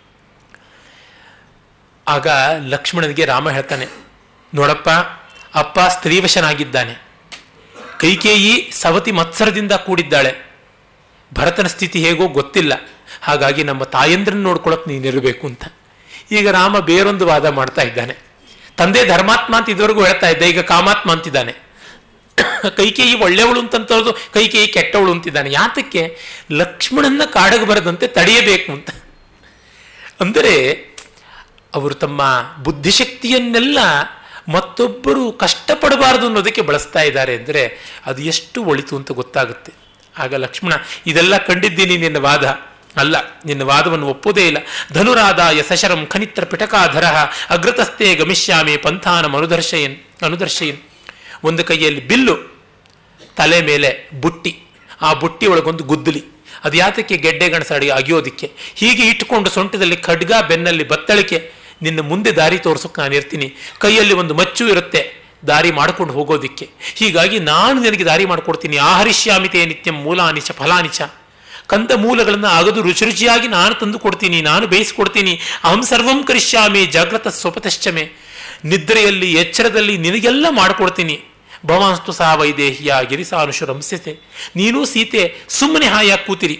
ಆಗ ಲಕ್ಷ್ಮಣನಿಗೆ ರಾಮ ಹೇಳ್ತಾನೆ ನೋಡಪ್ಪ ಅಪ್ಪ ಸ್ತ್ರೀವಶನಾಗಿದ್ದಾನೆ ಕೈಕೇಯಿ ಸವತಿ ಮತ್ಸರದಿಂದ ಕೂಡಿದ್ದಾಳೆ ಭರತನ ಸ್ಥಿತಿ ಹೇಗೋ ಗೊತ್ತಿಲ್ಲ ಹಾಗಾಗಿ ನಮ್ಮ ತಾಯಂದ್ರನ್ನ ನೋಡ್ಕೊಳಕ್ ನೀನಿರಬೇಕು ಅಂತ ಈಗ ರಾಮ ಬೇರೊಂದು ವಾದ ಮಾಡ್ತಾ ಇದ್ದಾನೆ ತಂದೆ ಧರ್ಮಾತ್ಮ ಅಂತ ಇದುವರೆಗೂ ಹೇಳ್ತಾ ಇದ್ದ ಈಗ ಕಾಮಾತ್ಮ ಅಂತಿದ್ದಾನೆ ಕೈಕೇಯಿ ಒಳ್ಳೆಯವಳು ಅಂತಂತವ್ರದು ಕೈಕೇಯಿ ಕೆಟ್ಟವಳು ಅಂತಿದ್ದಾನೆ ಯಾತಕ್ಕೆ ಲಕ್ಷ್ಮಣನ್ನ ಕಾಡಗ ಬರದಂತೆ ತಡೆಯಬೇಕು ಅಂತ ಅಂದರೆ ಅವರು ತಮ್ಮ ಬುದ್ಧಿಶಕ್ತಿಯನ್ನೆಲ್ಲ ಮತ್ತೊಬ್ಬರು ಕಷ್ಟಪಡಬಾರದು ಅನ್ನೋದಕ್ಕೆ ಬಳಸ್ತಾ ಇದ್ದಾರೆ ಅಂದರೆ ಅದು ಎಷ್ಟು ಒಳಿತು ಅಂತ ಗೊತ್ತಾಗುತ್ತೆ ಆಗ ಲಕ್ಷ್ಮಣ ಇದೆಲ್ಲ ಕಂಡಿದ್ದೀನಿ ನಿನ್ನ ವಾದ ಅಲ್ಲ ನಿನ್ನ ವಾದವನ್ನು ಒಪ್ಪುವುದೇ ಇಲ್ಲ ಧನುರಾದಾಯ ಸಶರಂ ಖನಿತ್ರ ಪಿಟಕಾಧರ ಅಗ್ರತಸ್ಥೆ ಗಮಿಷ್ಯಾಮಿ ಪಂಥಾನಂ ಅನುದರ್ಶಯನ್ ಅನುದರ್ಶಯನ್ ಒಂದು ಕೈಯಲ್ಲಿ ಬಿಲ್ಲು ತಲೆ ಮೇಲೆ ಬುಟ್ಟಿ ಆ ಬುಟ್ಟಿ ಒಳಗೊಂದು ಗುದ್ದಲಿ ಅದು ಯಾತಕ್ಕೆ ಗೆಡ್ಡೆ ಗಣಸಾಡಿ ಅಗಿಯೋದಿಕ್ಕೆ ಹೀಗೆ ಇಟ್ಟುಕೊಂಡು ಸೊಂಟದಲ್ಲಿ ಖಡ್ಗ ಬೆನ್ನಲ್ಲಿ ಬತ್ತಳಿಕೆ ನಿನ್ನ ಮುಂದೆ ದಾರಿ ತೋರಿಸೋಕೆ ನಾನು ಇರ್ತೀನಿ ಕೈಯಲ್ಲಿ ಒಂದು ಮಚ್ಚು ಇರುತ್ತೆ ದಾರಿ ಮಾಡ್ಕೊಂಡು ಹೋಗೋದಿಕ್ಕೆ ಹೀಗಾಗಿ ನಾನು ನಿನಗೆ ದಾರಿ ಮಾಡಿಕೊಡ್ತೀನಿ ಆಹರಿಷ್ಯಾಮಿತೆ ನಿತ್ಯಂ ಮೂಲಾನಿಚ ಫಲಾನಿಚ ಕಂದ ಮೂಲಗಳನ್ನು ಅಗದು ರುಚಿ ರುಚಿಯಾಗಿ ನಾನು ತಂದು ಕೊಡ್ತೀನಿ ನಾನು ಬೇಯಿಸ್ಕೊಡ್ತೀನಿ ಅಹಂ ಸರ್ವಂ ಕರಿಷ್ಯಾಮಿ ಜಾಗ್ರತ ಸ್ವಪತಶ್ಚಮೆ ನಿದ್ರೆಯಲ್ಲಿ ಎಚ್ಚರದಲ್ಲಿ ನಿನಗೆಲ್ಲ ಮಾಡಿಕೊಡ್ತೀನಿ ಭವಾಂಸ್ತು ಸಹ ವೈದೇಹಿಯ ಗಿರಿಸಾನುಷರಂಸ್ಯತೆ ನೀನು ಸೀತೆ ಸುಮ್ಮನೆ ಹಾಯಾಗಿ ಕೂತಿರಿ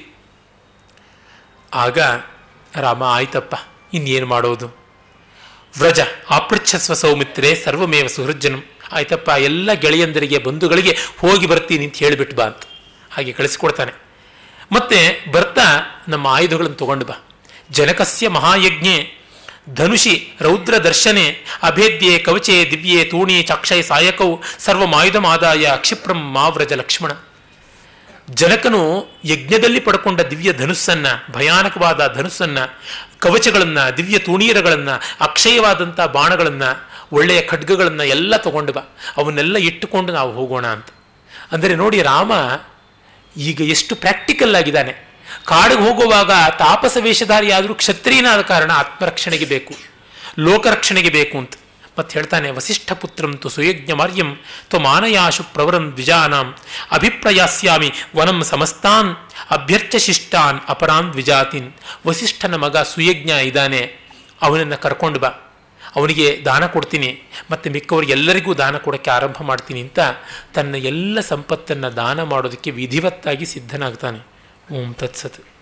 ಆಗ ರಾಮ ಆಯ್ತಪ್ಪ ಇನ್ನೇನು ಮಾಡೋದು ವ್ರಜ ಅಪೃಚ್ಛಸ್ವ ಸೌಮಿತ್ರೆ ಸರ್ವಮೇವ ಸುಹೃಜ್ಜನಂ ಆಯ್ತಪ್ಪ ಎಲ್ಲ ಗೆಳೆಯಂದರಿಗೆ ಬಂಧುಗಳಿಗೆ ಹೋಗಿ ಬರ್ತೀನಿ ಅಂತ ಹೇಳಿಬಿಟ್ಟು ಬಾ ಅಂತ ಹಾಗೆ ಕಳಿಸ್ಕೊಡ್ತಾನೆ ಮತ್ತೆ ಬರ್ತಾ ನಮ್ಮ ಆಯುಧಗಳನ್ನು ತಗೊಂಡು ಬಾ ಜನಕಸ್ಯ ಮಹಾಯಜ್ಞೆ ಧನುಷಿ ರೌದ್ರ ದರ್ಶನೆ ಅಭೇದ್ಯೆ ಕವಚೆ ದಿವ್ಯೆ ತೂಣಿ ಚಕ್ಷಯ ಸಾಯಕವು ಸರ್ವಮಾಯುಧಮಾದಾಯ ಕ್ಷಿಪ್ರಂ ಮಾವ್ರಜ ಲಕ್ಷ್ಮಣ ಜನಕನು ಯಜ್ಞದಲ್ಲಿ ಪಡ್ಕೊಂಡ ದಿವ್ಯ ಧನುಸ್ಸನ್ನ ಭಯಾನಕವಾದ ಧನುಸ್ಸನ್ನ ಕವಚಗಳನ್ನು ದಿವ್ಯ ತೂಣೀರಗಳನ್ನು ಅಕ್ಷಯವಾದಂಥ ಬಾಣಗಳನ್ನು ಒಳ್ಳೆಯ ಖಡ್ಗಗಳನ್ನು ಎಲ್ಲ ತಗೊಂಡು ಬಾ ಅವನ್ನೆಲ್ಲ ಇಟ್ಟುಕೊಂಡು ನಾವು ಹೋಗೋಣ ಅಂತ ಅಂದರೆ ನೋಡಿ ರಾಮ ಈಗ ಎಷ್ಟು ಪ್ರಾಕ್ಟಿಕಲ್ ಆಗಿದ್ದಾನೆ ಕಾಡಿಗೆ ಹೋಗುವಾಗ ತಾಪಸ ವೇಷಧಾರಿಯಾದರೂ ಕ್ಷತ್ರಿಯನಾದ ಕಾರಣ ಆತ್ಮರಕ್ಷಣೆಗೆ ಬೇಕು ಲೋಕರಕ್ಷಣೆಗೆ ಬೇಕು ಅಂತ ಮತ್ತೆ ಹೇಳ್ತಾನೆ ವಸಿಷ್ಠ ಪುತ್ರಂ ತು ಸುಯಜ್ಞ ಮಾರ್ಯಂ ತು ಮಾನಯಾಶು ಪ್ರವರಂ ದ್ವಿಜಾನಾಂ ಅಭಿಪ್ರಯಾಸ್ಯಾಮಿ ವನಂ ಸಮಸ್ತಾನ್ ಅಭ್ಯರ್ಚ ಶಿಷ್ಟಾನ್ ಅಪರಾನ್ ದ್ವಿಜಾತಿನ್ ವಸಿಷ್ಠನ ಮಗ ಸುಯಜ್ಞ ಇದ್ದಾನೆ ಅವನನ್ನು ಕರ್ಕೊಂಡು ಬಾ ಅವನಿಗೆ ದಾನ ಕೊಡ್ತೀನಿ ಮತ್ತು ಮಿಕ್ಕವರಿಗೆಲ್ಲರಿಗೂ ದಾನ ಕೊಡೋಕ್ಕೆ ಆರಂಭ ಮಾಡ್ತೀನಿ ಅಂತ ತನ್ನ ಎಲ್ಲ ಸಂಪತ್ತನ್ನು ದಾನ ಮಾಡೋದಕ್ಕೆ ವಿಧಿವತ್ತಾಗಿ ಸಿದ್ಧನಾಗ್ತಾನೆ ಓಂ ತತ್ಸತ್